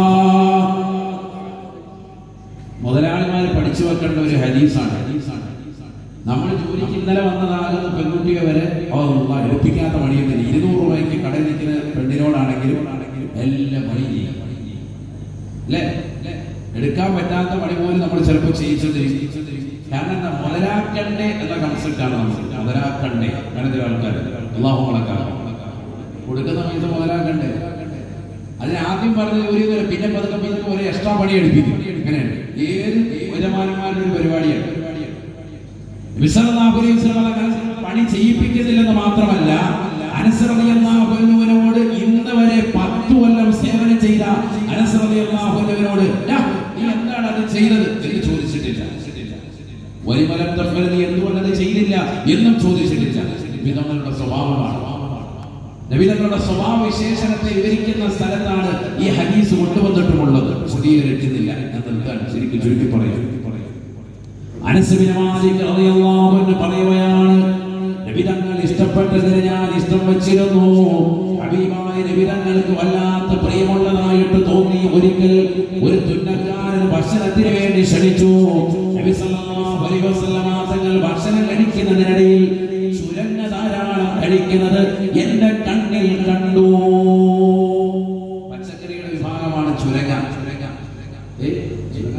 A: മുതലാളിമാർ പഠിച്ചു വെക്കേണ്ട ഒരു ഹദീസാണ് ഹദീസാണ് നമ്മൾ ജോലിക്ക് ഇന്നലെ വന്നതാകുന്ന പെൺകുട്ടിയെ വരെ ഓ അള്ളാ, എടുപ്പിക്കാത്ത പണിയൊന്നുമില്ല ഇരുന്നൂറ് രൂപയ്ക്ക് കടയിൽ നിൽക്കുന്ന പെണ്ണിനോടാണെങ്കിലും എല്ലാം പണി ചെയ്യും അല്ലേ എടുക്കാൻ പറ്റാത്ത പണി പോലും നമ്മൾ ചിലപ്പോൾ ചെയ്യിച്ചോണ്ടിരിക്കും കാരണം എന്താ മുതലാക്കണ്ടേ എന്ന കൺസെപ്റ്റാണ് നമ്മൾ മുതലാക്കണ്ടേ അങ്ങനെ ചില ആൾക്കാർ അള്ളാഹു മുളക്കാണ് കൊടുക്കുന്ന സമയത്ത് മുതലാക്കണ്ടേ അതിന് ആദ്യം പറഞ്ഞ ജോലി പോലെ പിന്നെ പതുക്കെ പതുക്കെ ഒരു എക്സ്ട്രാ പണി എടുപ്പിക്കും അങ്ങനെയാണ് ഏത് യജമാനന്മാരുടെ ഒരു പരിപാടിയാണ് വിസലല്ലാഹു അലൈഹി വസല്ലം അങ്ങനെ പണി ചെയ്യിപ്പിക്കുന്നില്ലെന്ന് മാത്രമല്ല അനസ്രതിയല്ലാഹുവിനോട് ഇന്ന് വരെ പത്ത് കൊല്ലം സേവനം ചെയ്ത അനസ്രതിയല്ലാഹുവിനോട് നീ എന്താണ് അത് ചെയ്തത് എന്ന് ചോദിച്ചിട്ടില്ല വലിമലം തഫൽ നീ എന്തുകൊണ്ട് അത് ചെയ്തില്ല എന്നും ചോദിച്ചിട്ടില്ല വിധങ്ങളുടെ സ്വഭാവമാണ് നബിതങ്ങളുടെ സ്വഭാവ വിശേഷണത്തെ വിവരിക്കുന്ന സ്ഥലത്താണ് ഈ ഹദീസ് കൊണ്ടുവന്നിട്ടുമുള്ളത് സ്ഥിരീകരിക്കുന്നില്ല എന്ന് ശരിക്കും ചുരുക്കി പറയാം അനസുബിന് മാലിക് റളിയല്ലാഹു അൻഹു പറയുകയാണ് നബിതങ്ങൾ ഇഷ്ടപ്പെട്ടതിന് ഞാൻ ഇഷ്ടം വച്ചിരുന്നു ഹബീബായ നബിതങ്ങൾക്ക് വല്ലാത്ത പ്രിയമുള്ളതായിട്ട് തോന്നി ഒരിക്കൽ ഒരു തുന്നക്കാരൻ ഭക്ഷണത്തിന് വേണ്ടി ക്ഷണിച്ചു നബി സല്ലല്ലാഹു അലൈഹി വസല്ലമ തങ്ങൾ ഭക്ഷണം കഴിക്കുന്നതിനിടയിൽ ചുരങ്ങ ധാരാളം കഴിക്കുന്നത് എന്റെ കണ്ണിൽ കണ്ടു പച്ചക്കറിയുടെ വിഭാഗമാണ് ചുരങ്ങ ചുരങ്ങ ഏ ചുരങ്ങ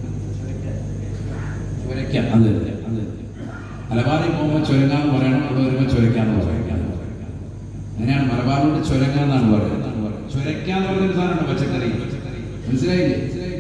A: ചുരക്ക അത് തന്നെ, അത് തന്നെ. മലബാറിൽ പോകുമ്പോൾ ചുരങ്ങാന്ന് പറയണം അവിടെ വരുമ്പോൾ ചുരക്കാന്ന് പറയണം അങ്ങനെയാണ് മലബാർ
B: മലബാറിനോട് ചുരങ്ങ എന്നാണ് പറയുന്നത് ചുരക്കാന്ന് പറഞ്ഞൊരു സാധനമുണ്ട് പച്ചക്കറി മനസ്സിലായില്ലേ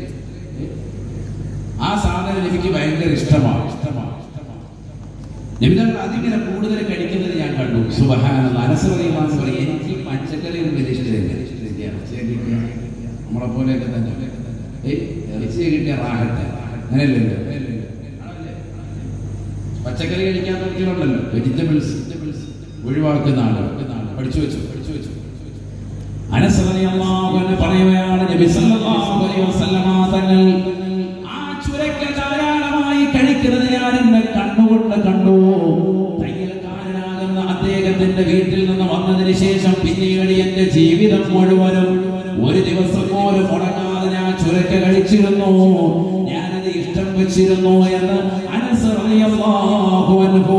B: ആ സാധനം എനിക്ക് ഭയങ്കര ഇഷ്ടമാണ് ഇഷ്ടമാണ് നബിതങ്ങൾ അതിങ്ങനെ കൂടുതൽ കഴിക്കുന്നത് ഞാൻ കണ്ടു സുബഹാന അനസറിയാന്ന് പറയും എനിക്ക് പച്ചക്കറി ഒന്നും വലിയ ഇഷ്ടമില്ല ഇഷ്ടമില്ല. ഇറച്ചിയെ കിട്ടിയ നമ്മളെ പോലെയൊക്കെ തന്നെ ഏയ് ഇറച്ചിയെ കിട്ടിയ റാഹത്തെ അങ്ങനെയല്ലല്ലോ ആണല്ലേ? പച്ചക്കറി കഴിക്കാൻ കുട്ടികളുണ്ടല്ലോ വെജിറ്റബിൾസ് ഒഴിവാക്കുന്ന ആളുകൾ പഠിച്ചു വെച്ചു പഠിച്ചു വെച്ചു അനസ് റളിയല്ലാഹു അൻഹു പറയുകയാണ് നബി സല്ലല്ലാഹു അലൈഹി വസല്ലമ തങ്ങൾ ആ ചുരക്ക ധാരാളമായി കഴിക്കുന്നത് ഞാൻ എന്നെ കണ്ണുകൊണ്ട് കണ്ടു തയ്യൽക്കാരനാകുന്ന അദ്ദേഹത്തിന്റെ വീട്ടിൽ നിന്ന് വന്നതിന് ശേഷം പിന്നീട് എന്റെ ജീവിതം മുഴുവനും ഒരു ദിവസം പോലും മുടങ്ങാതെ ഞാൻ ചുരക്ക കഴിച്ചിരുന്നു ഞാനത് ഇഷ്ടം വെച്ചിരുന്നു എന്ന് അനസ് റളിയല്ലാഹു അൻഹു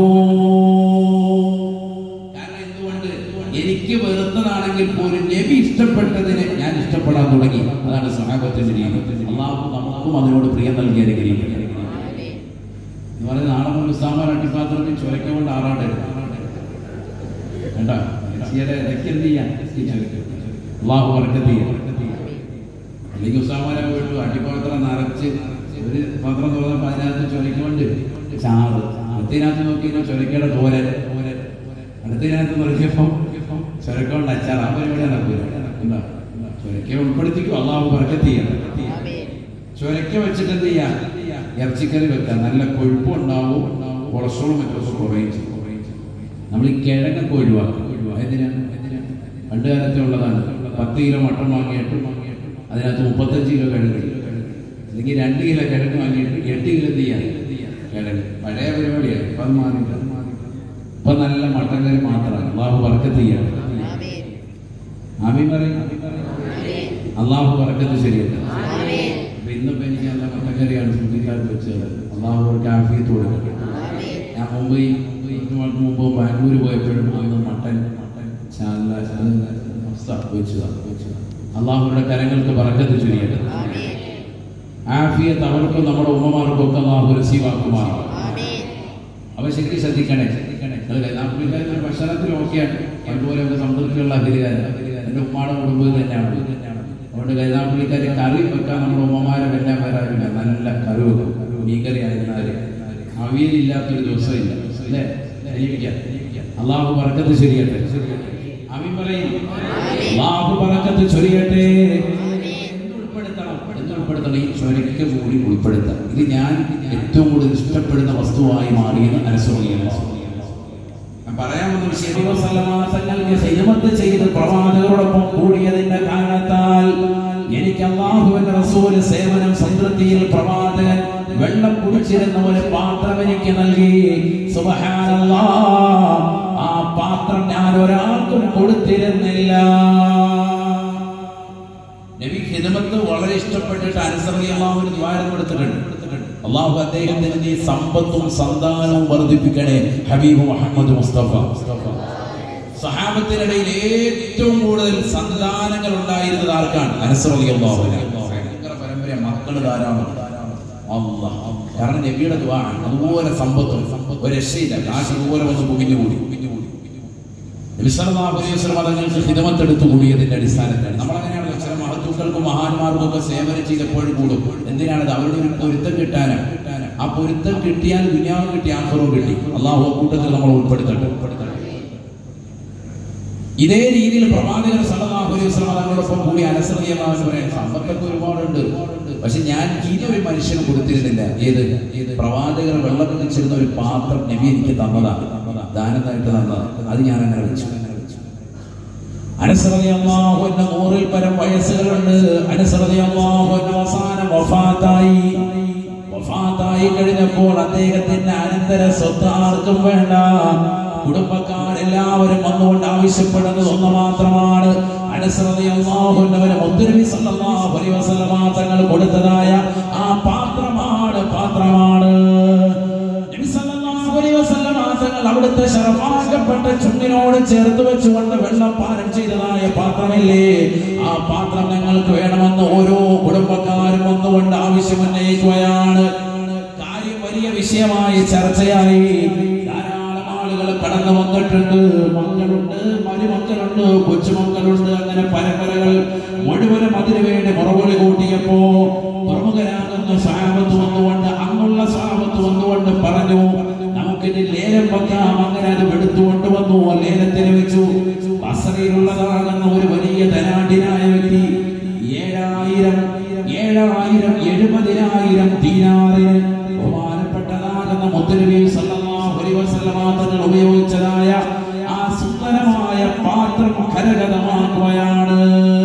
B: കാരണം എന്തുകൊണ്ട് എനിക്ക് വെറുത്തതാണെങ്കിൽ പോലും നബി ഇഷ്ടപ്പെട്ടതിനെ ഞാൻ ഇഷ്ടപ്പെടാൻ തുടങ്ങി അതാണ് സഹാബത്തിന്റെ രീതി അള്ളാഹു നമുക്കും അതിനോട് പ്രിയം നൽകിയ അനുഗ്രഹിക്കട്ടെ എന്ന് പറയുന്നത് നാളെ മുമ്പ് ഇസ്ലാമാർ അട്ടിപ്പാത്രത്തിൽ ചുരക്ക കൊണ്ട് ആറാടരുത് കണ്ടോ ഇറച്ചിയുടെ ഇടയ്ക്ക് എന്ത് ചെയ്യാം ഈ ചുരക്ക. അള്ളാഹു വർക്കത്ത് ചെയ്യാം അല്ലെങ്കിൽ ഉസാമാരെ പോയിട്ട് അട്ടിപ്പാത്രം നിറച്ച് ഒരു പാത്രം തുറന്നപ്പോൾ അതിനകത്ത് ചുരക്കൊണ്ട് ചാറ് അടുത്തതിനകത്ത് നോക്കിയപ്പോൾ ചുരക്കയുടെ തോരൻ അടുത്തതിനകത്ത് നോക്കിയപ്പോൾ ചുരക്കൊണ്ട് അച്ചാർ ആ പരിപാടി നടക്കൂല എന്താ ചുരക്ക ഉൾപ്പെടുത്തിക്കും അള്ളാഹു വർക്കത്ത് ചെയ്യണം ചുരക്ക വെച്ചിട്ട് എന്ത് ചെയ്യാം ഇറച്ചിക്കറി വെക്കാം നല്ല കൊഴുപ്പും ഉണ്ടാവും കൊളസ്ട്രോളും മറ്റൊക്കെ കുറയും ചെയ്യും നമ്മൾ ഈ കിഴങ്ങൊക്കെ ഒഴിവാക്കും എന്തിനാ പണ്ട് കാലത്തെ ഉള്ളതാണ് പത്ത് കിലോ മട്ടൺ വാങ്ങിയിട്ട് അതിനകത്ത് മുപ്പത്തഞ്ച് കിലോ കിഴങ്ങ് അല്ലെങ്കിൽ രണ്ട് കിലോ കിഴങ്ങ് വാങ്ങിയിട്ട് എട്ട് കിലോ എന്ത് ചെയ്യാം കിഴങ്ങ് പഴയ പരിപാടിയാണ് ഇപ്പം അത് മാറിയില്ല ഇപ്പൊ നല്ല മട്ടൻ കറി മാത്രമാണ് അള്ളാഹു വർക്കത്ത് ചെയ്യണം ആമീൻ പറയും അള്ളാഹു വർക്കത്ത് ശരിയല്ല അപ്പൊ ഇന്നിപ്പോ എനിക്ക് നല്ല മട്ടൻ കറിയാണ് സുന്ദിക്കാർക്ക് വെച്ചത് അള്ളാഹു അവർക്ക് ആഫിയത്ത് കൊടുക്കട്ടെ ഞാൻ മുമ്പ് ഈ കുറച്ച് നാൾക്ക് മുമ്പ് ബാംഗ്ലൂർ പോയപ്പോഴും അന്ന് മട്ടൻ മട്ടൻ ചാനല വെച്ചതാണ് അള്ളാഹുയുടെ കരങ്ങൾക്ക് പറക്കത്ത് ചുരിയട്ടെ ആഫിയത്ത് അവർക്കും നമ്മുടെ ഉമ്മമാർക്കും ഒക്കെ അള്ളാഹു രസീവാക്കുമാറാണ് അപ്പൊ ശരിക്കും ശ്രദ്ധിക്കണേ ശ്രദ്ധിക്കണേ നമ്മുടെ ഭക്ഷണത്തിൽ ഓക്കെയാണ് അതുപോലെ ഒക്കെ സംതൃപ്തിയുള്ള അഭിരുകാരൻ എന്റെ ഉമ്മാടെ കുടുംബം തന്നെയാണ് അതുകൊണ്ട് കരുതാപ്പള്ളിക്കാർ കറി വെക്കാൻ നമ്മുടെ ഉമ്മമാരെ എല്ലാം വരാറില്ല നല്ല കറി വെക്കും മീൻകറി ആയിരുന്നാല് അവിയലില്ലാത്തൊരു ദിവസം ഇല്ല അല്ലേ ജീവിക്കാം അള്ളാഹു പറക്കത്ത് ശരിയട്ടെ അമീൻ പറയും അള്ളാഹു പറക്കത്ത് ചൊരിയട്ടെ ഉൾപ്പെടുത്തണം എന്ന് ഉൾപ്പെടുത്തണം ഈ ചൊരയ്ക്ക് കൂടി ഉൾപ്പെടുത്താം ഇത് ഞാൻ ഏറ്റവും കൂടുതൽ ഇഷ്ടപ്പെടുന്ന വസ്തുവായി മാറിയത് അനുസരിക്കണം ഞാൻ പറയാൻ വന്ന വിഷയം തങ്ങൾക്ക് ഹിദമത്ത് ചെയ്ത് പ്രവാചകരോടൊപ്പം കൂടിയതിന്റെ കാരണത്താൽ എനിക്ക് അള്ളാഹുവിന്റെ റസൂല് സേവനം സംതൃപ്തിയിൽ പ്രവാചകൻ വെള്ളം കുടിച്ചിരുന്ന ഒരു പാത്രം എനിക്ക് നൽകി സുബ്ഹാനല്ലാ ആ പാത്രം ഞാൻ ഒരാൾക്കും കൊടുത്തിരുന്നില്ല നബി ഹിദമത്ത് വളരെ ഇഷ്ടപ്പെട്ടിട്ട് അനുസരണി അള്ളാഹുവിന് ദ്വാരം കൊടുത്തിട്ടുണ്ട് അള്ളാഹു അദ്ദേഹത്തിന് നീ സമ്പത്തും സന്താനവും വർദ്ധിപ്പിക്കണേ ഹബീബ് മുഹമ്മദ് മുസ്തഫ സഹാബത്തിനിടയിൽ ഏറ്റവും കൂടുതൽ സന്താനങ്ങൾ ഉണ്ടായിരുന്നത് ആർക്കാണ് അനുസരണി അള്ളാഹുവിന് ഭയങ്കര പരമ്പര മക്കൾ ധാരാളം അല്ലാഹ്. കാരണം നബിയുടെ ദ്വാണ് അതുപോലെ സമ്പത്തും ഒരു രക്ഷയില്ല കാശ് ഇതുപോലെ വന്ന് കുമിഞ്ഞു കൂടി തങ്ങൾക്ക് ഹിതമത്തെടുത്തു കൂടിയതിന്റെ അടിസ്ഥാനത്തിലാണ് നമ്മളങ്ങനെയാണ് ചില മഹത്തുക്കൾക്കും മഹാന്മാർക്കും ഒക്കെ സേവനം ചെയ്തപ്പോഴും കൂടും എന്തിനാണത് അവരുടെ ഒരു പൊരുത്തം കിട്ടാനാണ് ആ പൊരുത്തം കിട്ടിയാൽ ദുനിയാവും കിട്ടി ആഹ്റവും കിട്ടി അള്ളാഹു കൂട്ടത്തിൽ നമ്മൾ ഉൾപ്പെടുത്തട്ടെ ഇതേ രീതിയിൽ പ്രവാചകൻ സല്ലല്ലാഹു അലൈഹി വസല്ലം തങ്ങളോടൊപ്പം കൂടി അനസറിയമാണെന്ന് പറയാൻ സമ്പത്തൊക്കെ ഒരുപാടുണ്ട് പക്ഷെ ഞാൻ ഇനി ഒരു മനുഷ്യന് കൊടുത്തിരുന്നില്ല ഏത് ഏത് പ്രവാചകർ വെള്ളം കുടിച്ചിരുന്ന ഒരു പാത്രം നബി എനിക്ക് തന്നതാണ് ദാനത്തായിട്ട് തന്നതാണ് അത് ഞാൻ അങ്ങനെ വെച്ചു അനസറതി അള്ളാഹുവിന്റെ നൂറിൽ പരം വയസ്സുകളുണ്ട് അനസറതി അള്ളാഹുവിന്റെ അവസാനം വഫാത്തായി വഫാത്തായി കഴിഞ്ഞപ്പോൾ അദ്ദേഹത്തിന്റെ അനന്തര സ്വത്ത് ആർക്കും വേണ്ട കുടുംബക്കാരെല്ലാവരും വന്നുകൊണ്ട് ആവശ്യപ്പെടുന്നത് ഒന്ന് മാത്രമാണ് അനസറതി അള്ളാഹുവിന്റെ മുത്തുനബി സല്ലല്ലാഹു അലൈഹി വസല്ലമ തങ്ങൾ കൊടുത്തതായ ആ പാത്രമാണ് പാത്രമാണ് നബി സല്ലല്ലാഹു അലൈഹി വസല്ലമ തങ്ങൾ അവിടുത്തെ ശറഫാക്കപ്പെട്ട ചുണ്ടിനോട് ചേർത്ത് വെച്ചുകൊണ്ട് വെള്ളം പാനം ചെയ്തതായ പാത്രമില്ലേ ആ പാത്രം ഞങ്ങൾക്ക് വേണമെന്ന് ഓരോ കുടുംബക്കാരും വന്നുകൊണ്ട് ആവശ്യമുന്നയിക്കുകയാണ് കാര്യം വലിയ വിഷയമായി ചർച്ചയായി ധാരാളം ആളുകൾ
A: കടന്നു വന്നിട്ടുണ്ട് മക്കളുണ്ട് മരുമക്കളുണ്ട് കൊച്ചുമക്കളുണ്ട് അങ്ങനെ പരമ്പരകൾ മുഴുവനും അതിനു വേണ്ടി മുറവിളി കൂട്ടിയപ്പോ പ്രമുഖരാകുന്ന സാപത്ത് വന്നുകൊണ്ട് അങ്ങുള്ള സാപത്ത് വന്നുകൊണ്ട് പറഞ്ഞു നമുക്കിനി ലേലം വെക്കാം അങ്ങനെ അത് എടുത്തുകൊണ്ട് വന്നു ലേലത്തിന് വെച്ചു ബസറയിലുള്ളതാകുന്ന ഒരു വലിയ ധനാഢ്യനായ വ്യക്തി ഏഴായിരം ഏഴായിരം എഴുപതിനായിരം ദീനാറിന് ബഹുമാനപ്പെട്ടതാകുന്ന മുത്തനബി സല്ലല്ലാഹു അലൈഹി വസല്ലമ തങ്ങൾ ഉപയോഗിച്ചതായ ആ സുന്ദരമായ പാത്രം കരഗതമാക്കുകയാണ്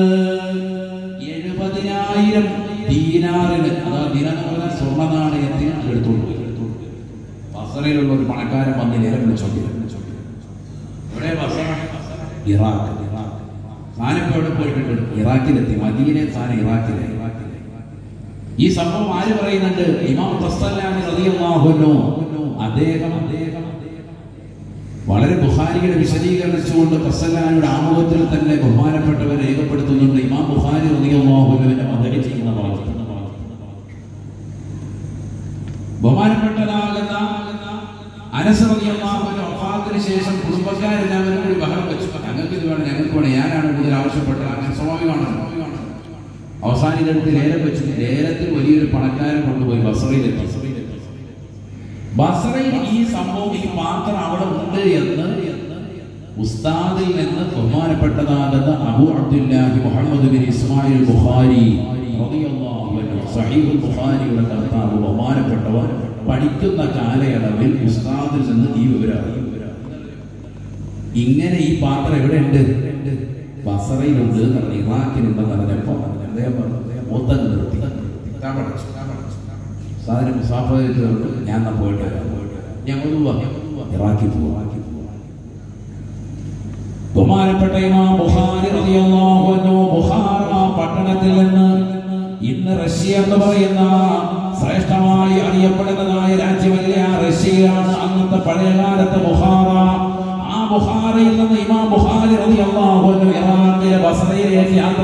A: എഴുപതിനായിരം ദീനാറിന് അതാ ദിനം എന്ന് പറഞ്ഞാൽ സ്വർണ്ണ നാണയത്തിന് എടുത്തോണ്ട് പോയി. ബസറയിലുള്ള ഒരു പണക്കാരൻ വന്ന് നേരം വിളിച്ചോണ്ടി എവിടെ ബസറ ഇറാഖ് സാധനം ഇപ്പൊ എവിടെ പോയിട്ടുണ്ട് ഇറാഖിലെത്തി മദീനെ സാധനം ഇറാഖിലായി ഈ സംഭവം ആര് പറയുന്നുണ്ട് ഇമാം തസ്സലാമി റളിയല്ലാഹു അൻഹു അദ്ദേഹം അദ്ദേഹം വളരെ ബുഖാരിയുടെ വിശദീകരിച്ചുകൊണ്ട് തസ്സലാമിയുടെ ആമുഖത്തിൽ തന്നെ ബഹുമാനപ്പെട്ടവർ രേഖപ്പെടുത്തുന്നുണ്ട് ഇമാം ബുഖാരി റളിയല്ലാഹു അൻഹുവിനെ മദരി ചെയ്യുന്ന ഭാഗത്ത് ബഹുമാനപ്പെട്ടതാകുന്ന അനസ് റളിയല്ലാഹു അൻഹു വഫാത്തിന് ശേഷം കുടുംബക്കാരെല്ലാവരും കൂടി ബഹളം വെച്ചു ഞങ്ങൾക്ക് ഇത് വേണം ഞങ്ങൾക്ക് വേണം ഞാനാണ് കൂടുതൽ ആവശ്യപ്പെട്ടത് അങ്ങനെ സ്വാഭാവികമാണല്ലോ അവസാനം ഇതെടുത്ത് ലേലം വെച്ചു ലേലത്തിൽ വലിയൊരു പണക്കാരൻ കൊണ്ടുപോയി ബസറയിലെത്തി ബസറയിൽ ഈ സംഭവം ഈ പാത്രം അവിടെ ഉണ്ട് എന്ന് ഉസ്താദിൽ നിന്ന് ബഹുമാനപ്പെട്ടതാകുന്ന Abu Abdullahi Muhammad bin Ismail Bukhari റളിയല്ലാഹു അൻഹു സഹീഹുൽ ബുഖാരിയുടെ കർത്താവ് ബഹുമാനപ്പെട്ടവർ പഠിക്കുന്ന കാലയളവിൽ ഉസ്താദിൽ നിന്ന് ഈ വിവരം അറിയും ഇങ്ങനെ ഈ പാത്രം എവിടെ ഉണ്ട് ബസറയിലുണ്ട് എന്ന് പറഞ്ഞു ഇറാഖിലുണ്ടെന്ന് പറഞ്ഞപ്പോ അദ്ദേഹം പറഞ്ഞു മൊത്തം നിർത്തി താൻ പഠിച്ചു സാധനം മുസാഫിട്ട് ഞാൻ എന്നാ പോയിട്ട് വരാം ഞങ്ങൾ പോവാം ഇറാഖിൽ പോവാം ബഹുമാനപ്പെട്ട ഇമാം ബുഖാരി റളിയല്ലാഹു അൻഹു ബുഖാറ പട്ടണത്തിൽ നിന്ന് ഇന്ന് റഷ്യ എന്ന് പറയുന്ന ശ്രേഷ്ഠമായി അറിയപ്പെടുന്നതായ രാജ്യമല്ല റഷ്യയാണ് അന്നത്തെ പഴയകാലത്തെ ബുഖാറ ആ ബുഖാറയിൽ നിന്ന് ഇമാം ബുഖാരി റളിയല്ലാഹു അൻഹു ഇറാഖിലെ ബസറയിലേക്ക് യാത്ര